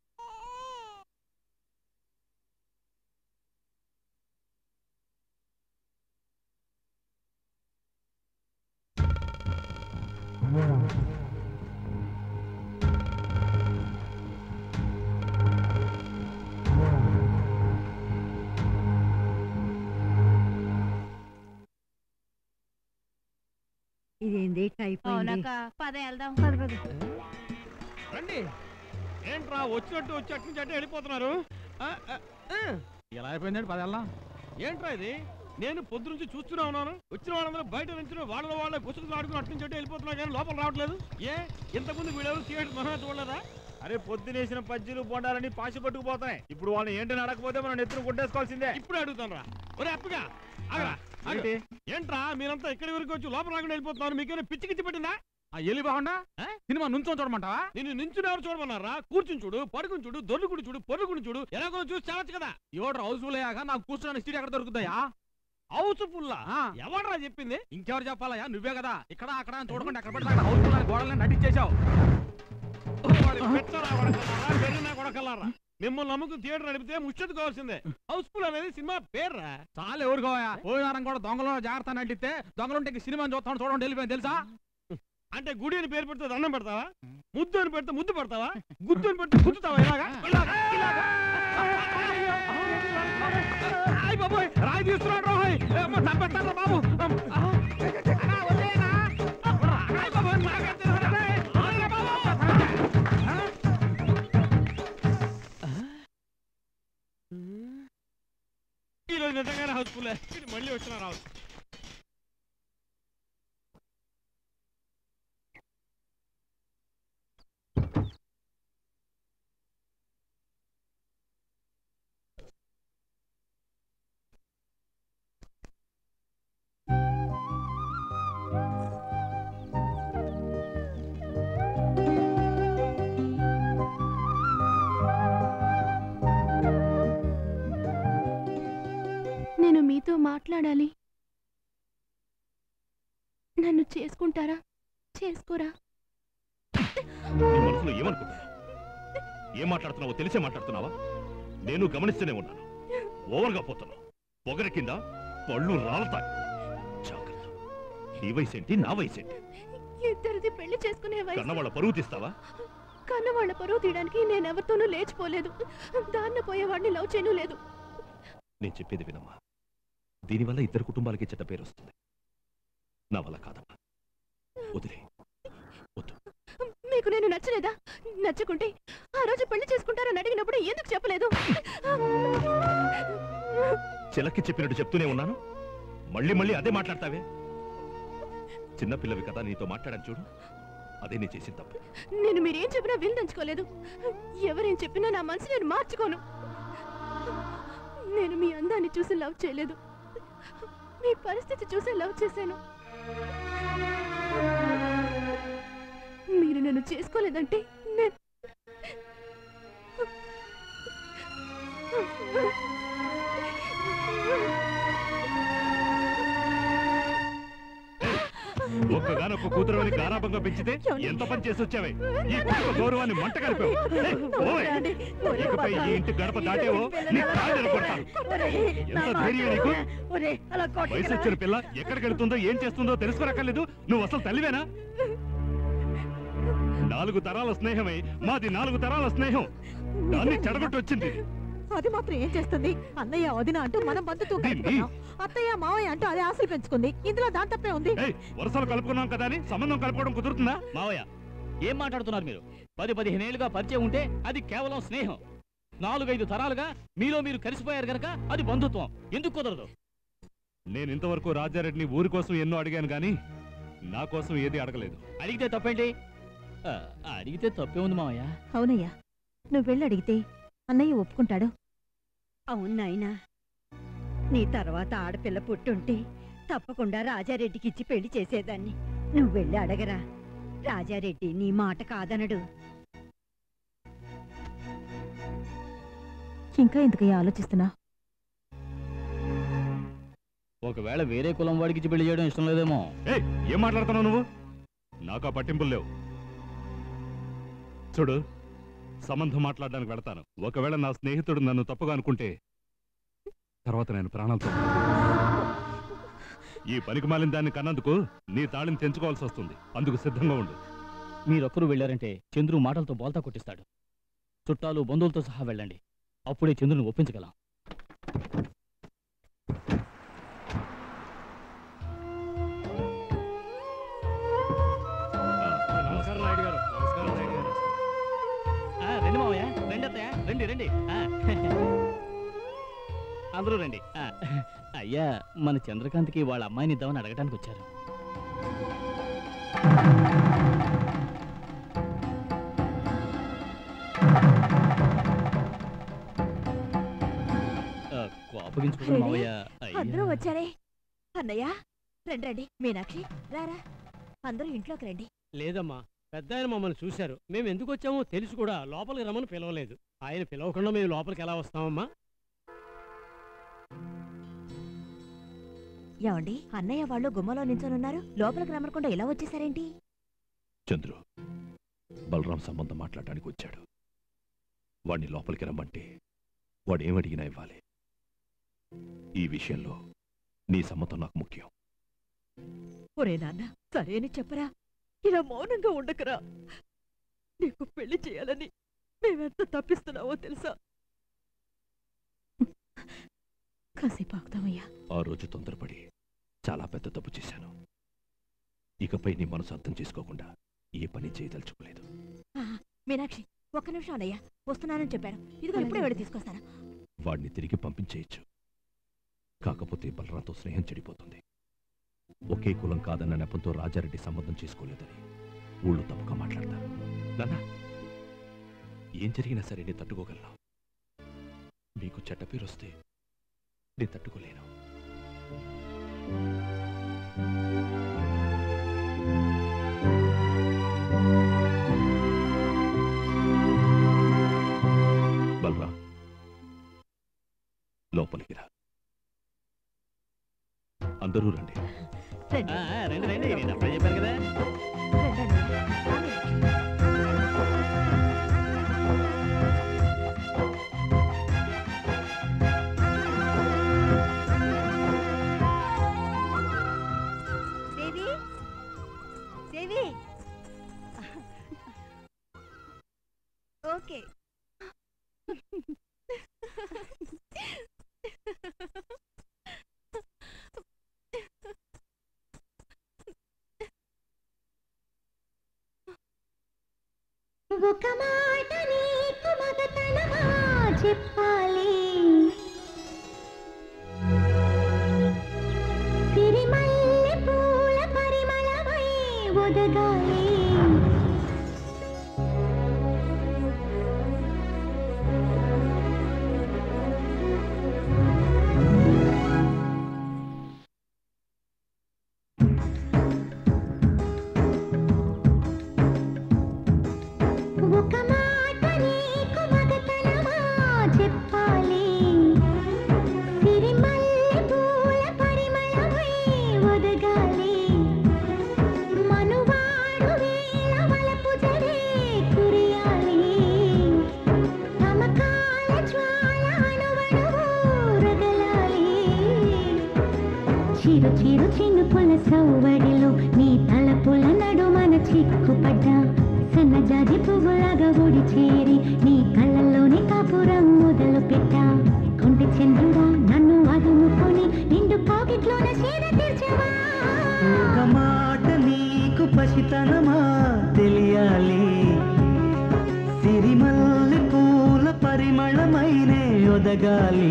ఇదేంది అయిపోయింది అవునక్క పద వెళ్దాం రండి ఏంట్రా వచ్చినట్టు వచ్చి అటు నుంచి అటే వెళ్ళిపోతున్నారు ఆ, ఆ, ఆ. ఎలా అయిపోయిందండి పదేళ్ళ ఏంట్రా ఇది నేను పొద్దు నుంచి చూస్తూనే ఉన్నాను వచ్చిన వాళ్ళందరూ బయట నుంచి వాళ్ళ వాళ్ళ గుసగుసలు ఆడుకుని అటు నుంచి అటే వెళ్ళిపోతున్నారు కానీ లోపల రావట్లేదు ఏ ఇంతకుముందు వీడెవరు థియేటర్ మహా చూడలేదా అరే పొద్దునేసిన పజ్జీలు బొండాలని పాసి పట్టుకుపోతాయి ఇప్పుడు వాళ్ళని ఏంటని అడగకపోతే మనం నెత్తును కొట్టేసుకోవాల్సిందే ఇప్పుడు అడుగుతాను రా ఒరే అప్పగా ఆగరా ఆగు. ఏంటి? ఏంట్రా మీరంతా ఇక్కడి వరకు వచ్చి లోపల రాకుండా వెళ్ళిపోతున్నారు మీకేమైనా పిచ్చి గిచ్చి పెట్టిందా ఆ ఎలి బాగుండా సినిమా నుంచొని చూడమంటావా నిన్ను నించుని ఎవరు చూడమన్నారా కూర్చుని చూడు పడుకుని చూడు దొర్లుకుని చూడు పొర్లుకుని చూడు ఎలాగో చూసి చావచ్చు కదా ఎవడు హౌస్ఫుల్ అయ్యాక నాకు కూర్చోడానికి సీట్ ఎక్కడ దొరుకుతాయా హౌస్ ఫుల్లా ఎవడరా చెప్పింది ఇంకెవరు చెప్పాలయ్యా నువ్వే కదా ఇక్కడ అక్కడ అని చూడకుండా ఎక్కడ పడితే హౌస్ఫుల్ అని గోడలను నటించేశావు వాడి పెచ్చరా కొడకల్లారా, వెర్రినా కొడకల్లారా. మిమ్మల్ని నమ్ముకుని థియేటర్ నడిపితే ముచ్చట కావాల్సిందే హౌస్ఫుల్ అనేది సినిమా పేర్రా చాలా ఎవరుకోవా పోయినారం కూడా దొంగలో జాగ్రత్త నటిస్తే దొంగలుంటే ఇంక సినిమా చూస్తాను చూడండి వెళ్ళిపోయింది తెలుసా అంటే గుడి అని పేరు పెడితే దండం పెడతావా ముద్దు అని పెడితే ముద్దు పెడతావా గుద్దు అని పెడితే గుద్దుతావా ఇలాగా ఇలాగా ఇలాగా ఆయ్ బాబోయ్ రాయి తీసుకున్నాడు రోయ్ చంపేస్తాను బాబు ఆ, అన్నా, వదిలేయనా? ఆయ్ బాబోయ్, నాకే తెలుసు రే. వదిలే బాబు. ఈరోజు నిజంగానే హౌస్ఫుల్ మళ్ళీ వచ్చిన రావచ్చు నేను మీతో మాట్లాడాలి నన్ను చేసుకుంటారా చేసుకోరా నీ మనసులో ఏమనుకుంటున్నావు ఏం మాట్లాడుతున్నావో తెలిసే మాట్లాడుతున్నావా నేను గమనిస్తూనే ఉన్నాను ఓవర్గా పోతున్నావు పొగరి కింద పళ్ళు రాలతాయి జాగ్రత్త నీ వయసేంటి నా వయసేంటి ఇద్దరిది పెళ్లి చేసుకునే వయసు కన్నవాళ్ళ పరువు తీస్తావా కన్న వాళ్ళ పరువు తీయడానికి నేను ఎవరితోనూ లేచిపోలేదు దాన్న పోయేవాడిని లవ్ చేయను లేదు నేను చెప్పేది వినమ్మా దీనివల్ల ఇద్దరు కుటుంబాలకి చెడ్డ పేరు వస్తుంది నా వల్ల కాదమ్మా వదిలే మీకు నేను నచ్చలేదా నచ్చకుంటే ఆ రోజు పెళ్లి చేసుకుంటారని అడిగినప్పుడు ఎందుకు చెప్పలేదు చిలక్కి చెప్పినట్టు చెప్తూనే ఉన్నాను మళ్ళీ మళ్ళీ అదే మాట్లాడతావే చిన్నపిల్లవి కదా నీతో మాట్లాడాను చూడు అదే నేను చేసిన తప్పు నేను మీరేం చెప్పినా విందంచుకోలేదు ఎవరేం చెప్పినా నా మనసు నేను మార్చుకోను నేను మీ అందాన్ని చూసి లవ్ చేయలేదు మీ పరిస్థితి చూసి లవ్ చేశాను మీరు నన్ను చేసుకోలేదంటే నేను ఒక్కగానొక్క కూతురు అని గారాభంగా పెంచితే ఎంత పని చేసి వచ్చావే ఈ కుటుంబ గౌరవాన్ని మంట కలిపావు ఏయ్, ఓయ్! ఇకపై ఈ ఇంటి గడప దాటేవో నీ కాళ్ళు నిలబడతాను ఎంత ధైర్యం నీకు వయసు వచ్చిన పిల్ల ఎక్కడికి వెళ్తుందో ఏం చేస్తుందో తెలుసుకోనక్కర్లేదు నువ్వు అసలు తల్లివేనా నాలుగు తరాల స్నేహమే మాది నాలుగు తరాల స్నేహం దాన్ని చెడగొట్టి వచ్చింది అది మాత్రం ఏం చేస్తుంది అన్నయ్య వదిన అంటూ మనం బంధుతో కలుపుకున్నాం అత్తయ్య మావయ్య అంటూ అదే ఆశలు పెంచుకుంది ఇందులో దాని తప్పే ఉంది ఏయ్, వరుసలు కలుపుకున్నాం కదా అని సంబంధం కలుపుకోవడం కుదురుతుందా మావయ్య ఏం మాట్లాడుతున్నారు మీరు పది పదిహేను ఏళ్ళుగా పరిచయం ఉంటే అది కేవలం స్నేహం నాలుగైదు తరాలుగా మీలో మీరు కలిసిపోయారు గనక అది బంధుత్వం ఎందుకు కుదరదు నేను ఇంతవరకు రాజారెడ్డిని ఊరి కోసం ఎన్నో అడిగాను కానీ నా కోసం ఏది అడగలేదు అడిగితే తప్పేంటి ఆ, అడిగితే తప్పే ఉంది మావయ్య అవునయ్యా నువ్వు వెళ్ళి అడిగితే అన్నయ్య ఒప్పుకుంటాడు అవును నాయనా నీ తర్వాత ఆడపిల్ల పుట్టుంటే తప్పకుండా రాజారెడ్డికి ఇచ్చి పెళ్లి చేసేదాన్ని నువ్వు వెళ్ళి అడగరా రాజారెడ్డి నీ మాట కాదనడు ఇంకా ఎందుకయ్యా ఆలోచిస్తున్నా ఒకవేళ వేరే కులం వాడికి ఇచ్చి పెళ్లి చేయడం ఇష్టం లేదేమో ఏయ్ ఏం మాట్లాడుతున్నావు నువ్వు నాకు ఆ పట్టింపులు లేవు చూడు సంబంధం మాట్లాడడానికి వెళతాను ఒకవేళ నా స్నేహితుడు నన్ను తప్పుగా అనుకుంటే తర్వాత నేను ప్రాణాలతో ఈ పనికి మాలిన దాన్ని కన్నందుకు నీ తాళిని తెంచుకోవాల్సి వస్తుంది అందుకు సిద్ధంగా ఉండు మీరొక్కరు వెళ్ళారంటే చంద్రు మాటలతో బోల్తా కొట్టిస్తాడు చుట్టాలు బంధువులతో సహా వెళ్ళండి అప్పుడే చంద్రుని ఒప్పించగలం నమస్కారం నాయుడు గారు నమస్కారం నాయుడు గారు ఆ, రండి మావయ్య రండి అత్తయ్య రండి రండి ఆ. అందరూ రండి ఆ, అయ్యా మన చంద్రకాంత్కి వాళ్ళ అమ్మాయిని ఇద్దామని అడగడానికి వచ్చారు ఆ, కోపగించుకోకండి మావయ్య అందరూ అయ్యా వచ్చారే అన్నయ్య రండి రండి మీనాక్షి రారా అందరూ ఇంట్లోకి రండి లేదమ్మా పెద్ద ఆయన మమ్మల్ని చూశారు మేము ఎందుకు వచ్చామో తెలిసి కూడా లోపలికి రమ్మని పిలవలేదు ఆయన పిలవకుండా మేము లోపలికి ఎలా వస్తామమ్మా ఏమండి అన్నయ్య వాళ్ళు గుమ్మలో నించొనున్నారు లోపలికి రమ్మకుండా ఎలా వచ్చేసారేంటి చంద్రు బలరాం సంబంధం మాట్లాడడానికి వచ్చాడు వాడిని లోపలికి రమ్మంటే వాడు ఏమడిగినా ఇవ్వాలి ఈ విషయంలో నీ సమ్మతం నాకు ముఖ్యం ఒరే నాన్న సరేని చెప్పరా ఇలా మౌనంగా ఉండకరా నీకు పెళ్లి చేయాలని మేమెంత తప్పిస్తున్నావో తెలుసా కాసేపు ఆగుతామయ్యా ఆ రోజు తొందరపడి చాలా పెద్ద తప్పు చేశాను ఇకపై నీ మనసు అర్థం చేసుకోకుండా ఏ పని చేయదలుచుకోలేదు ఆ, మీనాక్షి ఒక్క నిమిషం అన్నయ్య వస్తున్నానని చెప్పాను ఇదిగో ఇప్పుడే వెళ్ళి తీసుకొస్తాను వాడిని తిరిగి పంపించేయచ్చు కాకపోతే బలరాంతో స్నేహం చెడిపోతుంది ఒకే కులం కాదన్న నెపంతో రాజారెడ్డి సంబంధం చేసుకోలేదని ఊళ్ళో తప్పుగా మాట్లాడతారు నాన్న ఏం జరిగినా సరే నేను తట్టుకోగలను మీకు చెడ్డ పేరు వస్తే నేను తట్టుకోలేను బలరాం లోపలికి రా అందరూ రండి ఆ, రండి రండి నేను అప్పుడే చెప్పాను కదా దేవి దేవి ఓకే ఒక మాట నీకు మగతనమా చెప్పాలి సిరిమల్లె పూల పరిమళమై ఒదగాలి ఒక మాట నీకు మగతనమా చెప్పాలి సిరిమల్లె పూల పరిమళమై ఒదగాలి మనువాడు వేళ వలపు జడే కురియాలి తమకాల జ్వాల అణువణువు రగలాలి చిరు చిరు చినుకుల సౌవడిలో నీ తలపుల నడుమన చిక్కుపడ్డా సన్నజాజి పువ్వులాగా ఒడి చేరి నీ కళ్ళల్లోని కాపురం మొదలు పెట్టా కొంటి చంద్రుడా నన్ను అదుముకొని నిండు పాకెట్లోన చీర తీర్చవా ఒక మాట నీకు పసితనమా తెలియాలి సిరిమల్లె పూల పరిమళమైనే ఒదగాలి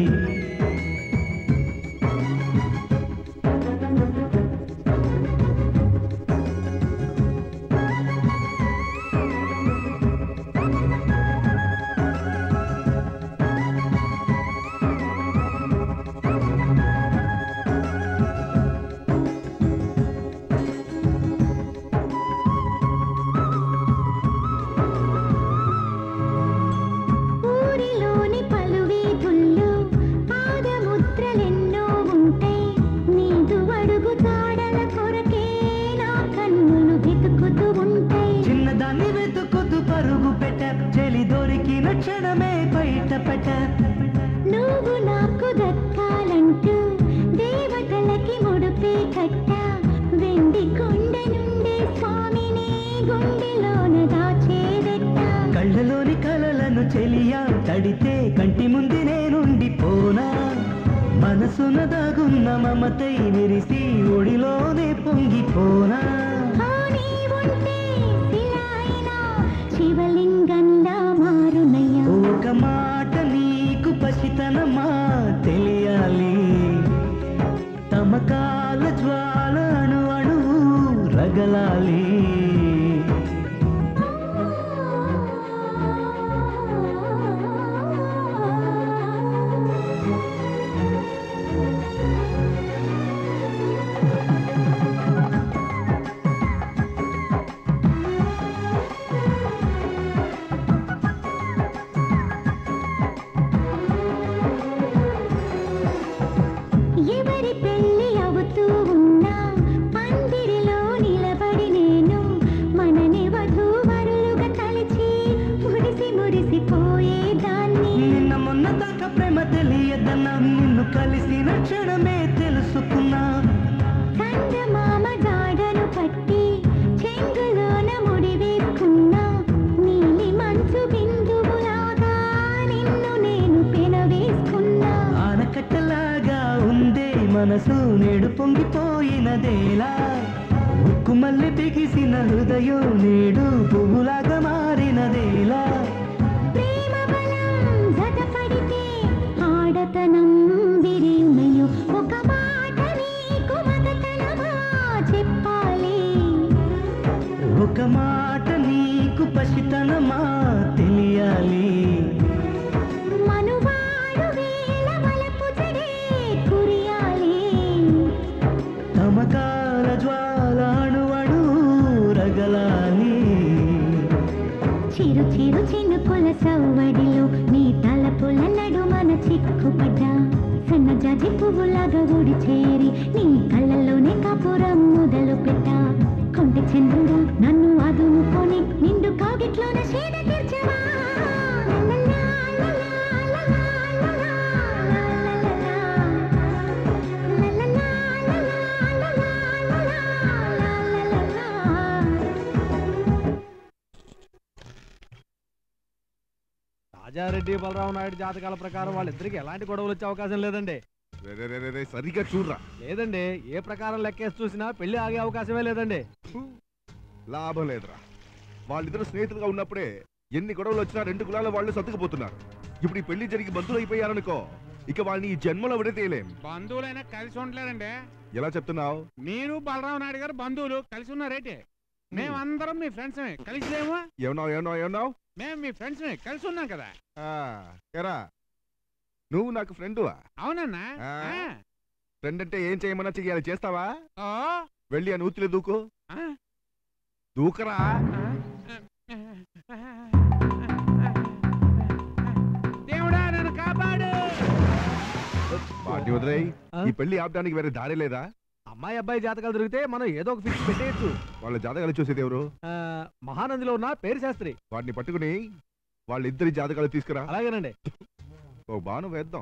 ఊరిలోని పలు వీధుల్లో పాదముద్రలెన్నో ఉంటాయి నీదు అడుగు జాడల కొరకే నా కన్నులు వెతుకుతూ ఉంటాయి చిన్నదాన్ని వెతుకుతూ పరుగు పెట్ట చెలి దొరికిన క్షణమే బయట పెట్ట నువ్వు నాకు దక్కాలంటూ దేవతలకి ముడుపే కట్ట వెండి కొండ నుండి స్వామిని గుండెలోన దాచేదెట్ట కళ్ళలోని కలలను చెలియా తడితే కంటి ముందు నేనుండి పోనా మనసున దాగున్న మమతై విరిసి ఒడిలోనే పొంగిపోనా ఆ నీ ఉంటే శిలా అయినా శివలింగంలా మారునయ్యా ఒక మాట నీకు పసితనమా తెలియాలి తమకాల జ్వాల అణు అణువు రగలాలి ఆ నిన్న మొన్న దాకా ప్రేమ తెలియదన్నా నిన్ను కలిసిన క్షణమే తెలుసుకున్నా చందమామ జాడను పట్టి చెంగులోన ముడి వేసుకున్నా నీలి మంచు బిందువులాగా నిన్ను నేను పెనవేసుకున్నా ఆనకట్టలాగా ఉందే మనసు నేడు పొంగిపోయినదేలా ఉక్కు మల్లె బిగిసిన హృదయం నేడు పువ్వులాగా మారినదేలా ప్రేమ బలం జతపడితే ఆడతనం విరియునయు ఒక మాట నీకు మగతనమా చెప్పాలి ఒక మాట నీకు పసితనమా తెలియాలి మనువాడు వేల వలపు జడే కురియాలి తమకాల జ్వాలాణువడు రగలాలి చిరు చిరు చినుకుల సవ్వడిలో నీ తలపుల నడుమన చిక్కుపడ్డా సన్న జాజి పువ్వులాగా ఊడి చేరి నీ కళ్ళల్లోనే కాపురం మొదలు పెట్టా కొంటి చంద్రుడా నన్ను అదుముకొని నిండు కాగిట్లోన షేద తీర్చవా రాజారెడ్డి బలరావు నాయుడు జాతకాల ప్రకారం వాళ్ళిద్దరికి ఎలాంటి గొడవలు వచ్చే అవకాశం లేదండి రే, రే, రే, రే, రే, సరిగ్గా చూడరా లేదండి ఏ ప్రకారం లెక్కేసి చూసినా పెళ్లి ఆగే అవకాశమే లేదండి లాభం లేదురా వాళ్ళిద్దరు స్నేహితులుగా ఉన్నప్పుడే ఎన్ని గొడవలు వచ్చినా రెండు కులాల వాళ్ళు సర్దుకుపోతున్నారు ఇప్పుడు ఈ పెళ్లి జరిగి బంధువులు అయిపోయారనుకో ఇక వాళ్ళని ఈ జన్మలో విడతీయలేం బంధువులైనా కలిసి ఉండలేదండి ఎలా చెప్తున్నావు మీరు బలరామ నాయుడు గారు బంధువులు కలిసి ఉన్నారేటే మేమందరం మీ ఫ్రెండ్స్ కలిసి లేము ఏమన్నావు ఏమన్నావు ఏమన్నావు మేము మీ ఫ్రెండ్స్ కలిసి ఉన్నాం కదా ఆ, ఎరా నువ్వు నాకు ఫ్రెండువా అవునన్నా ఆ. ఆ. ఫ్రెండ్ అంటే ఏం చేయమన్నా చెయ్యాలి చేస్తావా ఓ వెళ్ళి ఆ నూతిలో దూకు ఆ. దూకరా దేవుడా నన్ను కాపాడు వాటిని వదిలేయ్ ఈ పెళ్లి ఆపడానికి వేరే దారి లేదా అమ్మాయి అబ్బాయి జాతకాలు దొరికితే మనం ఏదో ఒక ఫిక్స్ పెట్టేయచ్చు వాళ్ళ జాతకాలు చూసేది ఎవరు ఆ, మహానందిలో ఉన్న పేరు శాస్త్రి వాటిని పట్టుకుని వాళ్ళిద్దరి జాతకాలు తీసుకురా అలాగేనండి ఓ బాను వేద్దాం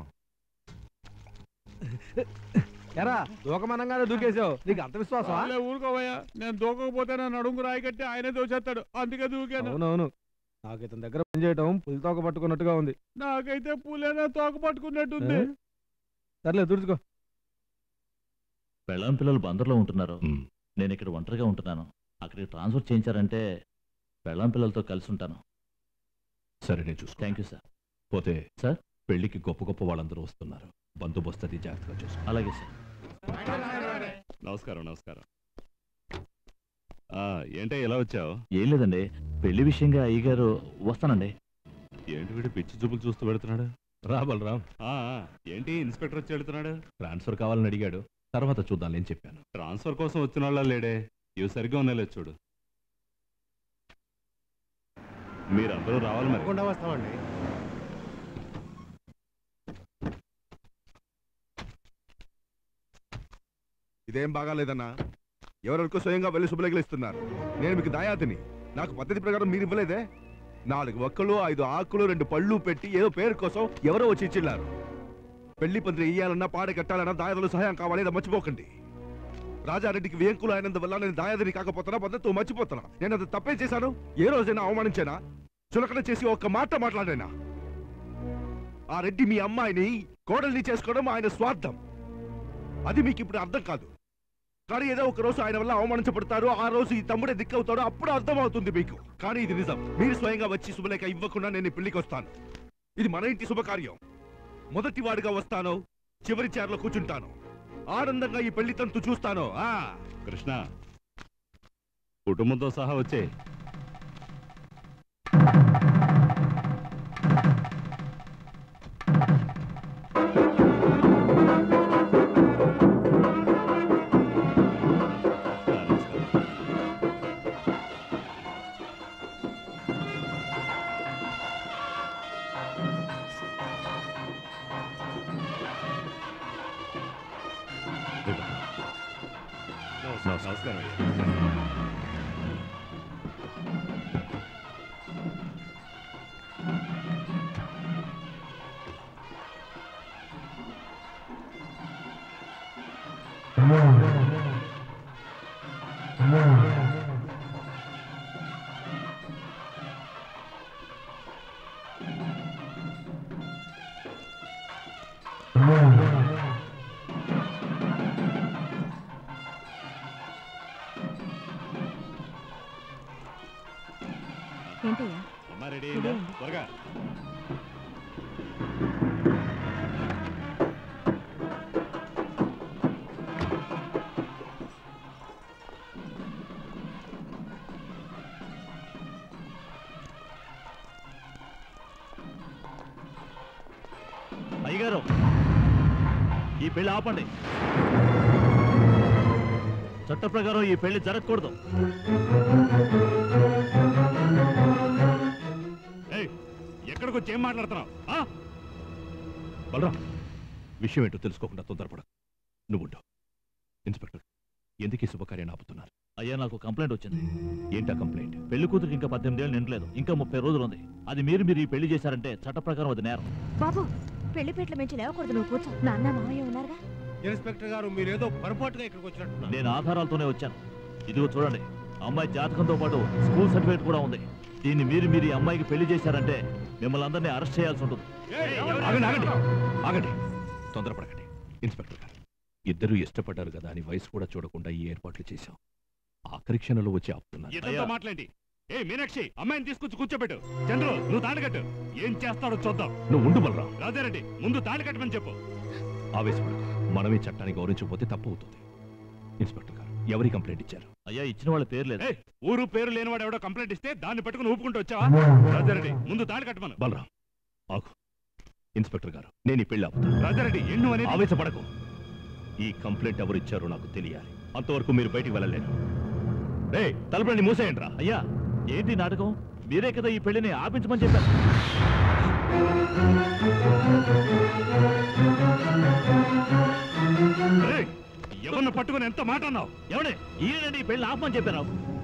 ఎరా దూకమనంగానే దూకేసావు నీకు అంత విశ్వాసమా చాలే ఊరుకోవయ్యా నేను దూకకపోతే నన్ను అడుగు రాయి కట్టి ఆయనే దోచేస్తాడు అందుకే దూకాను అవునవును నాకు ఇతని దగ్గర పని చేయటం పులి తోక పట్టుకున్నట్టుగా ఉంది నాకైతే పూలేనా తోక పట్టుకున్నట్టుంది ఆ? సర్లే దుడుచుకో పెళ్ళాం పిల్లలు బందర్లో ఉంటున్నారు నేను ఇక్కడ ఒంటరిగా ఉంటున్నాను అక్కడికి ట్రాన్స్ఫర్ చేయించారంటే పెళ్ళాం పిల్లలతో కలిసి ఉంటాను సరే నేను చూసుకో థ్యాంక్ యూ సార్ పోతే సార్ పెళ్లికి గొప్ప గొప్ప వాళ్ళందరూ వస్తున్నారు బందోబస్తు అది జాగ్రత్తగా చూసుకో అలాగే సార్ నమస్కారం నమస్కారం ఆ, ఏంటే ఎలా వచ్చావు ఏం లేదండి పెళ్లి విషయంగా అయ్యగారు వస్తానండి ఏంటి వీడు పిచ్చి చూపులు చూస్తూ పెడుతున్నాడు రా బలరాం ఆ, ఆ, ఏంటి ఇన్స్పెక్టర్ వచ్చి వెళ్తున్నాడు ట్రాన్స్ఫర్ కావాలని అడిగాడు తర్వాత చూద్దాం నేను చెప్పాను ట్రాన్స్ఫర్ కోసం వచ్చిన వాళ్ళ లేడే ఇవి సరిగ్గా ఉన్నాయి చూడు మీరందరూ రావాలి మరి తప్పకుండా వస్తామండి ఇదేం బాగాలేదన్నా ఎవరెవరికో స్వయంగా వెళ్ళి శుభలేఖలు ఇస్తున్నారు నేను మీకు దాయాతిని నాకు పద్ధతి ప్రకారం మీరు ఇవ్వలేదే నాలుగు ఒక్కలు ఐదు ఆకులు రెండు పళ్ళు పెట్టి ఏదో పేరు కోసం ఎవరో వచ్చి ఇచ్చిన్నారు పెళ్లి పందిరి ఇయ్యాలన్నా పాడ కట్టాలన్నా దాయాదులు సహాయం కావాలి అది మర్చిపోకండి రాజారెడ్డికి వేంకులు అయినందువల్ల నేను దాయాదిని కాకపోతున్నా పద్ధతితో మర్చిపోతున్నా నేను అది తప్పే చేశాను ఏ రోజైనా అవమానించానా చులకన చేసి ఒక్క మాట మాట్లాడానా ఆ రెడ్డి మీ అమ్మాయిని కోడల్ని చేసుకోవడం ఆయన స్వార్థం అది మీకు ఇప్పుడు అర్థం కాదు కానీ ఏదో ఒక రోజు ఆయన వల్ల అవమానించబడతారు ఆ రోజు ఈ తమ్ముడే దిక్కవుతాడు అప్పుడు అర్థం అవుతుంది మీకు కానీ ఇది నిజం మీరు స్వయంగా వచ్చి శుభలేఖ ఇవ్వకుండా నేను ఈ పెళ్లికి వస్తాను ఇది మన ఇంటి శుభకార్యం మొదటి వాడిగా వస్తాను చివరి చైర్లో కూర్చుంటాను ఆనందంగా ఈ పెళ్లి తంతు చూస్తాను ఆ కృష్ణ కుటుంబంతో సహా వచ్చే నమస్కారం ఏంటయ్యా అమ్మా రెడీ అయిందా త్వరగా అయ్యగారు ఈ పెళ్లి ఆపండి చట్ట ప్రకారం ఈ పెళ్లి జరగకూడదు ఏయ్, ఎక్కడికి వచ్చి ఏం మాట్లాడుతున్నావు ఆ? బలరాం విషయం ఏంటో తెలుసుకోకుండా తొందరపడ నువ్వుండు ఇన్స్పెక్టర్ ఎందుకు ఈ శుభకార్యాన్ని ఆపుతున్నారు అయ్యా నాకు కంప్లైంట్ వచ్చింది ఏంటా కంప్లైంట్ పెళ్లి కూతురికి ఇంకా పద్దెనిమిది ఏళ్ళు నిండలేదు ఇంకా ముప్పై రోజులు ఉంది అది మీరు మీరు ఈ పెళ్లి చేశారంటే చట్ట ప్రకారం అది నేరం బాబు పెళ్లి పీటల మించి లేవకూడదు నువ్వు కూర్చో నాన్న మామయ్య ఉన్నారుగా ఇన్స్పెక్టర్ గారు మీరేదో పొరపాటుగా ఇక్కడికి వచ్చినట్టున్నారు నేను ఆధారాలతోనే వచ్చాను ఇదిగో చూడండి అమ్మాయి జాతకంతో పాటు స్కూల్ సర్టిఫికేట్ కూడా ఉంది దీన్ని మీరు మీరు ఈ అమ్మాయికి పెళ్లి చేశారంటే మిమ్మల్ని అందరినీ అరెస్ట్ చేయాల్సి ఉంటుంది ఆగండి ఆగండి ఆగండి తొందరపడకండి ఇన్స్పెక్టర్ గారు ఇద్దరు ఇష్టపడ్డారు కదా అని వయసు కూడా చూడకుండా ఈ ఏర్పాట్లు చేశాం ఆఖరి క్షణంలో వచ్చి ఆపుతున్నారు ఇదంతా మాట్లాడి ఏ మీనాక్షి అమ్మాయిని తీసుకొచ్చి కూర్చోబెట్టు చంద్రు నువ్వు తాళి కట్టు ఏం చేస్తాడో చూద్దాం నువ్వు ఉండు బలరాం రాజారెడ్డి ముందు తాళి కట్టమని చెప్పు ఆవేశపడకు మనం ఈ చట్టాన్ని గౌరవించకపోతే తప్పు అవుతుంది ఇన్స్పెక్టర్ గారు ఎవరి కంప్లైంట్ ఇచ్చారు అయ్యా ఇచ్చిన వాళ్ళ పేరు లేదు ఏయ్, ఊరు పేరు లేనివాడు ఎవడో కంప్లైంట్ ఇస్తే దాన్ని పట్టుకుని ఊపుకుంటూ వచ్చావా రాజారెడ్డి ముందు తాళి కట్టమను బలరాం ఆగు ఇన్స్పెక్టర్ గారు నేను ఈ పెళ్లి ఆపుతాను రాజారెడ్డి ఎన్ను అనేది ఆవేశపడకు ఈ కంప్లైంట్ ఎవరు ఇచ్చారో నాకు తెలియాలి అంతవరకు మీరు బయటికి వెళ్ళలేరు రే తలుపులని మూసేయండి రా అయ్యా ఏంటి ఈ నాటకం మీరే కదా ఈ పెళ్లిని ఆపించమని చెప్పారు ఏయ్, ఎవరిని పట్టుకుని ఎంత మాట అన్నావు ఎవడే ఈయనండి ఈ పెళ్లి ఆపమని చెప్పారు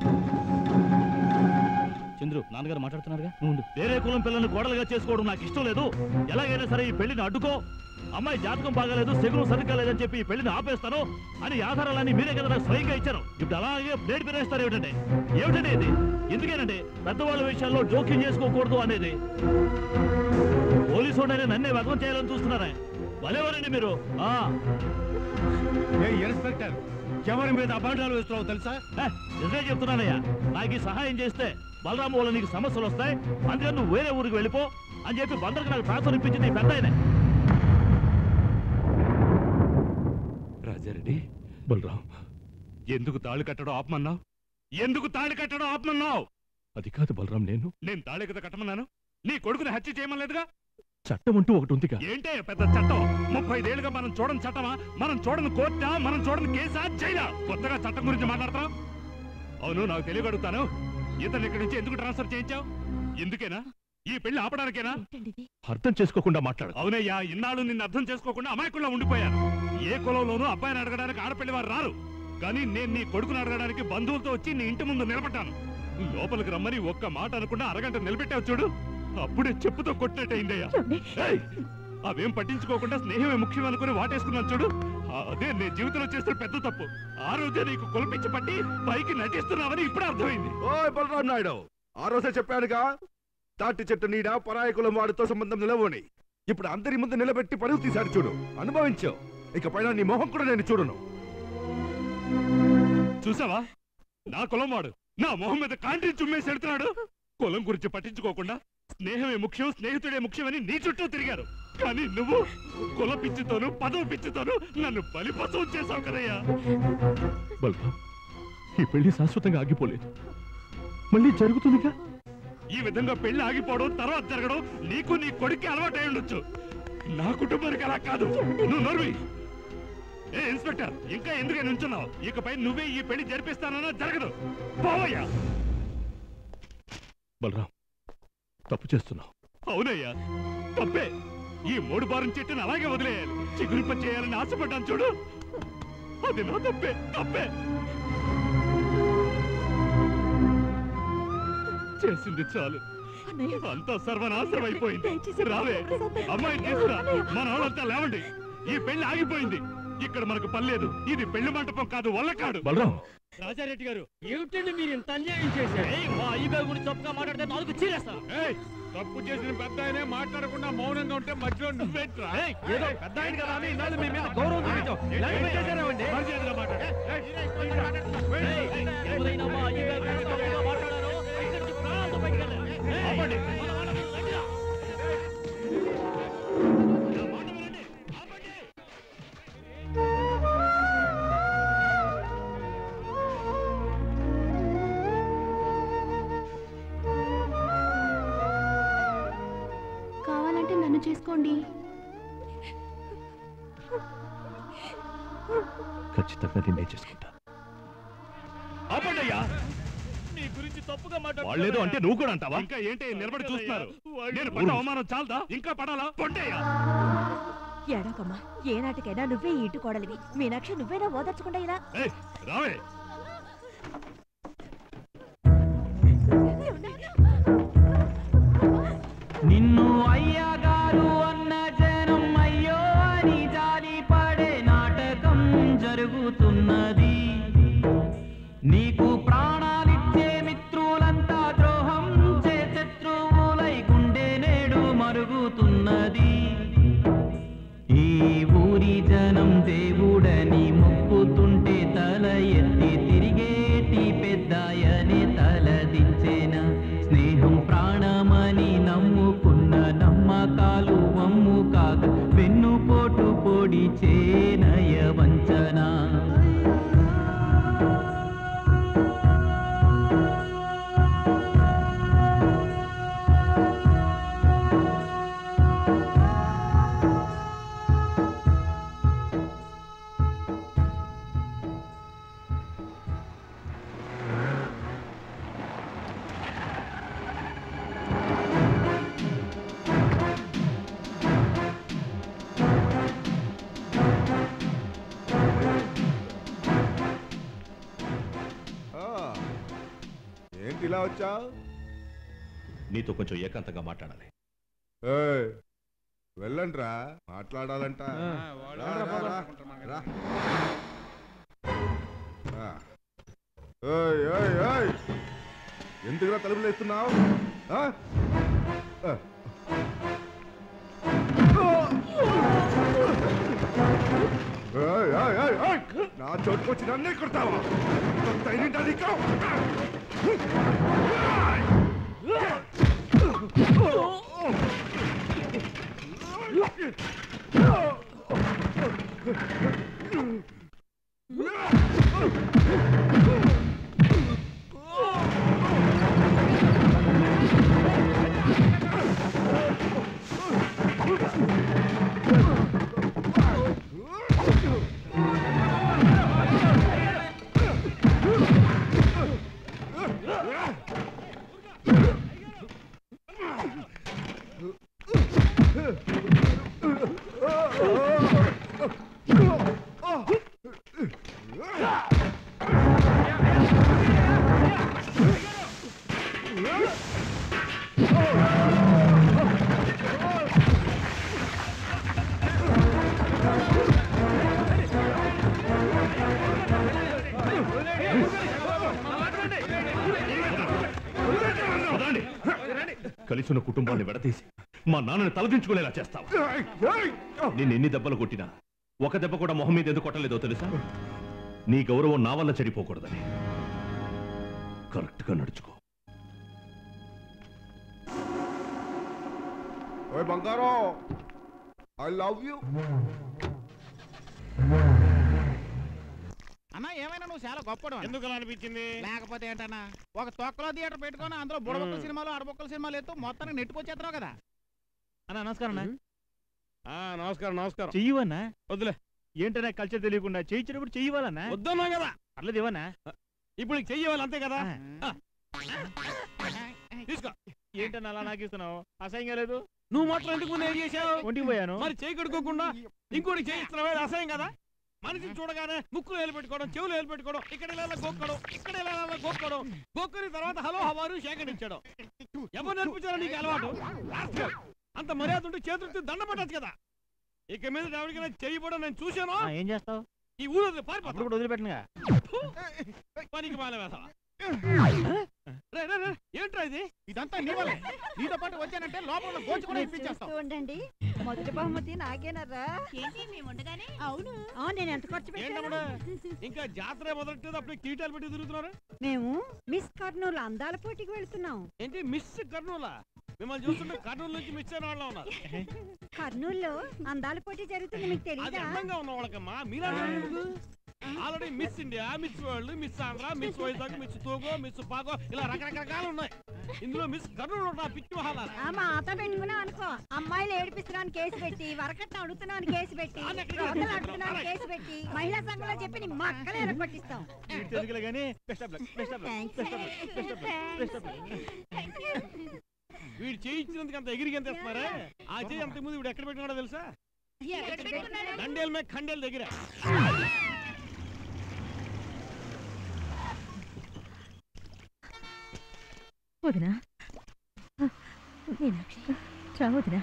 చంద్రు నాన్నగారు మాట్లాడుతున్నారుగా ముందు వేరే కులం పిల్లల్ని కోడలుగా చేసుకోవడం నాకు ఇష్టం లేదు ఎలాగైనా సరే ఈ పెళ్లిని అడ్డుకో అమ్మాయి జాతకం బాగాలేదు సెగులు సరిగ్గా లేదని చెప్పి ఈ పెళ్లిని ఆపేస్తాను అని ఆధారాలన్నీ మీరే కదా నాకు స్వయంగా ఇచ్చారు ఇప్పుడు అలాగే ప్లేట్ పెరేస్తారు ఏమిటండి ఏమిటండి ఇది ఎందుకేనండి పెద్దవాళ్ళ విషయాల్లో జోక్యం చేసుకోకూడదు అనేది పోలీసు వాడిని నన్నే వదం చేయాలని చూస్తున్నారా భలేవారండి మీరు ఆ ఏ ఇన్స్పెక్టర్ ఎవరి మీద అభాండాలు వేస్తున్నావు తెలుసా ఏ, నిజమే చెప్తున్నానయ్యా నాకు ఈ సహాయం చేస్తే బలరాము వల్ల నీకు సమస్యలు వస్తాయి అందుకని నువ్వు వేరే ఊరికి వెళ్ళిపో అని చెప్పి బందరికి నాకు ట్రాన్స్ఫర్ ఇప్పించింది ఈ పెద్ద ఆయనే. రాజారెడ్డి బలరాం ఎందుకు తాళి కట్టడం ఆపమన్నావు ఎందుకు తాళి కట్టడం ఆపమన్నావు అది కాదు బలరాం నేను నేను తాళి కదా కట్టమన్నాను నీ కొడుకుని హత్య చేయమలేదుగా చట్టం అంటూ ఒకటి ఉందిగా ఏంటే పెద్ద చట్టం ముప్పై ఐదేళ్లుగా మనం చూడని చట్టమా మనం చూడని కోర్టా మనం చూడని కేసా జైలా కొత్తగా చట్టం గురించి మాట్లాడతాం అవును నాకు తెలియగడుగుతాను ఇతను ఇక్కడి నుంచి ఎందుకు ట్రాన్స్ఫర్ చేయించావు ఎందుకేనా ఈ పెళ్లి ఆపడానికేనా అర్థం చేసుకోకుండా మాట్లాడు అవునయ్యా ఇన్నాళ్ళు నిన్ను అర్థం చేసుకోకుండా అమాయకుల్లా ఉండిపోయాను ఏ కులంలోనూ అబ్బాయిని అడగడానికి ఆడపిల్లి వారు రారు కానీ నేను నీ కొడుకుని అడగడానికి బంధువులతో వచ్చి నీ ఇంటి ముందు నిలబడ్డాను లోపలికి రమ్మని ఒక్క మాట అనుకున్నా అరగంట నిలబెట్టావు చూడు అప్పుడే చెప్పుతో కొట్టినట్టయిందయ్యా ఏయ్! అవేం పట్టించుకోకుండా స్నేహమే ముఖ్యం అనుకుని వాటేసుకున్నాను చూడు అదే నీ జీవితంలో చేస్తున్న పెద్ద తప్పు ఆ రోజే నీకు కొలిపించి పట్టి పైకి నటిస్తున్నావని ఇప్పుడే అర్థమైంది ఓయ్ బలరాం నాయుడు ఆ రోజే చెప్పానుగా తాటి చెట్టు నీడ పరాయి కులం వాడితో సంబంధం నిలవని ఇప్పుడు అందరి ముందు నిలబెట్టి పరుగు తీశాడు చూడు అనుభవించావు ఇక పైన నీ మొహం కూడా నేను చూడను చూసావా నా కులం వాడు నా మొహం మీద కాంట్రీ చుమ్మేసి ఎడుతున్నాడు కులం గురించి పట్టించుకోకుండా స్నేహమే ముఖ్యం స్నేహితుడే ముఖ్యమని నీ చుట్టూ తిరిగారు కానీ నువ్వు కుల పిచ్చితోను పదవి పిచ్చితోను నన్ను బలిపసం చేశావు కదయ్యా బలరాం ఈ పెళ్లి శాశ్వతంగా ఆగిపోలేదు మళ్ళీ జరుగుతుందిగా ఈ విధంగా పెళ్లి ఆగిపోవడం తర్వాత జరగడం నీకు నీ కొడుక్కి అలవాటై ఉండొచ్చు నా కుటుంబానికి అలా కాదు నువ్వు నోర్వి ఏ ఇన్స్పెక్టర్ ఇంకా ఎందుకే నుంచున్నావు ఇకపై నువ్వే ఈ పెళ్లి జరిపిస్తానన్నా జరగదు పోవయ్యా బలరాం తప్పు చేస్తున్నావు అవునయ్యా తప్పే ఈ మూడు బారం చెట్టును అలాగే వదిలేయాలి చిగురింప చేయాలని ఆశపడ్డాను చూడు అది నా తప్పే తప్పే చేసింది చాలు అంతా సర్వనాశనం అయిపోయింది రావే అమ్మాయి తీసుకురా మన వాళ్ళంతా లేవండి ఈ పెళ్లి ఆగిపోయింది ఇక్కడ మనకు పని లేదు ఇది పెళ్లి మంటపం కాదు వల్లకాడు బలరాం రాజారెడ్డి గారు ఏమిటండి మీరు ఇంత అన్యాయం చేశారు మా అయ్యగారి గురించి తప్పుగా మాట్లాడితే నాలుగు చీరేస్తా ఏయ్, తప్పు చేసిన పెద్ద ఆయనే మాట్లాడకుండా మౌనంగా ఉంటే మధ్యలో నువ్వేంట్రా ఏదో పెద్ద ఆయన కదా అని ఇన్నాళ్ళు మీ మీద గౌరవం చూపించాం ఇలాంటి చేశారేమండి మర్యాదగా మాట్లాడు. ఏయ్, ఎవరైనా మా అయ్యగారి గురించి తప్పుగా మాట్లాడారో ఇక్కడి నుంచి ప్రాణాలతో బయటికి వెళ్ళండి. ఏయ్, ఆపండి. మన వాళ్ళని రండిరా. కావాలంటే నన్ను చేసుకోండి ఖచ్చితంగా నిన్నే చేసుకుంటా ఆపండయ్యా నీ గురించి తప్పుగా వాళ్ళేదో అంటే నువ్వు కూడా అంటావా ఇంకా ఏంటి నిలబడి చూస్తున్నారు వాళ్ళు- నేను పడ్డ అవమానం చాలదా ఇంకా పడాలా పొండయ్యా ఏడోకమ్మా ఏనాటికైనా నువ్వే ఈ ఇటు కోడలివి మీనాక్షి నువ్వేనా ఓదార్చకుండా ఇలా ఏయ్, రావే నిన్ను అయ్యగారు అన్న జనం అయ్యో అని జాలి పడే నాటకం జరుగుతున్నది నీకు ప్రాణాలిచ్చే మిత్రులంతా ద్రోహం చే శత్రువులై గుండె నేడు మరుగుతున్నది ఈ ఊరి జనం దేవుడని మొక్కుతుంటే తల ఎత్తి తిరిగేటి పెద్దాయని తలదించేన స్నేహం ప్రాణమని నమ్ముకున్న నమ్మకాలు వమ్ము కాక వెన్నుపోటు పొడి చేనయ వంచనా ఆ, ఏంటి ఇలా వచ్చావు నీతో కొంచెం ఏకాంతంగా మాట్లాడాలి వెళ్ళండ్రా మాట్లాడాలంట ఆ, రా, రా, రా, రా. ఆ. ఏయ్, ఏయ్, ఏయ్. ఎందుకురా తలుపులు వేస్తున్నావు ఆ? ఆ. ఏయ్, ఏయ్, ఏయ్, ఏయ్. నా చోటుకొచ్చి నన్నే కొడతావా ఇంత ధైర్యం నీకు? వదలండి. కలిసిన కుటుంబాన్ని విడదీసి మా నాన్నని తలదించుకునేలా చేస్తావా నేను ఎన్ని దెబ్బలు కొట్టినా ఒక దెబ్బ కూడా మొహం మీద ఎందుకు కొట్టలేదో తెలుసా నీ గౌరవం నా వల్ల చెడిపోకూడదని కరెక్ట్ గా నడుచుకో ఓయ్ బంగారం ఐ లవ్ యూ అన్నా ఏమైనా నువ్వు చాలా గొప్పడు ఎందుకు అలా అనిపించింది లేకపోతే ఏంటన్నా ఒక తొక్కలో థియేటర్ పెట్టుకొని అందులో బుడబొక్కల సినిమాలు అరబొక్కల సినిమాలు ఎత్తు మొత్తానికి నెట్టుకొచ్చేస్తున్నావు కదా అన్న నమస్కారం అన్న ఆ నమస్కారం నమస్కారం చెయ్యవన్నా వద్దులే ఏంటన్నా కల్చర్ తెలియకుండా చేయించినప్పుడు చెయ్యవాలన్నా వద్దన్నా కదా పర్లేదు ఇవ్వనా ఇప్పుడు నీకు చెయ్యాలి అంతే కదా ఆ. తీసుకో ఏంటన్నా అలా నాకిస్తున్నావు అసహ్యంగా లేదు నువ్వు మాత్రం ఎందుకు ముందు ఏం చేశావు ఒంటికి పోయాను మరి చేయి కడుక్కోకుండా ఇంకోటి చేయిస్తున్నావే అది అసహ్యం కదా మనిషిని చూడగానే ముక్కులు ఏలు పెట్టుకోవడం చెవులు ఏలు పెట్టుకోవడం ఇక్కడ ఇలా ఇలా గోక్కడం ఇక్కడ ఇలా ఇలా గోక్కడం గోక్కుని తర్వాత హలో హవారు సేకరించడం ఎవరు నేర్పించారో నీకు అలవాటు రాస్కల్. అంత మర్యాద ఉంటే చేతులతో దండ పెట్టచ్చు కదా ఇక మీద ఎవరికైనా చేయబోవడం నేను చూశాను ఏం చేస్తావు ఈ ఊరు వదిలి పారిపోతా అప్పుడు కూడా వదిలిపెట్టనుగా పనికి మాల వేసవా రే, రే, రే, ఏంట్రా ఇది ఇదంతా నీ వల్లే నీతో పాటు వచ్చానంటే లోపల ఉన్న గోచి కూడా ఇప్పించేస్తావు చూస్తూ ఉండండి మొదటి బహుమతి నాకేనరా ఏంటి మేము ఉండగానే అవును నేను ఎంత ఖర్చు ఏంటమ్మడు పెట్టాను ఇంకా జాతర మొదలెట్టేది అప్పుడు కిరీటాలు పెట్టి తిరుగుతున్నారు మేము మిస్ కర్నూలు అందాల పోటీకి వెళ్తున్నాం ఏంటి మిస్ కర్నూలా మిమ్మల్ని చూస్తుంటే కర్నూలు నుంచి మిస్ అయిన వాళ్ళ ఉన్నారు కర్నూలులో అందాల పోటీ జరుగుతుంది మీకు అది తెలియదా అందంగా ఉన్న వాళ్ళకమ్మా మీలా already miss India miss world miss Andhra miss Vizag miss తోగో మిస్ పాగో ఇలా రకరకాలు ఉన్నాయి ఇందులో మిస్ కర్నూలు ఉన్న పిచ్చి మహాల ఆ మాత పెట్టుకున్నాం అనుకో అమ్మాయిలు ఏడిపిస్తున్నాను కేసు పెట్టి వరకట్న అడుగుతున్నాను కేసు పెట్టి రోతలు అడుగుతున్నాను కేసు పెట్టి మహిళా సంఘంలో చెప్పి నీ మక్కలు ఎరగొట్టిస్తాం తెలుగులే కానీ best of luck best of luck best of luck best of luck best of luck వీడు చేయించినందుకు అంత ఎగిరికి ఎంత ఇస్తున్నారే ఆ చేయి అంత ముందు వీడు ఎక్కడ పెట్టినాడో తెలుసా దండేల మీద ఖండేల దగ్గర వదినా మీనాక్షి రా వదినా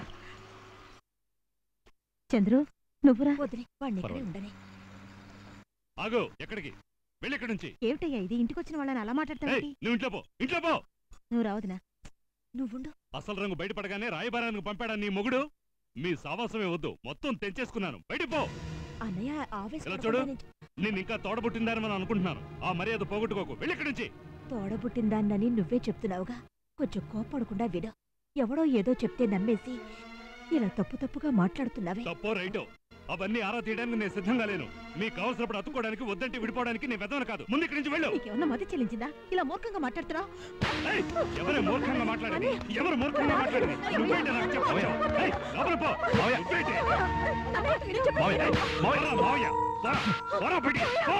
చంద్రు నువ్వురా వదిలే వాడిని ఇక్కడే ఉండని ఆగు ఎక్కడికి వెళ్ళి ఇక్కడి నుంచి ఏమిటయ్యా ఇది ఇంటికి వచ్చిన వాళ్ళని అలా ఏయ్, మాట్లాడతావేంటి నువ్వు ఇంట్లో పో ఇంట్లో పో నువ్వు రా వదినా నువ్వుండు అసలు రంగు బయటపడగానే రాయబారానికి పంపాడా నీ మొగుడు మీ సావాసమే వద్దు మొత్తం తెంచేసుకున్నాను బయటికి పో అన్నయ్య ఇలా ఆవేశం చూడు నేను ఇంకా తోడబుట్టిందారని మనం అనుకుంటున్నాను ఆ మర్యాద పోగొట్టుకోకు వెళ్ళి ఇక్కడి నుంచి తోడబుట్టిందాన్నని నువ్వే చెప్తున్నావుగా కొంచెం కోపడకుండా విడు ఎవడో ఏదో చెప్తే నమ్మేసి ఇలా తప్పు తప్పుగా మాట్లాడుతున్నావే తప్పో రైటో అవన్నీ ఆరా తీయడానికి నేను సిద్ధంగా లేను మీకు కావలసినప్పుడు అతుక్కోవడానికి వద్దంటే విడిపోవడానికి నేను వెదవను కాదు ముందు ఇక్కడి నుంచి వెళ్ళు నీకేమన్నా మతి చెల్లించిందా ఇలా మూర్ఖంగా మాట్లాడుతున్నావు ఎవరు మూర్ఖంగా మాట్లాడేది ఎవరు మూర్ఖంగా మాట్లాడేది నువ్వేంటి నాకు చెప్పు ఏయ్, లోపల పో నువ్వేంటి? మావయ్య, ఏయ్, మావయ్య, మావయ్య, పోరా, పోరా బయటికి, పో.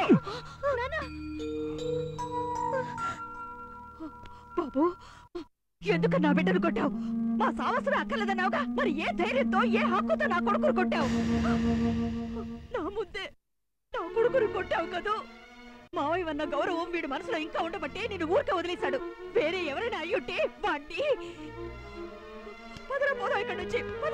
బాబు ఎందుకు నా బిడ్డను కొట్టావు మా సావసమే అక్కర్లేదన్నావుగా మరి ఏ ధైర్యంతో ఏ హక్కుతో నా కొడుకును కొట్టావు నా ముందే నా కొడుకును కొట్టావు కదూ మావయ్య అన్న గౌరవం వీడి మనసులో ఇంకా ఉండబట్టే నేను ఊరికే వదిలేశాడు వేరే ఎవరైనా అయ్యుంటే వాణ్ణి పదరా పోదా ఇక్కడి నుంచి పద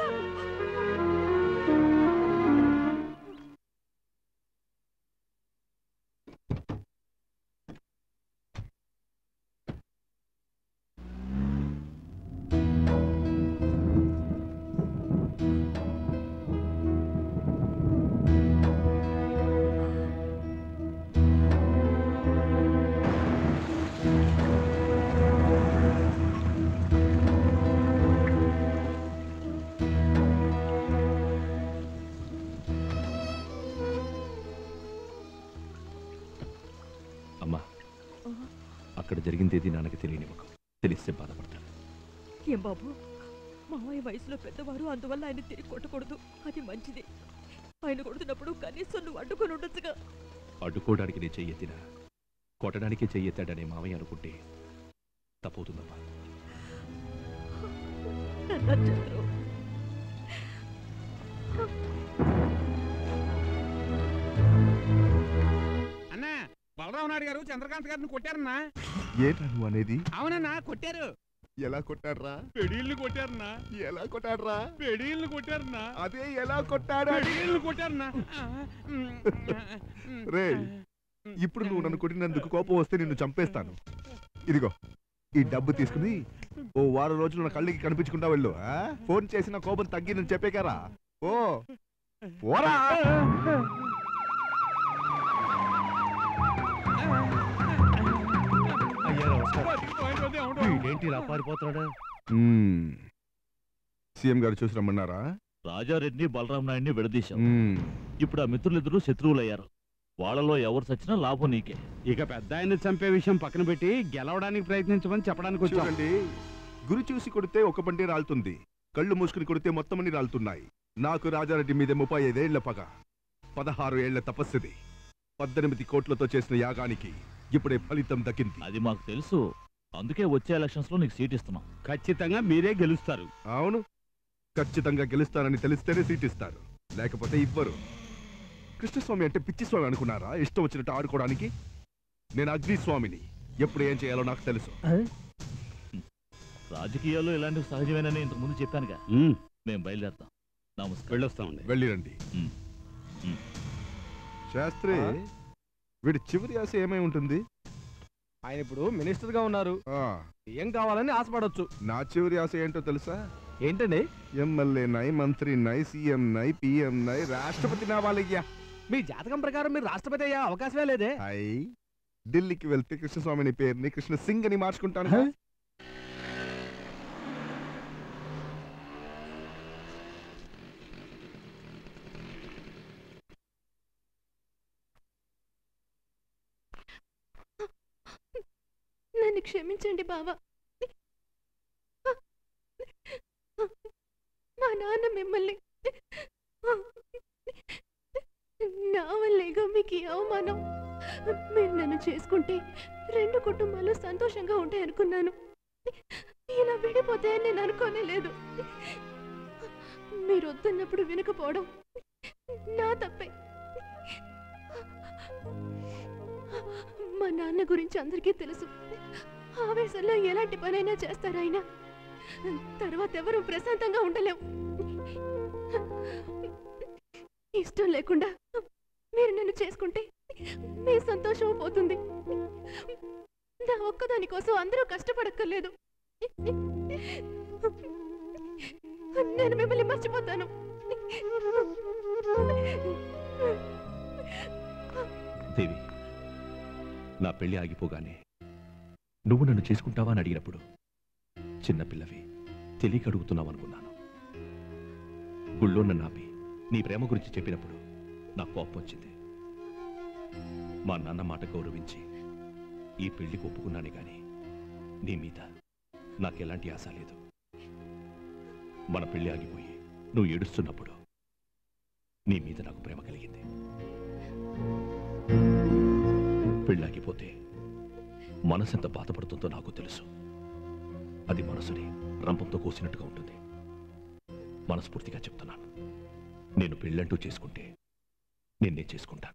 అమ్మా అక్కడ జరిగిందేది నాన్నకి తెలియనివ్వకు తెలిస్తే బాధపడతాడు ఏం బాబు మావయ్య వయసులో పెద్దవారు అందువల్ల ఆయన తిరిగి కొట్టకూడదు అది మంచిది ఆయన కొడుతున్నప్పుడు కనీసం నువ్వు అడ్డుకొని ఉండొచ్చుగా అడ్డుకోవడానికి నేను చెయ్యెత్తినా కొట్టడానికి చెయ్యెత్తాడనే మామయ్య అనుకుంటే తప్పవుతుందమ్మా నన్ను చంద్రు అన్నా బలరావు నాయుడు గారు చంద్రకాంత్ గారిని కొట్టారన్నా ఏంట్రా నువ్వు అనేది అవునన్నా కొట్టారు ఎలా కొట్టాడ్రా పెడీళ్ళు కొట్టారన్నా ఎలా కొట్టాడ్రా పెడీళ్ళు కొట్టారన్నా అదే ఎలా కొట్టాడు పెడీళ్ళు కొట్టారన్నా రే ఇప్పుడు నువ్వు నన్ను కొట్టినందుకు కోపం వస్తే నిన్ను చంపేస్తాను ఇదిగో ఈ డబ్బు తీసుకుని ఓ వారం రోజులు నా కళ్ళకి కనిపించకుండా వెళ్ళు ఆ? ఫోన్ చేసిన కోపం తగ్గిందని చెప్పేకారా ఓ పోరా అయ్యా నమస్కారం వీడేంటి ఇలా పారిపోతున్నాడు మ్మ్. సీఎం గారు చూసి రమ్మన్నారా రాజారెడ్డిని బలరాం నాయుడిని విడదీశాం మ్మ్. ఇప్పుడు ఆ మిత్రులిద్దరూ శత్రువులయ్యారు వాళ్ళలో ఎవరు చచ్చినా లాభం నీకే ఇక పెద్ద ఆయన్ని చంపే విషయం పక్కన పెట్టి గెలవడానికి ప్రయత్నించమని చెప్పడానికి వచ్చాం చూడండి గురి చూసి కొడితే ఒక బండి రాలుతుంది కళ్ళు మూసుకుని కొడితే మొత్తం అన్ని రాలుతున్నాయి నాకు రాజారెడ్డి మీద ముప్పై ఐదేళ్ల పగ పదహారు ఏళ్ల తపస్సుది పద్దెనిమిది కోట్లతో చేసిన యాగానికి ఇప్పుడే ఫలితం దక్కింది అది మాకు తెలుసు అందుకే వచ్చే ఎలక్షన్స్ లో నీకు సీట్ ఇస్తున్నాం ఖచ్చితంగా మీరే గెలుస్తారు అవును ఖచ్చితంగా గెలుస్తానని తెలిస్తేనే సీట్ ఇస్తారు లేకపోతే ఇవ్వరు కృష్ణస్వామి అంటే పిచ్చి స్వామి అనుకున్నారా ఇష్టం వచ్చినట్టు ఆడుకోవడానికి నేను అగ్నిస్వామిని ఎప్పుడు ఏం చేయాలో నాకు తెలుసు రాజకీయాల్లో ఇలాంటివి సహజమేనని ఇంతకు ముందు చెప్పానుగా మేము బయలుదేరతాం నమస్కారం వెళ్ళొస్తామండి వెళ్ళిరండి శాస్త్రి వీడి చివరి ఆశ ఏమై ఉంటుంది ఆయన ఇప్పుడు మినిస్టర్ గా ఉన్నారు ఏం కావాలని ఆశపడొచ్చు నా చివరి ఆశ ఏంటో తెలుసా ఏంటండి ఎమ్మెల్యే నై మంత్రి నై సీఎం నై పిఎం నై రాష్ట్రపతి నావాలయ్యా మీ జాతకం ప్రకారం మీరు రాష్ట్రపతి అయ్యే అవకాశమే లేదే అయ్ ఢిల్లీకి వెళ్తే కృష్ణస్వామిని పేరుని కృష్ణ సింగ్ అని మార్చుకుంటాను నన్ను క్షమించండి బావా మా నాన్న మిమ్మల్ని నా వల్లేగా మీకు ఈ అవమానం మీరు నన్ను చేసుకుంటే రెండు కుటుంబాలు సంతోషంగా ఉంటాయి అనుకున్నాను ఇలా విడిపోతాయని నేను అనుకోనే లేదు మీరు వద్దన్నప్పుడు వినకపోవడం నా తప్పే మా నాన్న గురించి అందరికీ తెలుసు ఆవేశంలో ఎలాంటి పనైనా చేస్తారు ఆయన తర్వాత ఎవరు ప్రశాంతంగా ఉండలేం ఇష్టం లేకుండా మీరు నన్ను చేసుకుంటే మీ సంతోషం పోతుంది నా ఒక్కదాని కోసం అందరూ కష్టపడక్కర్లేదు నేను మిమ్మల్ని మర్చిపోతాను దేవి నా పెళ్లి ఆగిపోగానే నువ్వు నన్ను చేసుకుంటావా అని అడిగినప్పుడు చిన్నపిల్లవి తెలియక అడుగుతున్నావు అనుకున్నాను గుళ్ళో నన్ను ఆపి నీ ప్రేమ గురించి చెప్పినప్పుడు నాకు కోపం వచ్చింది మా నాన్న మాట గౌరవించి ఈ పెళ్లికి ఒప్పుకున్నానే గాని నీ మీద నాకెలాంటి ఆశ లేదు మన పెళ్లి ఆగిపోయి నువ్వు ఏడుస్తున్నప్పుడు నీ మీద నాకు ప్రేమ కలిగింది పెళ్ళాగిపోతే మనసు ఎంత బాధపడుతుందో నాకు తెలుసు అది మనసుని రంపంతో కోసినట్టుగా ఉంటుంది మనస్ఫూర్తిగా చెప్తున్నాను నేను పెళ్ళంటూ చేసుకుంటే నిన్నే చేసుకుంటాను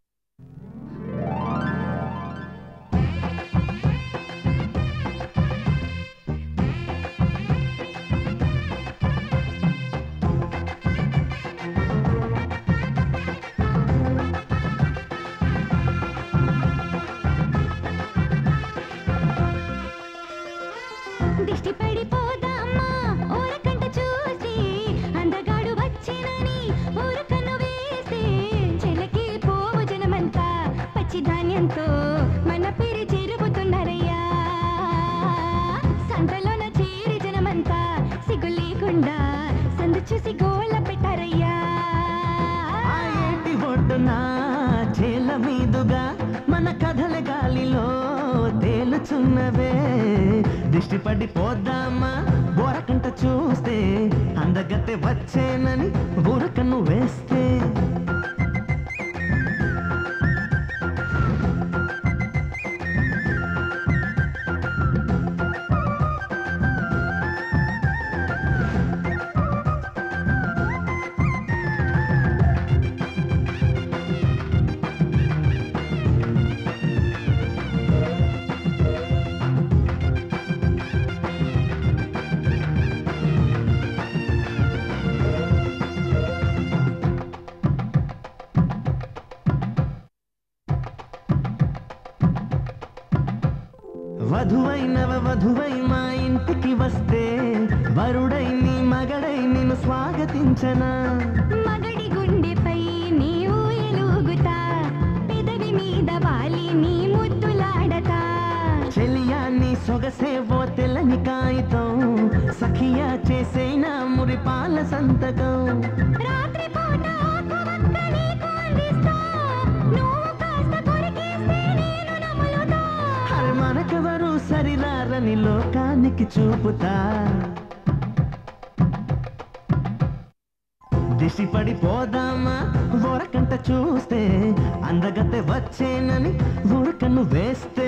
దిష్టి పడిపోదామా ఊరకంట చూసి అందగాడు వచ్చినని ఊరకన్ను వేసి చెలకి పోవు జనమంతా పచ్చి ధాన్యంతో మన పేరు చెరుపుతున్నారయ్యా సంతలోన చేరి జనమంతా సిగ్గు లేకుండా సందు చూసి గోళ్ళ పెట్టారయ్యా ఆ ఏటి ఒడ్డున చేల మీదుగా మన కథల గాలిలో తేలుచున్నవే దిష్టి పడిపోద్దామా బోరకంట చూస్తే అందగత్తె వచ్చేనని బురకను వేస్తే వధువైనవ వధువై మా ఇంటికి వస్తే వరుడై నీ మగడై నిన్ను స్వాగతించనా మగడి గుండెపై నీవు ఎలుగుతా పెదవి మీద వాలి నీ ముద్దులాడతా చెలియా నీ సొగసే ఓ తెల్లని కాగితం సఖియా చేసేనా మురిపాల సంతకం రాత్రి పూట ఆకువక్క నీకు అందిస్తా నువ్వు కాస్త కొరికేస్తే నేను నములుతా అరే మనకెవరు సరిరారని లోకానికి చూపుతా దిశి పడిపోదామా ఊరకంట చూస్తే అందగతే వచ్చేనని ఊరకను వేస్తే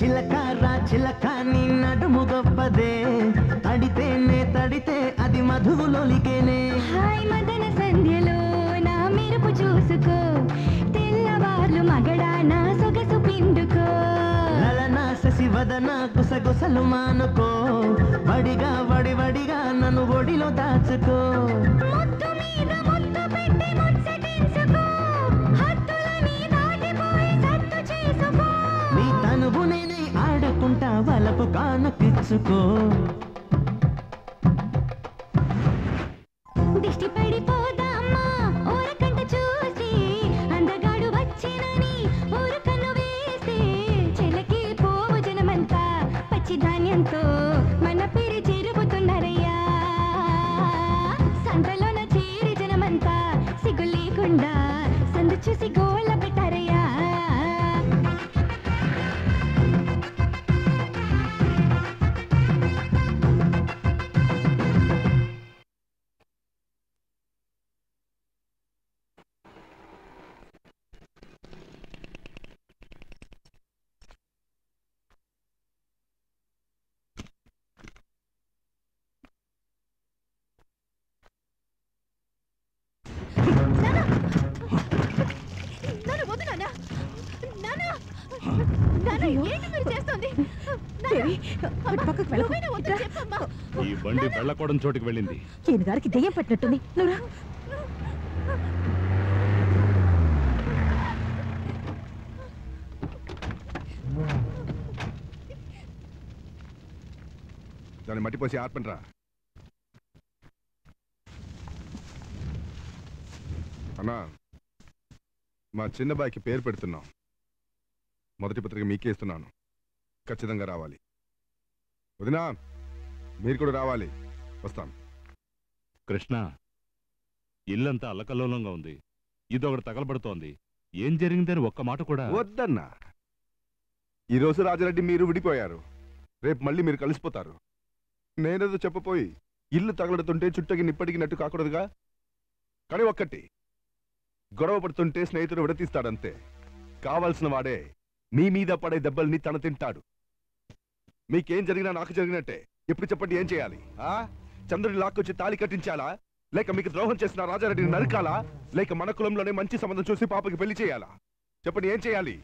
చిలక రా చిలక నీ నడుము గొప్పదే తడితేనే తడితే అది మధువులొలికేనే హాయ్ మదన సంధ్యలో నా మెరుపు చూసుకో తెల్లవార్లు మగడాన సొగసు పిండుకో లలన శశివదన కుసగుసలు మానుకో వడిగా వడి వడిగా నన్ను ఒడిలో దాచుకో ముద్దు మీద ముద్దు పెట్టి ముచ్చటించుకో హద్దులని దాటిపోయి సత్తు చేసుకో నీ తనువు నేనే ఆడుకుంటా వలపు కానకిచ్చుకో దిష్టి పడిపోదామా ఊరకంట చూసి అందగాడు వచ్చినని ఊరకన్ను వేసి చెలకి పోవు జనమంతా పచ్చి ధాన్యంతో మన పిరి చెరుపుతున్నారయ్యా సంతలోన చేరి జనమంతా సిగ్గు లేకుండా సందు చూసి గోళ్ళ పెట్టారయ్యా నాన్న వద్దు నాన్న నాన్న నాన్న ఏంటి మీరు చేస్తుంది నువ్వైనా వద్దు చెప్పమ్మా ఈ బండి వెళ్ళకూడని చోటుకి వెళ్ళింది ఈయన గారికి దెయ్యం పట్టినట్టుంది నువ్వు రా. దాన్ని మట్టిపోసి ఆర్పండ్రా అన్నా మా చిన్న బాయ్కి పేరు పెడుతున్నాం మొదటి పత్రిక మీకే ఇస్తున్నాను ఖచ్చితంగా రావాలి వదినా మీరు కూడా రావాలి వస్తాం కృష్ణ ఇల్లంతా అల్లకల్లోలంగా ఉంది ఇదొకటి తగలబడుతోంది ఏం జరిగిందని ఒక్క మాట కూడా వద్దన్నా ఈరోజు రాజారెడ్డి మీరు విడిపోయారు రేపు మళ్ళీ మీరు కలిసిపోతారు నేనేదో చెప్పపోయి ఇల్లు తగలడుతుంటే చుట్టకి నిప్పటికినట్టు కాకూడదుగా కానీ ఒక్కటి గొడవ పడుతుంటే స్నేహితుడు విడతీస్తాడంతే కావాల్సిన వాడే మీ మీద పడే దెబ్బల్ని తన తింటాడు మీకేం జరిగినా నాకు జరిగినట్టే ఇప్పుడు చెప్పండి ఏం చేయాలి ఆ చంద్రుని లాక్కొచ్చి తాళి కట్టించాలా లేక మీకు ద్రోహం చేసిన రాజారెడ్డిని నరకాలా లేక మన కులంలోనే మంచి సంబంధం చూసి పాపకి పెళ్లి చేయాలా చెప్పండి ఏం చేయాలి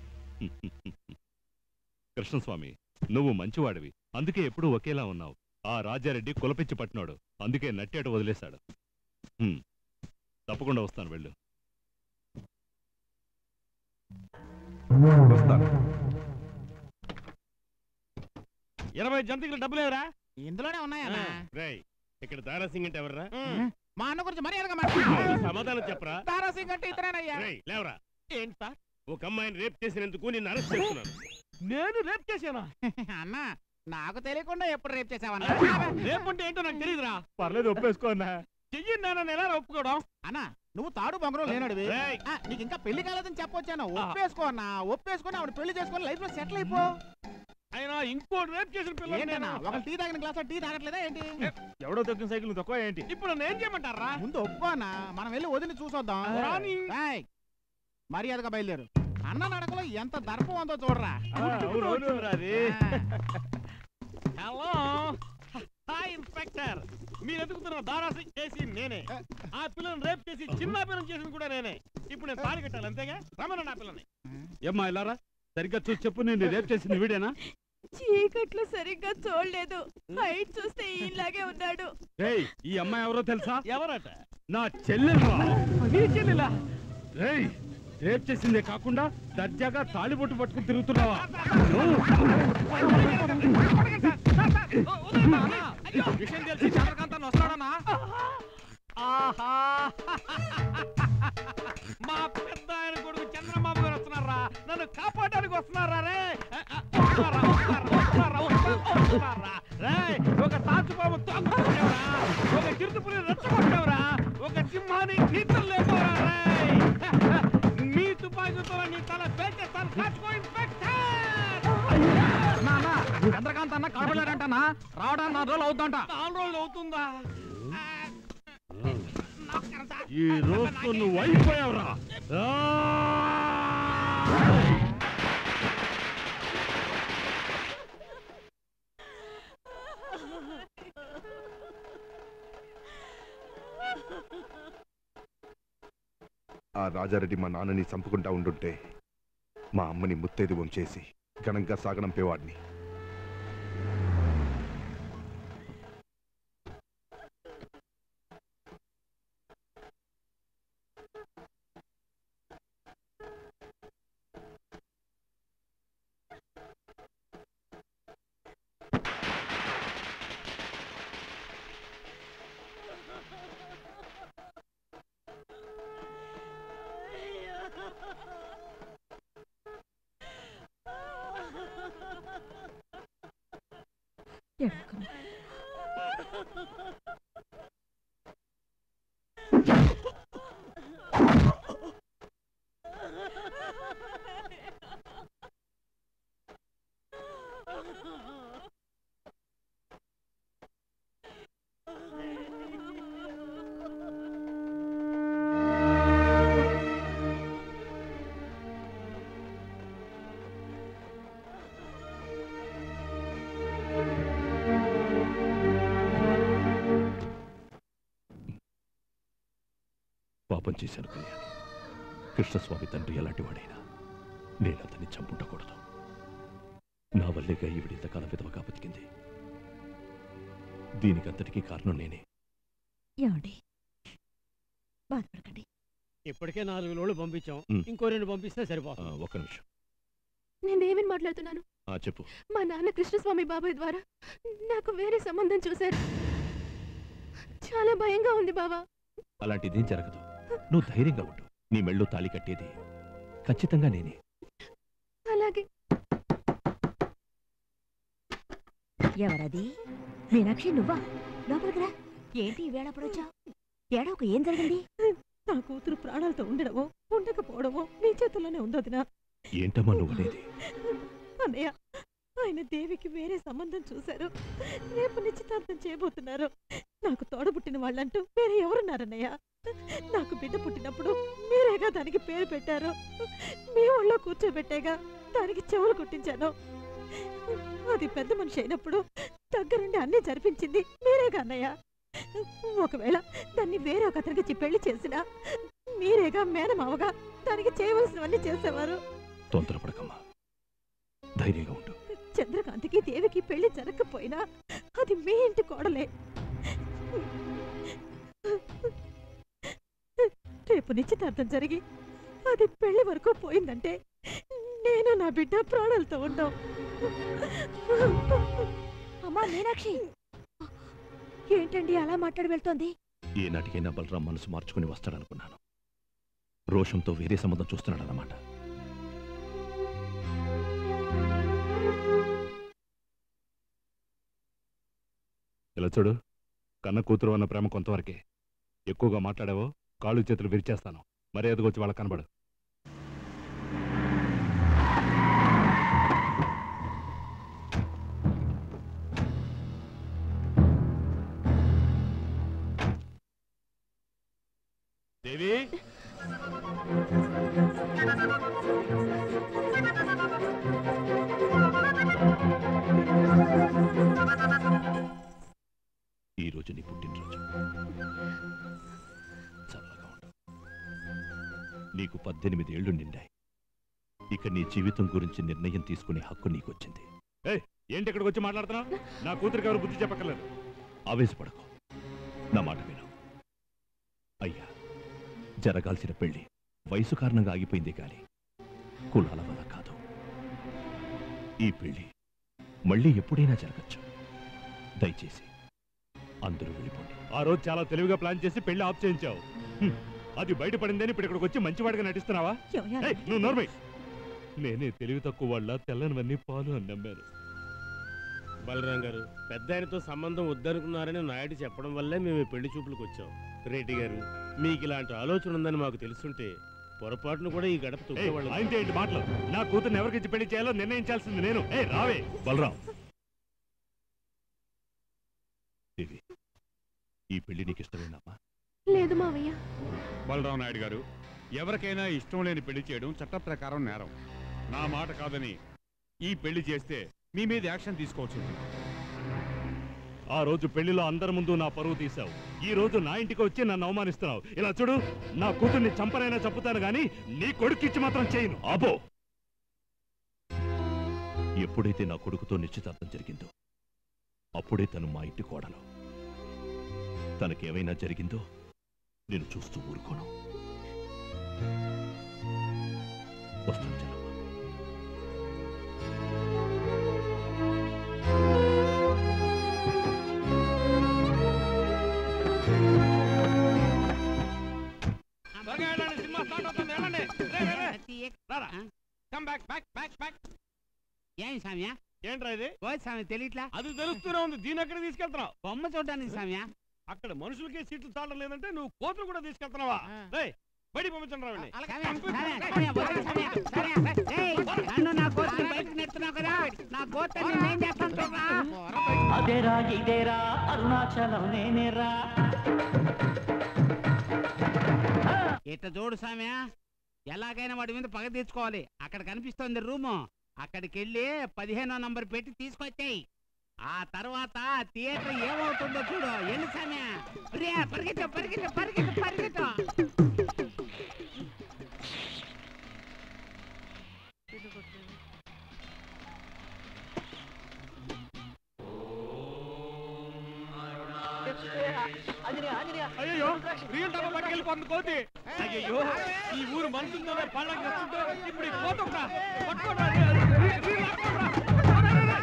కృష్ణస్వామి నువ్వు మంచివాడివి అందుకే ఎప్పుడూ ఒకేలా ఉన్నావు ఆ రాజారెడ్డి కులపిచ్చి పట్టినాడు అందుకే నట్టేట వదిలేశాడు హ్మ్. తప్పకుండా వస్తాను వెళ్ళు ఇరవై జంతికలు డబ్బులు ఎవరా ఇందులోనే ఉన్నాయన్నా రేయ్ ఇక్కడ దారాసింగ్ అంటే ఎవర్రా మా అన్న గురించి మర్యాదగా సమాధానం చెప్పరా తారాసింగ్ అంటే ఇతరేనయ్యా రేయ్ లేవరా ఏంటి సార్ ఒక అమ్మాయిని రేప్ చేసినందుకు నిన్ను అరెస్ట్ చేస్తున్నాను నేను రేప్ చేశానా అన్నా నాకు తెలియకుండా ఎప్పుడు రేప్ చేసావన్నా రేపు అంటే ఏంటో నాకు తెలియదురా పర్లేదు ఒప్పేసుకో అన్నా చెయ్యి నాన్న ఎలా ఒప్పుకోవడం అన్నా నువ్వు తాడు బొంగరం లేనడివి రేయ్. ఆ, నీకు ఇంకా పెళ్లి కాలేదని చెప్పొచ్చాను ఒప్పేసుకో అన్నా ఒప్పేసుకొని ఆవిడ పెళ్లి చేసుకొని లైఫ్ లో సెటిల్ అయిపో అయినా ఇంకోటి రేప్ చేసిన పిల్లలు ఏంటన్నా ఒక టీ తాగిన గ్లాస్ టీ తాగట్లేదా ఏంటి ఎవడో తొక్కిన సైకిల్ తక్కువ ఏంటి ఇప్పుడు నేను ఏం చేయమంటారా ముందు ఒప్పుకో అన్నా మనం వెళ్ళి వదిలి చూసొద్దాం రాని. ఏయ్, మర్యాదగా బయలుదేరు అన్న నడకలో ఎంత దర్పం ఉందో చూడరా హలో హాయ్ ఇన్స్పెక్టర్ మీరు ఎదుగుతున్న దారాసి చేసి నేనే ఆ పిల్లని రేప్ చేసి చిన్న పిల్లని చేసింది కూడా నేనే ఇప్పుడు నేను తాళి కట్టాలి అంతేగా రమణ నా పిల్లని ఏమ్మా ఇలారా సరిగ్గా చూసి చెప్పు నేను రేపు చేసింది వీడేనా చీకట్లో సరిగ్గా చూడలేదు హైట్ చూస్తే ఈయనలాగే ఉన్నాడు రేయ్ ఈ అమ్మాయి ఎవరో తెలుసా ఎవరట నా చెల్లెలు నీ చెల్లెలా రేయ్ రేప్ చేసిందే కాకుండా దర్జాగా తాళిబొట్టు పట్టుకుని తిరుగుతున్నావా విషయం తెలిసి చంద్రకాంత్ వస్తాడన్నా ఆహా మా పెద్ద ఆయన కొడుకు చంద్రబాబు గారు వస్తున్నారా నన్ను కాపాడడానికి వస్తున్నారా రే వస్తున్నారా, వస్తున్నారా, వస్తున్నారా, వస్తున్నారా, వస్తున్నారా? రేయ్, ఒక తాచుబాబు తోకొచ్చావురా ఒక చిరుతుపులి రెచ్చగొట్టావురా ఒక సింహాన్ని నీతులు లేకపోరా రేయ్ మీ తుపాకీతో నీ తల పేచేస్తాను కాచుకో ఇన్స్పెక్టర్ చంద్రకాంత్ అన్న కనబడలేడంటనా రావడానికి నాలుగు రోజులు అవుతుందంట నాలుగు రోజులు అవుతుందా ఈ రోజుతో నువ్వు అయిపోయావురా ఆ! రాజారెడ్డి మా నాన్నని చంపుకుంటా ఉండుంటే మా అమ్మని ముత్తైదువం చేసి ఘనంగా సాగనంపేవాడిని పాపం చేశాను కళ్యాణి కృష్ణస్వామి తండ్రి ఎలాంటి వాడైనా నేను అతన్ని చంపుండకూడదు నా వల్లేగా ఈవిడ ఇంతకాలం విధవగా బతికింది దీనికంతటికీ కారణం నేనే ఏమండి బాధపడకండి ఇప్పటికే నాలుగు లోళ్ళు పంపించాం ఉమ్. ఇంకో రెండు పంపిస్తే ఆ, సరిపోతుంది ఒక్క నిమిషం నేను దేవిని మాట్లాడుతున్నాను ఆ, చెప్పు మా నాన్న కృష్ణస్వామి బాబాయ్ ద్వారా నాకు వేరే సంబంధం చూశారు చాలా భయంగా ఉంది బావా అలాంటిదేం జరగదు నువ్వు ధైర్యంగా ఉండు నీ మెళ్ళో తాళి కట్టేది ఖచ్చితంగా నేనే అలాగే ఎవరది మీనాక్షి నువ్వా లోపలికి రా ఏంటి ఈ వేళ అప్పుడొచ్చావు ఏడవకు ఏం జరిగింది నా కూతురు ప్రాణాలతో ఉండడమో ఉండకపోవడమో నీ చేతుల్లోనే ఉందోదినా ఏంటమ్మా నువ్వు అనేది అన్నయ్య ఆయన దేవికి వేరే సంబంధం చూశారు రేపు నిశ్చితార్థం చేయబోతున్నారు నాకు తోడబుట్టిన వాళ్ళంటూ వేరే ఎవరున్నారన్నయ్య నాకు బిడ్డ పుట్టినప్పుడు మీరేగా దానికి పేరు పెట్టారు మీ ఒళ్ళో కూర్చోబెట్టేగా దానికి చెవులు కుట్టించాను అది పెద్ద మనిషి అయినప్పుడు దగ్గరుండి అన్నీ జరిపించింది మీరేగా అన్నయ్య ఒకవేళ దాన్ని వేరే ఒక అతనికి పెళ్లి చేసినా మీరేగా మేనమావగా దానికి చేయవలసినవన్నీ చేసేవారు తొందరపడకమ్మా ధైర్యంగా ఉండు చంద్రకాంతికి దేవికి పెళ్లి జరగకపోయినా అది మీ ఇంటి కోడలే రేపు నిశ్చితార్థం జరిగి అది పెళ్లి వరకు పోయిందంటే నేను నా బిడ్డ ప్రాణాలతో ఉండం అమ్మా మీనాక్షి ఏంటండి అలా మాట్లాడి వెళ్తోంది ఏనాటికైనా బలరాం మనసు మార్చుకుని వస్తాడనుకున్నాను రోషంతో వేరే సంబంధం చూస్తున్నాడన్నమాట ఇలా చూడు కన్న కూతురు అన్న ప్రేమ కొంతవరకే ఎక్కువగా మాట్లాడావో కాళ్ళు చేతులు విరిచేస్తాను మర్యాదగా వచ్చి వాళ్ళకి కనబడు దేవి ఈ రోజు నీ పుట్టినరోజు చల్లగా ఉండు నీకు పద్దెనిమిది ఏళ్లు నిండాయి ఇక నీ జీవితం గురించి నిర్ణయం తీసుకునే హక్కు నీకొచ్చింది ఏయ్, ఏంటి ఇక్కడికి వచ్చి మాట్లాడుతున్నావు నా కూతురికి ఎవరు బుద్ధి చెప్పక్కర్లేదు ఆవేశపడకు నా మాట విను అయ్యా జరగాల్సిన పెళ్లి వయసు కారణంగా ఆగిపోయింది కానీ కులాల వల్ల కాదు ఈ పెళ్లి మళ్ళీ ఎప్పుడైనా జరగచ్చు దయచేసి అందరూ వెళ్ళిపోండి ఆ రోజు చాలా తెలివిగా ప్లాన్ చేసి పెళ్లి ఆఫ్ చేయించావు హ్మ్. అది బయటపడిందని ఇప్పుడు ఇక్కడికి వచ్చి మంచివాడిగా నటిస్తున్నావా ఎవరు? ఏయ్, నువ్వు నోర్మై నేనే తెలివి తక్కువ వాళ్ళ తెల్లనివన్నీ పాలు అని నమ్మాను బలరాం గారు పెద్ద ఆయనతో సంబంధం వద్దనుకున్నారని నాయుడు చెప్పడం వల్లే మేము ఈ పెళ్లి చూపులకు వచ్చాం రెడ్డి గారు మీకు ఇలాంటి ఆలోచన ఉందని మాకు తెలుసుంటే పొరపాటును కూడా ఈ గడప ఏయ్, తొక్కేవాళ్ళం ఆయనతో ఏంటి మాటలు నా కూతుర్ని ఎవరికిచ్చి పెళ్లి చేయాలో నిర్ణయించాల్సింది నేను ఏ రావే బలరాం దేవి ఈ పెళ్లి నీకు ఇష్టమేనమ్మా లేదు మావయ్య బలరాం నాయుడు గారు ఎవరికైనా ఇష్టం లేని పెళ్లి చేయడం చట్ట ప్రకారం నేరం నా మాట కాదని ఈ పెళ్లి చేస్తే మీ మీద యాక్షన్ తీసుకోవచ్చు ఆ రోజు పెళ్లిలో అందరి ముందు నా పరువు తీసావు ఈ రోజు నా ఇంటికి వచ్చి నన్ను అవమానిస్తున్నావు ఇలా చూడు నా కూతుర్ని చంపనైనా చంపుతాను గాని నీ కొడుకిచ్చి మాత్రం చేయను ఆపో ఎప్పుడైతే నా కొడుకుతో నిశ్చితార్థం జరిగిందో అప్పుడే తను మా ఇంటి కోడలు తనకేమైనా జరిగిందో నేను చూస్తూ ఊరుకోను వస్తాను చెల్లమ్మ. త్వరగా వెళ్ళండి, సినిమా స్టార్ట్ అవుతుంది వెళ్ళండి రే, రే, రే. రారా come back back back back ఏం సామ్యా ఏంట్రా ఇది ఓ సామి తెలియట్లా అది తెలుస్తూనే ఉంది దీని ఎక్కడ తీసుకెళ్తున్నావు బొమ్మ చూడడానికి సామ్యా అక్కడ మనుషులకే సీట్లు చాలడం లేదంటే నువ్వు కోతులు కూడా తీసుకెళ్తున్నావా రేయ్ బయటికి పంపించండి రావండి నన్ను నా కోతిని బయటకు నెడుతున్నావు కదా నా కోతిని నేను చేస్తాను చూడరా అదేరా ఇదేరా అరుణాచలం నేనేరా ఇట్లా చూడు సామ్యా ఎలాగైనా వాడి మీద పగ తీర్చుకోవాలి అక్కడ కనిపిస్తోంది రూము అక్కడికి వెళ్ళి పదిహేనో నంబర్ పెట్టి తీసుకొచ్చాయి ఆ తర్వాత థియేటర్ ఏమవుతుందో చూడు ఎల్లు సామ్యా రే పరిగెత్తు పరిగెత్తు పరిగెత్తు పరిగెత్తు అయ్యో రియల్ డబ్బా పట్టుకెళ్ళిపోతుంది కోతి అయ్యో ఈ ఊరు మనుషులతో పండగ నచ్చుందో ఇప్పుడు ఈ కోత ఒకటా? పట్టుకోరా, రీ- రీ- రీ- లాక్కోరా.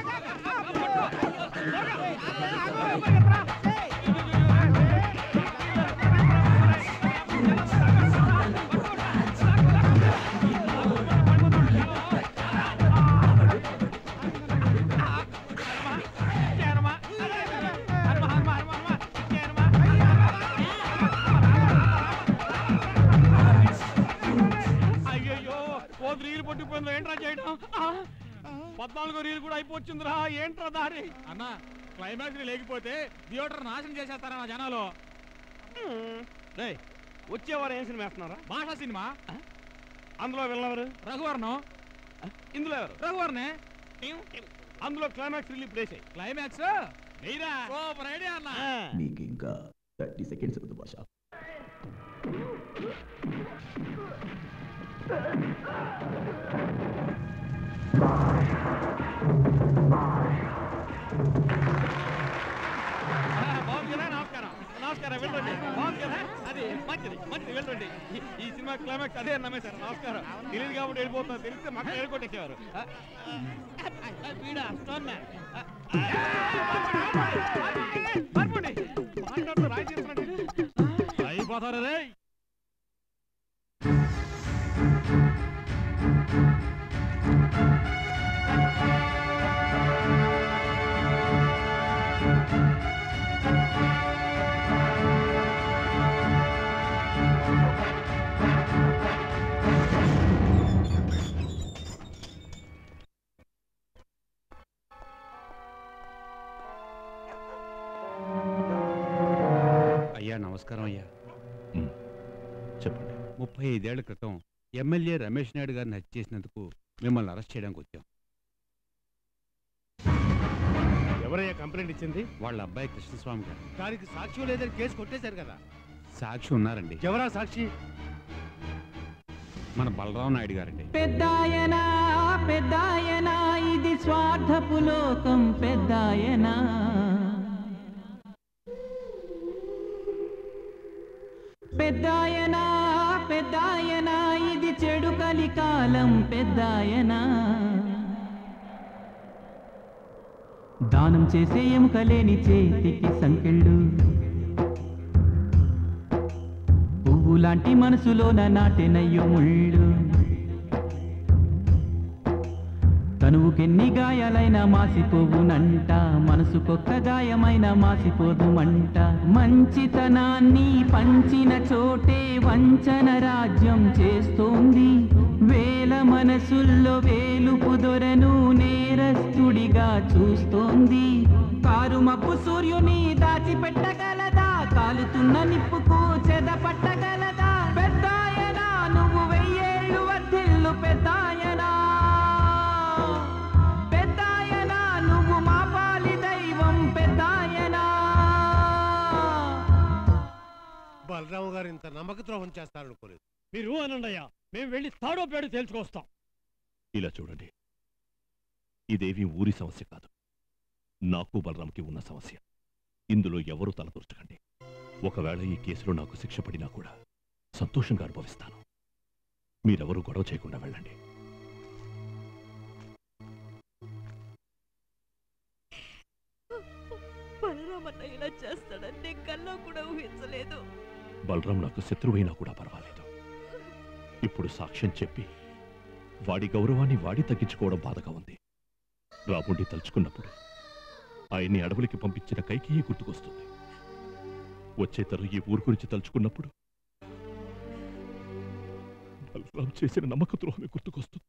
అయ్యయ్యో కోతి రీలు పట్టుకుపోయిందో ఏంట్రా చేయడం ఆ! పద్నాలుగో రీలు కూడా అయిపోవచ్చిందిరా ఏంట్రా దారి అన్న క్లైమాక్స్ లేకపోతే థియేటర్ నాశనం చేసేస్తారా నా జనాలు రే వచ్చేవారు ఏం సినిమా వేస్తున్నారా భాషా సినిమా అందులో వెళ్ళవరు రఘువర్ణం ఇందులో ఎవరు రఘువర్ణే అందులో క్లైమాక్స్ రిలీజ్ ప్లేస్ క్లైమాక్స్ వెయ్యరా సూపర్ ఐడియా అన్న మీకు ఇంకా థర్టీ సెకండ్స్ ఉంది భాష బాగుంది కదా నమస్కారం నమస్కారం వెళ్ళండి బాగుంది కదా అది మంచిది మంచిది వెళ్ళండి ఈ- ఈ సినిమా క్లైమాక్స్ అదే నమ్మేశారు నమస్కారం తెలియదు కాబట్టి వెళ్ళిపోతున్నా తెలిస్తే మాకు వెళ్ళికొట్టేసేవారు వీడా స్టోన్ మ్యాన్ మాట్లాడుతూ రాయి చేస్తున్నట్టు అయిపోతారు రే అయ్యా నమస్కారం అయ్యా చెప్పండి ముప్పై ఐదేళ్ల క్రితం ఎమ్మెల్యే రమేష్ నాయుడు గారిని హత్య చేసినందుకు మిమ్మల్ని అరెస్ట్ చేయడానికి వచ్చాం ఎవరయ్యా కంప్లైంట్ ఇచ్చింది వాళ్ళ అబ్బాయి కృష్ణస్వామి గారు దానికి సాక్ష్యం లేదని కేసు కొట్టేశారు కదా సాక్షి ఉన్నారండి ఎవరా సాక్షి మన బలరాం నాయుడు గారండి పెద్దాయనా పెద్దాయనా ఇది స్వార్థపు లోకం పెద్దాయనా పెద్దాయనా పెద్దాయనా ఇది చెడు కలికాలం పెద్దాయనా దానం చేసే ఎముకలేని చేతికి సంకెళ్ళు పువ్వులాంటి మనసులోన నాటెనయ్యో ముళ్ళు తనువుకెన్ని గాయాలైనా మాసిపోవునంట మనసుకొక్క గాయమైన మాసిపోదు మంట మంచితనాన్ని పంచిన చోటే వంచన రాజ్యం చేస్తోంది వేల మనసుల్లో వేలుపు దొరను నేరస్తుడిగా చూస్తోంది కారు మబ్బు సూర్యుని దాచిపెట్టగలదా కాలుతున్న నిప్పుకు చెద పట్టగలదా పెద్దాయనా నువ్వు వెయ్యేళ్ళు వర్ధిల్లు పెద్దాయనా పెద్దాయనా నువ్వు మా పాలి దైవం పెద్దాయనా నమ్మక ద్రోహం చేస్తారనుకోలేదు మీరు అనండి అయ్యా మేము వెళ్ళి తాడో పేడు తేల్చుకొస్తాం ఇలా చూడండి ఇదేవి ఊరి సమస్య కాదు నాకు బలరాంకి ఉన్న సమస్య ఇందులో ఎవరూ తలదూర్చకండి ఒకవేళ ఈ కేసులో నాకు శిక్ష పడినా కూడా సంతోషంగా అనుభవిస్తాను మీరెవరూ గొడవ చేయకుండా వెళ్ళండి బలరామన్న ఇలా చేస్తాడని నేను కల్లో కూడా ఊహించలేదు బలరాం నాకు శత్రువైనా కూడా పర్వాలేదు ఇప్పుడు సాక్ష్యం చెప్పి వాడి గౌరవాన్ని వాడి తగ్గించుకోవడం బాధగా ఉంది రాముండి తలుచుకున్నప్పుడు ఆయన్ని అడవులకి పంపించిన కైకేయి గుర్తుకొస్తుంది వచ్చే తరం ఈ ఊరు గురించి తలుచుకున్నప్పుడు బలరాం చేసిన నమ్మక ద్రోహమే గుర్తుకొస్తుంది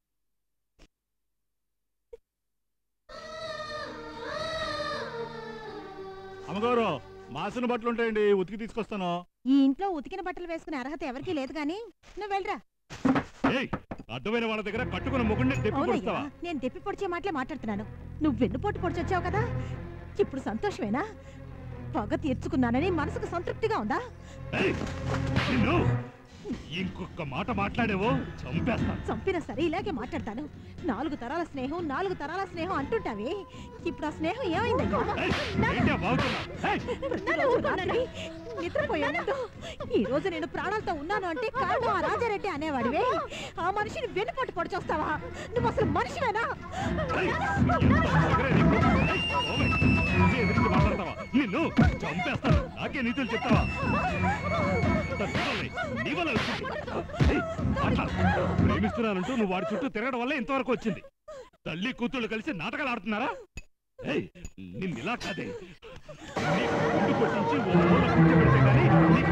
అమ్మగారు మాసిన బట్టలు ఉంటాయండి ఉతికి తీసుకొస్తాను ఈ ఇంట్లో ఉతికిన బట్టలు వేసుకునే అర్హత ఎవరికీ లేదు కానీ నువ్వు వెళ్ళరా ఏయ్ అడ్డమైన వాళ్ళ దగ్గర కట్టుకున్న మొగుడిని తెప్పి అవునయ్యా కొడుస్తావా నేను తెప్పి పొడిచే మాటలే మాట్లాడుతున్నాను నువ్వు వెన్నుపోటు పొడిచొచ్చావు కదా ఇప్పుడు సంతోషమేనా పగ తీర్చుకున్నానని మనసుకు సంతృప్తిగా ఉందా నిన్ను ఇంకొక మాట మాట్లాడేవో చంపేస్తాను చంపినా సరే ఇలాగే మాట్లాడతాను నాలుగు తరాల స్నేహం నాలుగు తరాల స్నేహం అంటుంటావే ఇప్పుడు ఆ స్నేహం ఏమైందయ్యా ఏంటే బాగుతున్నా ప్రతిరోజు రాత్రి నిద్రపోయే ముందు ఈ రోజు నేను ప్రాణాలతో ఉన్నాను అంటే కారణం ఆ రాజారెడ్డి అనేవాడివే ఆ మనిషిని వెన్నుపోటు పొడిచొస్తావా నువ్వు అసలు మనిషివేనా ఇదే ఎదురుగా మాట్లాడతావా నిన్ను చంపేస్తాను నాకే నీతులు చెప్తావా అంత నీవల్లే, నీ వల్ల వచ్చింది. ఏయ్, మాట్లాడు. ప్రేమిస్తున్నానంటూ నువ్వు వాడి చుట్టూ తిరగడం వల్ల ఇంతవరకు వచ్చింది తల్లి కూతుళ్ళు కలిసి నాటకాలు ఆడుతున్నారా ఏయ్ నిన్ను ఇలా కాదే నీకు గుండు కొట్టించి ఓ మూల కూర్చోబెడితే గానీ నీకు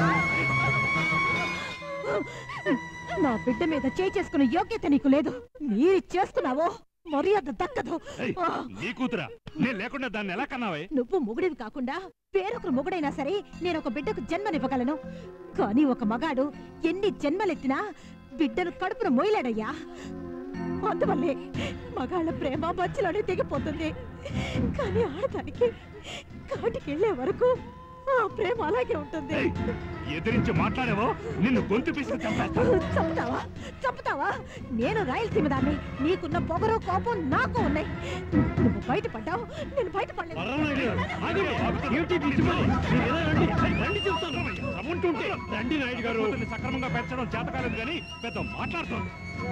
నా బిడ్డ మీద చేయి చేసుకునే యోగ్యత నీకు లేదు మీరు చేసుకున్నావో మర్యాద దక్కదు ఏయ్, నీ కూతురా నేను లేకుండా దాన్ని ఎలా కన్నావే నువ్వు మొగుడివి కాకుండా వేరొకరు మొగుడైనా సరే నేను ఒక బిడ్డకు జన్మనివ్వగలను కానీ ఒక మగాడు ఎన్ని జన్మలెత్తినా బిడ్డను కడుపున మోయలేడయ్యా అందువల్లే మగాళ్ళ ప్రేమ మధ్యలోనే దిగిపోతుంది కానీ ఆడదానికి కాటికెళ్లే వరకు ఆ ప్రేమ అలాగే ఉంటుంది ఎదిరించి మాట్లాడేవో నిన్ను గొంతు పిసికి చంపేస్తాను చంపుతావా చంపుతావా నేను రాయలసీమ దాన్ని నీకున్న పొగరు కోపం నాకు ఉన్నాయి నువ్వు బయటపడ్డావు నేను బయటపడలేదు రమ్మంటుంటే రండి నాయుడు గారు అతన్ని సక్రమంగా పెంచడం చేత కాలేదు కానీ పెద్ద మాట్లాడుతోంది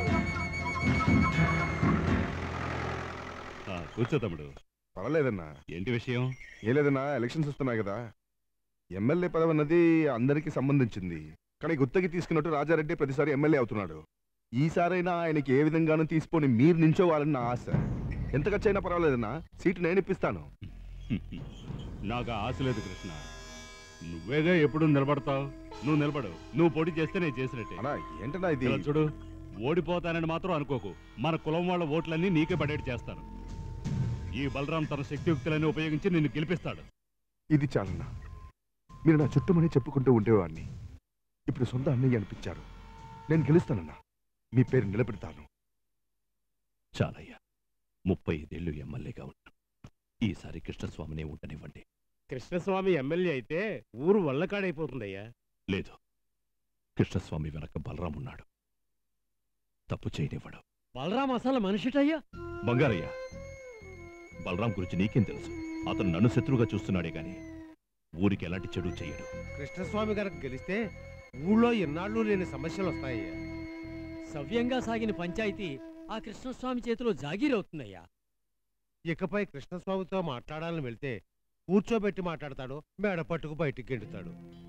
ఆ, కూర్చో తమ్ముడు పర్వాలేదన్నా ఏంటి విషయం ఏ లేదన్నా ఎలక్షన్స్ వస్తున్నాయి కదా ఎమ్మెల్యే పదవి అన్నది అందరికీ సంబంధించింది కానీ గుత్తకి తీసుకున్నట్టు రాజారెడ్డి ప్రతిసారి ఎమ్మెల్యే అవుతున్నాడు ఈసారైనా ఆయనకి ఏ విధంగానూ తీసుకొని మీరు నించోవాలని నా ఆశ ఎంత ఖర్చు అయినా పర్వాలేదన్నా సీటు నేను ఇప్పిస్తాను నాకు ఆ ఆశ లేదు కృష్ణ నువ్వేగా ఎప్పుడు నిలబడతావు నువ్వు నిలబడు నువ్వు పోటీ చేస్తే నేను చేసినట్టే ఏంటన్నా ఇది ఇలా చూడు ఓడిపోతానని మాత్రం అనుకోకు మన కులం వాళ్ళ ఓట్లన్నీ నీకే పడేటి చేస్తాను ఈ బలరాం తన శక్తియుక్తులన్నీ ఉపయోగించి నిన్ను గెలిపిస్తాడు ఇది చాలన్నా మీరు నా చుట్టమని చెప్పుకుంటూ ఉండేవాడిని ఇప్పుడు సొంత అన్నయ్య అనిపించారు నేను గెలుస్తానన్నా మీ పేరు నిలబెడతాను చాలయ్యా ముప్పై ఐదేళ్లు ఎమ్మెల్యేగా ఉన్నాను ఈసారి కృష్ణస్వామినే ఉండనివ్వండి కృష్ణస్వామి ఎమ్మెల్యే అయితే ఊరు వల్లకాడైపోతుందయ్యా లేదు కృష్ణస్వామి వెనక బలరాం ఉన్నాడు తప్పు చేయనివ్వడు బలరాం అసలు మనిషిటయ్యా బంగారయ్య బలరాం గురించి నీకేం తెలుసు అతను నన్ను శత్రువుగా చూస్తున్నాడే గాని ఊరికి ఎలాంటి చెడు చేయడు కృష్ణస్వామి గారికి గెలిస్తే ఊళ్ళో ఎన్నాళ్ళు లేని సమస్యలు వస్తాయి సవ్యంగా సాగిన పంచాయతీ ఆ కృష్ణస్వామి చేతిలో జాగీరవుతుందయ్యా ఇకపై కృష్ణస్వామితో మాట్లాడాలని వెళ్తే కూర్చోబెట్టి మాట్లాడతాడు మేడ పట్టుకు బయటికి గెంటుతాడు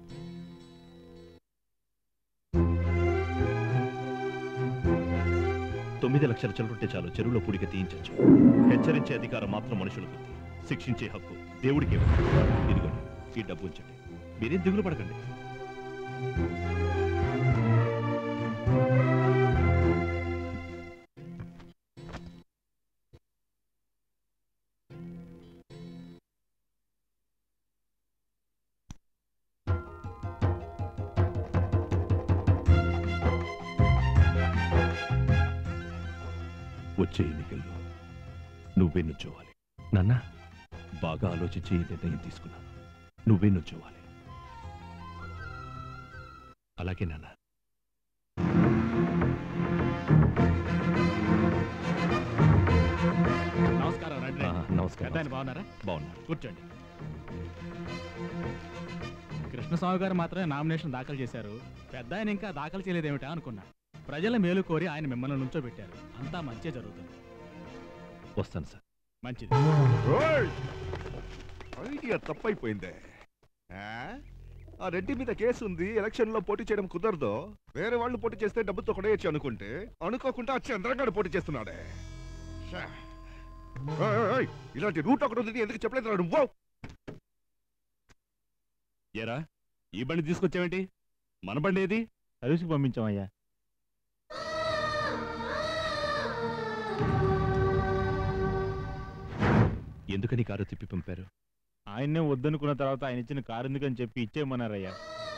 తొమ్మిది లక్షల చెల్లుంటే చాలు చెరువులో పూడిక తీయించచ్చు హెచ్చరించే అధికారం మాత్రం మనుషులకు శిక్షించే హక్కు దేవుడికి ఇవ్వండి. ఇదిగోండి ఈ డబ్బు ఉంచండి మీరేం దిగులు పడకండి వచ్చే ఎన్నికల్లో నువ్వే నుంచోవాలి నాన్న బాగా ఆలోచించి ఈ నిర్ణయం తీసుకున్నాను నువ్వే నుంచోవాలి అలాగే నాన్న నమస్కారం రండి ఆ, రండి. నమస్కారం. పెద్దాయన బాగున్నారా బాగున్నారు కూర్చోండి కృష్ణస్వామి గారు మాత్రమే నామినేషన్ దాఖలు చేశారు పెద్ద ఆయన ఇంకా దాఖలు చేయలేదేమిటా అనుకున్నా ప్రజల మేలు కోరి ఆయన మిమ్మల్ని నుంచోబెట్టారు అంతా మంచి జరుగుతుంది వస్తాను సార్ మంచిది ఓయ్! ఐడియా తప్పైపోయిందే ఆ? ఆ రెడ్డి మీద కేసు ఉంది ఎలక్షన్ లో పోటీ చేయడం కుదరదు వేరే వాళ్ళు పోటీ చేస్తే డబ్బుతో కొనేయచ్చు అనుకుంటే అనుకోకుండా ఆ చంద్రగాడు పోటీ చేస్తున్నాడే ఛా! ఓయ్, ఓయ్, ఓయ్! ఇలాంటి రూట్ ఒకటి ఉంది ఎందుకు చెప్పలేదు నువ్వు ఏరా ఈ బండి తీసుకొచ్చావేంటి మన బండి ఏది సర్వీస్కి పంపించామయ్యా ఎందుకని కారు తిప్పి పంపారు ఆయన్నే వద్దనుకున్న తర్వాత ఆయన ఇచ్చిన కారు ఎందుకని చెప్పి ఇచ్చేయమన్నారయ్యా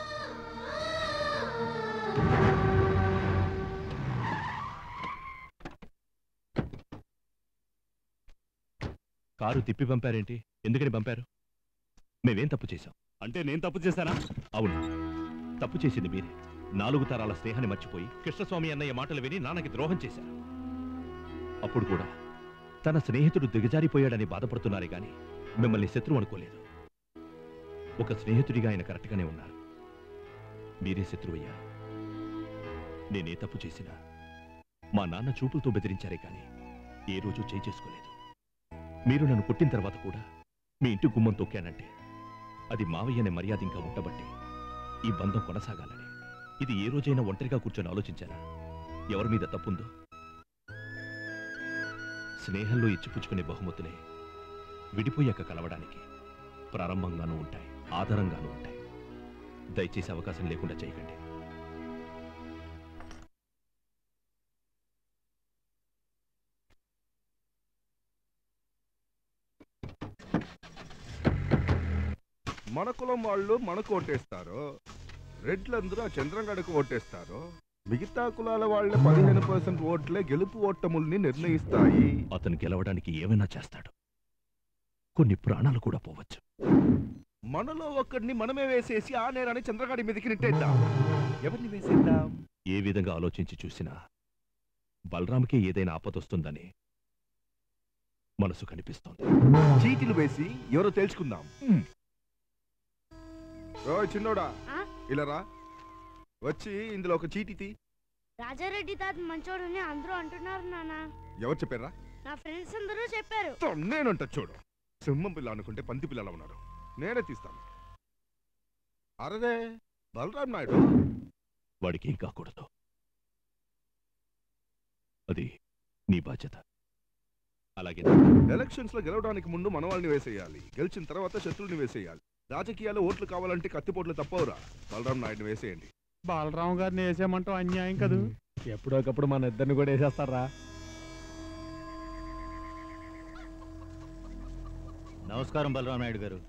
కారు తిప్పి పంపారేంటి ఎందుకని పంపారు మేమేం తప్పు చేశాం అంటే నేను తప్పు చేశానా అవును తప్పు చేసింది మీరే నాలుగు తరాల స్నేహాన్ని మర్చిపోయి కృష్ణస్వామి అన్నయ్య మాటలు విని నాన్నకి ద్రోహం చేశారు అప్పుడు కూడా తన స్నేహితుడు దిగజారిపోయాడని బాధపడుతున్నారే గాని మిమ్మల్ని శత్రువు అనుకోలేదు ఒక స్నేహితుడిగా ఆయన కరెక్ట్గానే ఉన్నారు మీరే శత్రువయ్యారు నేనే తప్పు చేసినా మా నాన్న చూపులతో బెదిరించారే కానీ ఏ రోజు చేయి చేసుకోలేదు మీరు నన్ను పుట్టిన తర్వాత కూడా మీ ఇంటి గుమ్మం తొక్కానంటే అది మావయ్య అనే మర్యాద ఇంకా ఉండబట్టి ఈ బంధం కొనసాగాలని ఇది ఏ రోజైనా ఒంటరిగా కూర్చొని ఆలోచించారా ఎవరి మీద తప్పుందో స్నేహంలో ఇచ్చిపుచ్చుకునే బహుమతులే విడిపోయాక కలవడానికి ప్రారంభంగానూ ఉంటాయి ఆధారంగానూ ఉంటాయి దయచేసి అవకాశం లేకుండా చేయకండి మన కులం వాళ్ళు మనకు ఓటేస్తారు రెడ్లందరూ ఆ చంద్రంగడకు ఓటేస్తారు మిగతా కులాల వాళ్ళ పదిహేను పర్సెంట్ ఓట్లే గెలుపు ఓటముల్ని నిర్ణయిస్తాయి అతను గెలవడానికి ఏమైనా చేస్తాడు కొన్ని ప్రాణాలు కూడా పోవచ్చు మనలో ఒక్కడిని మనమే వేసేసి ఆ నేరాన్ని చంద్రగాడి మీదకి నెట్టేద్దాం ఎవరిని వేసేద్దాం ఏ విధంగా ఆలోచించి చూసినా బలరాంకి ఏదైనా ఆపదొస్తుందని మనసు కనిపిస్తోంది చీటీలు వేసి ఎవరో తెలుసుకుందాం ఓ చిన్నోడా ఇలా రా వచ్చి ఇందులో ఒక చీటీ తీ రాజారెడ్డి తాత మంచోడని అందరూ అంటున్నారు నాన్న ఎవరు చెప్పారా నా ఫ్రెండ్స్ అందరూ చెప్పారు నేనంట చూడు సింహం పిల్ల అనుకుంటే పంది పిల్లలా ఉన్నాడు నేనే తీస్తాను అరదే బలరాం నాయుడు వాడికి ఏం కాకూడదు అది నీ బాధ్యత అలాగే ఎలక్షన్స్ లో గెలవడానికి ముందు మన వాళ్ళని వేసేయాలి గెలిచిన తర్వాత శత్రువుని వేసేయాలి రాజకీయాల్లో ఓట్లు కావాలంటే కత్తిపోట్లు తప్పవురా బలరాం నాయుడిని వేసేయండి బాలరావు గారిని వేసేయమంటావు అన్యాయం కదూ ఎప్పుడోకప్పుడు మన ఇద్దరిని కూడా వేసేస్తారా నమస్కారం బలరామ నాయుడు గారు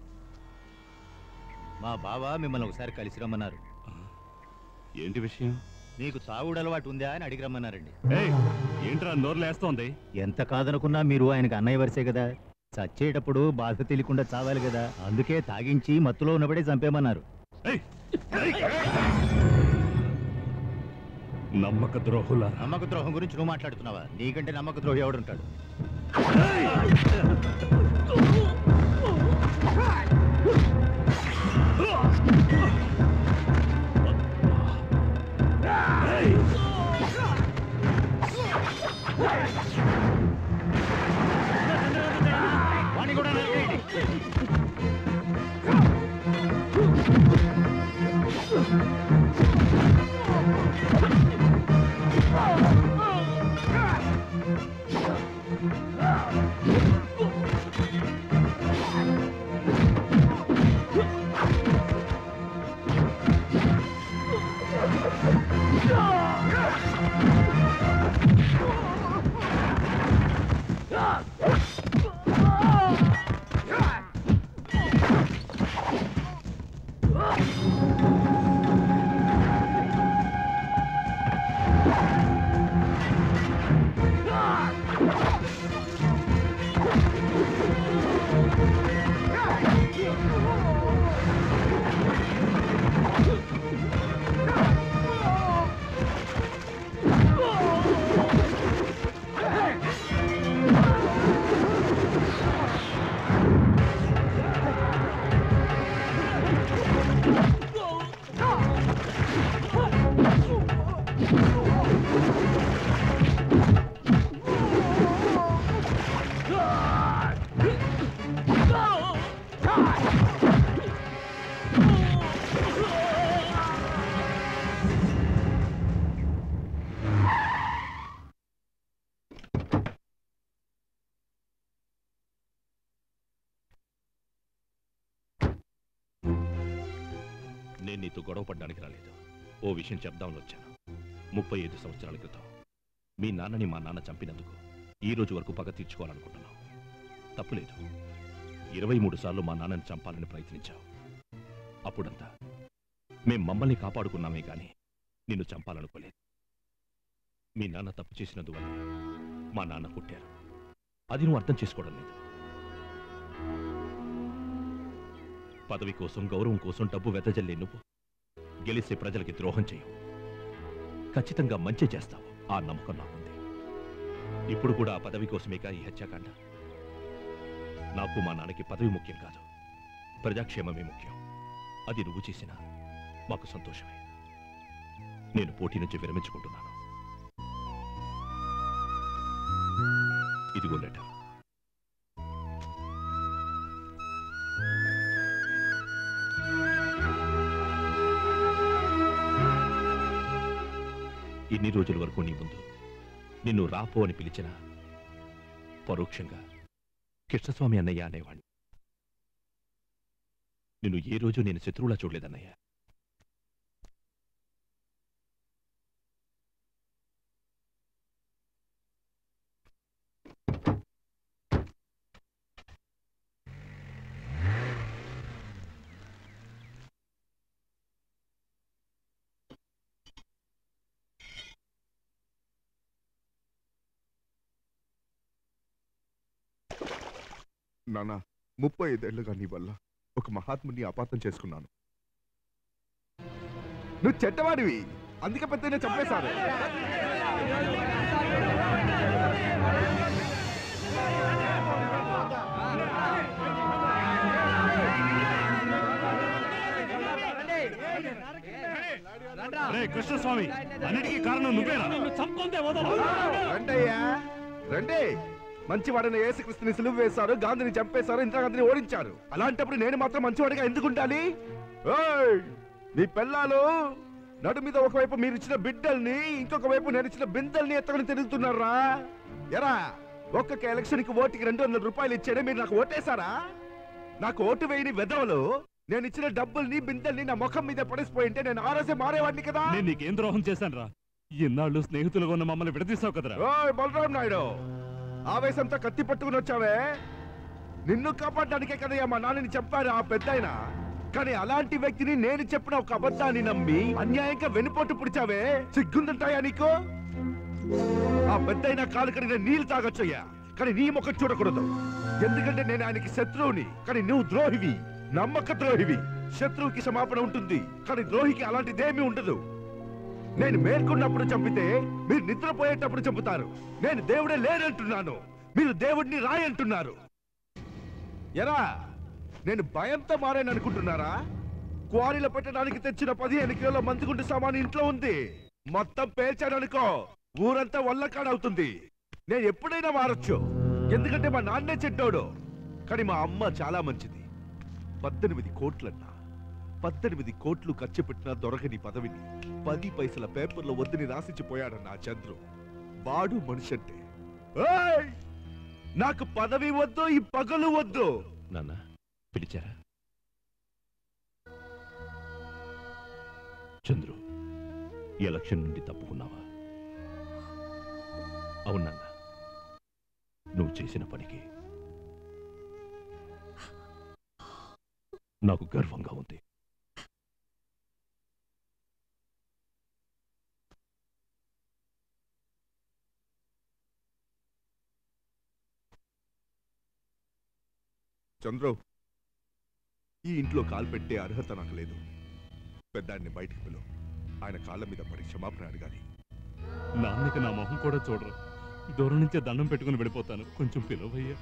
మా బావ మిమ్మల్ని ఒకసారి కలిసి రమ్మన్నారు ఏంటి విషయం మీకు తాగుడు అలవాటు ఉందా అని అడిగి రమ్మన్నారండి ఏయ్, ఏంట్రా నోరు లేస్తోంది ఎంత కాదనుకున్నా మీరు ఆయనకు అన్నయ్య వరిసే కదా చచ్చేటప్పుడు బాధ తెలియకుండా చావాలి కదా అందుకే తాగించి మత్తులో ఉన్నప్పుడే చంపేమన్నారు నమ్మక ద్రోహుల నమ్మక ద్రోహం గురించి నువ్వు మాట్లాడుతున్నావా నీకంటే నమ్మక ద్రోహి ఎవడుంటాడు వాణ్ణి కూడా నరికేయండి. నేను నీతో గొడవ పడ్డానికి రాలేదు ఓ విషయం చెప్దామని వచ్చాను ముప్పై ఐదు సంవత్సరాల క్రితం మీ నాన్నని మా నాన్న చంపినందుకు ఈ రోజు వరకు పగ తీర్చుకోవాలనుకుంటున్నావు తప్పులేదు ఇరవై మూడు సార్లు మా నాన్నని చంపాలని ప్రయత్నించావు అప్పుడంతా మేం మమ్మల్ని కాపాడుకున్నామే గాని నిన్ను చంపాలనుకోలేదు మీ నాన్న తప్పు చేసినందువల్ల మా నాన్న పుట్టారు అది నువ్వు అర్థం చేసుకోవడం లేదు పదవి కోసం గౌరవం కోసం డబ్బు వెదజల్లే నువ్వు గెలిస్తే ప్రజలకి ద్రోహం చేయవు ఖచ్చితంగా మంచి చేస్తావు ఆ నమ్మకం నాకుంది ఇప్పుడు కూడా ఆ పదవి కోసమేగా ఈ హత్యాకాండ నాకు మా నాన్నకి పదవి ముఖ్యం కాదు ప్రజాక్షేమమే ముఖ్యం అది నువ్వు చేసినా మాకు సంతోషమే నేను పోటీ నుంచి విరమించుకుంటున్నాను ఇదిగో లెటర్ ఇన్ని రోజుల వరకు నీ ముందు నిన్ను రాపో అని పిలిచిన పరోక్షంగా కృష్ణస్వామి అన్నయ్య అనేవాణ్ణి నిన్ను ఏ రోజు నేను శత్రువులా చూడలేదన్నయ్య నాన్న ముప్పై ఐదేళ్లుగా నీ వల్ల ఒక మహాత్ముని అపార్థం చేసుకున్నాను నువ్వు చెడ్డవాడివి అందుకే పెద్ద చంపేశారు రే కృష్ణస్వామి అన్నిటికీ కారణం నువ్వేనా రండయ్యా రండి మంచివాడైన యేసుక్రీస్తుని సులువు వేశారు గాంధీని చంపేశారు ఇందిరాగాంధీని ఓడించారు అలాంటప్పుడు నేను మాత్రం మంచివాడిగా ఎందుకు ఉండాలి ఓయ్! మీ పిల్లలు నడు మీద ఒకవైపు మీరు ఇచ్చిన బిడ్డల్ని ఇంకొక వైపు నేను ఇచ్చిన బిందెల్ని ఎత్తుకుని తిరుగుతున్నారా ఎరా ఒక్కొక్క ఎలక్షన్ కి ఓటుకి రెండు వందల రూపాయలు ఇచ్చాడే మీరు నాకు ఓటేశారా నాకు ఓటు వేయని వెధవలు నేను ఇచ్చిన డబ్బుల్ని బిందెల్ని నా ముఖం మీద పడేసిపోయింటే నేను ఆ రోజే మారేవాడిని కదా నేను నీకేం ద్రోహం చేశాను రా ఇన్నాళ్ళు స్నేహితులుగా ఉన్న మమ్మల్ని విడదీసావు కదరా ఓయ్ బలరాం నాయుడు ఆవేశంతో కత్తి పట్టుకుని వచ్చావే నిన్ను కాపాడడానికే కదయ్యా మా నాన్నని చెప్పారు ఆ పెద్దాయన కానీ అలాంటి వ్యక్తిని నేను చెప్పిన ఒక అబద్ధాన్ని నమ్మి అన్యాయంగా వెనుపోటు పుడిచావే సిగ్గుందంటాయా నీకు ఆ పెద్దయిన కాలు కడిగిన నీళ్ళు తాగొచ్చయ్యా కానీ నీ ముఖం చూడకూడదు ఎందుకంటే నేను ఆయనకి శత్రువుని కానీ నువ్వు ద్రోహివి నమ్మక ద్రోహివి శత్రువుకి క్షమాపణ ఉంటుంది కానీ ద్రోహికి అలాంటిదేమీ ఉండదు నేను మేల్కొన్నప్పుడు చంపితే మీరు నిద్రపోయేటప్పుడు చంపుతారు నేను దేవుడే లేనంటున్నాను మీరు దేవుడిని రాయంటున్నారు ఎరా నేను భయంతో మారాను అనుకుంటున్నారా క్వారీలో పెట్టడానికి తెచ్చిన పదిహేను కిలోల మందుగుండు సామాను ఇంట్లో ఉంది మొత్తం పేల్చాను అనుకో ఊరంతా వల్లకాడవుతుంది నేను ఎప్పుడైనా మారొచ్చు ఎందుకంటే మా నాన్నే చెడ్డోడు కానీ మా అమ్మ చాలా మంచిది పద్దెనిమిది కోట్లన్నా పద్దెనిమిది కోట్లు ఖర్చు పెట్టిన దొరకని పదవిని పది పైసల పేపర్లో వద్దని రాసిచ్చిపోయాడన్న ఆ చంద్రు వాడు మనిషి అంటే ఏయ్! నాకు పదవి వద్దు ఈ పగలు వద్దు నాన్న పిలిచారా చంద్రు ఈ ఎలక్షన్ నుండి తప్పుకున్నావా అవునన్నా నువ్వు చేసిన పనికి నాకు గర్వంగా ఉంది చంద్రు ఈ ఇంట్లో కాలు పెట్టే అర్హత నాకు లేదు పెద్దాన్ని బయటికి పిలువు ఆయన కాళ్ళ మీద పడి క్షమాపణ అడగాలి నాన్నకి నా మొహం కూడా చూడరు దూరం నుంచే దండం పెట్టుకుని వెళ్ళిపోతాను కొంచెం పిలవయ్యా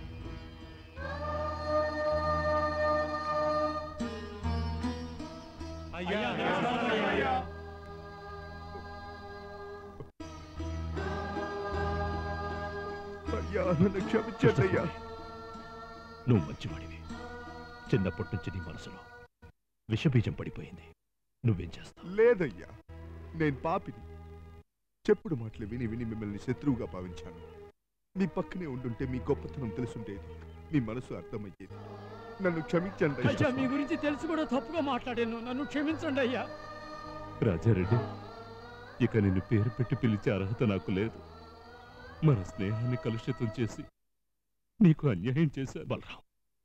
అయ్యా నన్ను క్షమించండి అయ్యా నువ్వు మంచివాడివి చిన్నప్పటి నుంచి నీ మనసులో విషబీజం పడిపోయింది నువ్వేం చేస్తావు లేదయ్యా నేను పాపిని చెప్పుడు మాటలు విని విని మిమ్మల్ని శత్రువుగా భావించాను మీ పక్కనే ఉండుంటే మీ గొప్పతనం తెలుసుండేది మీ మనసు అర్థమయ్యేది నన్ను క్షమించండి అయ్యా మీ గురించి తెలిసి కూడా తప్పుగా మాట్లాడాను నన్ను క్షమించండి అయ్యా రాజారెడ్డి ఇక నిన్ను పేరు పెట్టి పిలిచే అర్హత నాకు లేదు మన స్నేహాన్ని కలుషితం చేసి నీకు అన్యాయం చేశా బలరాం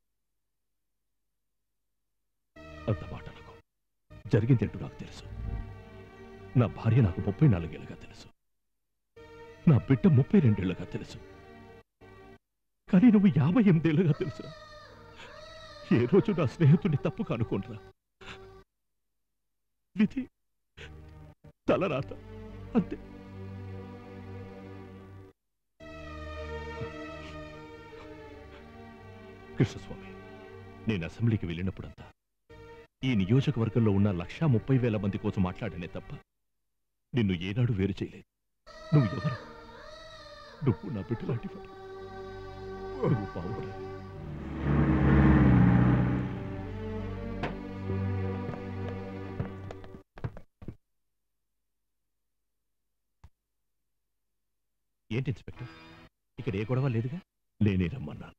అంత మాట నాకు జరిగిందేంటో నాకు తెలుసు నా భార్య నాకు ముప్పై నాలుగేళ్ళగా తెలుసు నా బిడ్డ ముప్పై రెండేళ్లుగా తెలుసు కానీ నువ్వు యాభై ఎనిమిదేళ్లుగా తెలుసురా ఏ రోజు నా స్నేహితుడిని తప్పుగా అనుకోనరా విధి తలరాత అంతే కృష్ణస్వామి నేను అసెంబ్లీకి వెళ్ళినప్పుడంతా ఈ నియోజకవర్గంలో ఉన్న లక్షా ముప్పై వేల మంది కోసం మాట్లాడనే తప్ప నిన్ను ఏనాడు వేరు చేయలేదు నువ్వు ఎవరు నువ్వు నా బిడ్డ లాంటి వాడు. నువ్వు బాగుపడాలి ఏంటి ఇన్స్పెక్టర్ ఇక్కడ ఏ గొడవ లేదుగా నేనే రమ్మన్నాను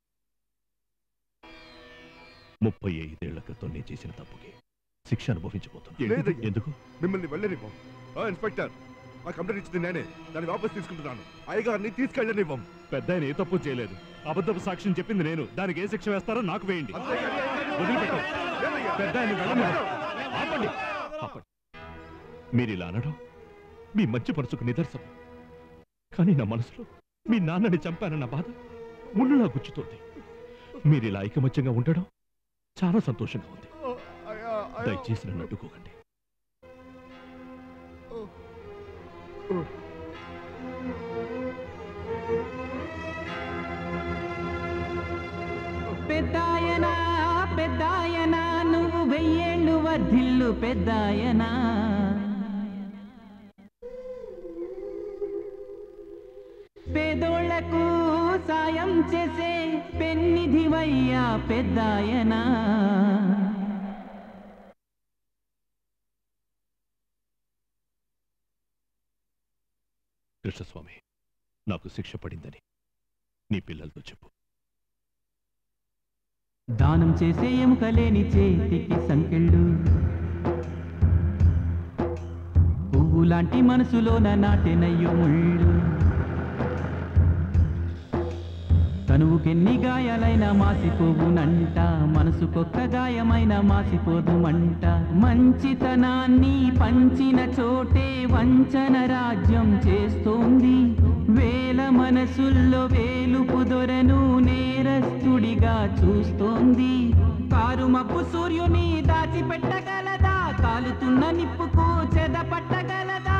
ముప్పై ఐదేళ్ల క్రితం నేను చేసిన తప్పుకి శిక్ష అనుభవించబోతున్నాను లేదయ్యా. ఎందుకు మిమ్మల్ని వెళ్ళనివ్వం ఆ, ఇన్స్పెక్టర్ ఆ కంప్లైంట్ ఇచ్చింది నేనే దాన్ని వాపస్ తీసుకుంటున్నాను అయ్యగారిని తీసుకెళ్ళనివ్వం పెద్ద ఆయన ఏ తప్పు చేయలేదు అబద్ధపు సాక్ష్యం చెప్పింది నేను దానికి ఏ శిక్ష వేస్తారో నాకు వేయండి వదిలిపెట్టు. పెద్ద ఆయన వెళ్ళనివ్వను. ఆపండి. ఆపండి. మీరు ఇలా అనడం మీ మంచి మనసుకు నిదర్శనం కానీ నా మనసులో మీ నాన్నని చంపానన్న బాధ ముళ్ళులా గుచ్చుతోంది మీరు ఇలా ఐకమత్యంగా ఉండడం చాలా సంతోషంగా ఉంది దయచేసి నన్ను అడ్డుకోకండి పెద్దాయనా పెద్దాయనా నువ్వు వెయ్యేళ్ళు వర్ధిల్లు పెద్దాయనా పేదోళ్లకు సాయం చేసే పెన్నిధివయ్యా పెద్దాయనా కృష్ణస్వామి నాకు శిక్ష పడిందని నీ పిల్లలతో చెప్పు దానం చేసే ఎముకలేని చేతికి సంకెళ్ళు పువ్వు లాంటి మనసులోన నాటెనయ్యో ముళ్ళు తనువుకెన్ని గాయాలైనా మాసిపోవునంట మనసుకొక్క గాయమైన మాసిపోదు మంట మంచితనాన్ని పంచిన చోటే వంచన రాజ్యం చేస్తోంది వేల మనసుల్లో వేలుపు దొరను నేరస్తుడిగా చూస్తోంది కారు మబ్బు సూర్యుని దాచిపెట్టగలదా కాలుతున్న నిప్పుకు చెద పట్టగలదా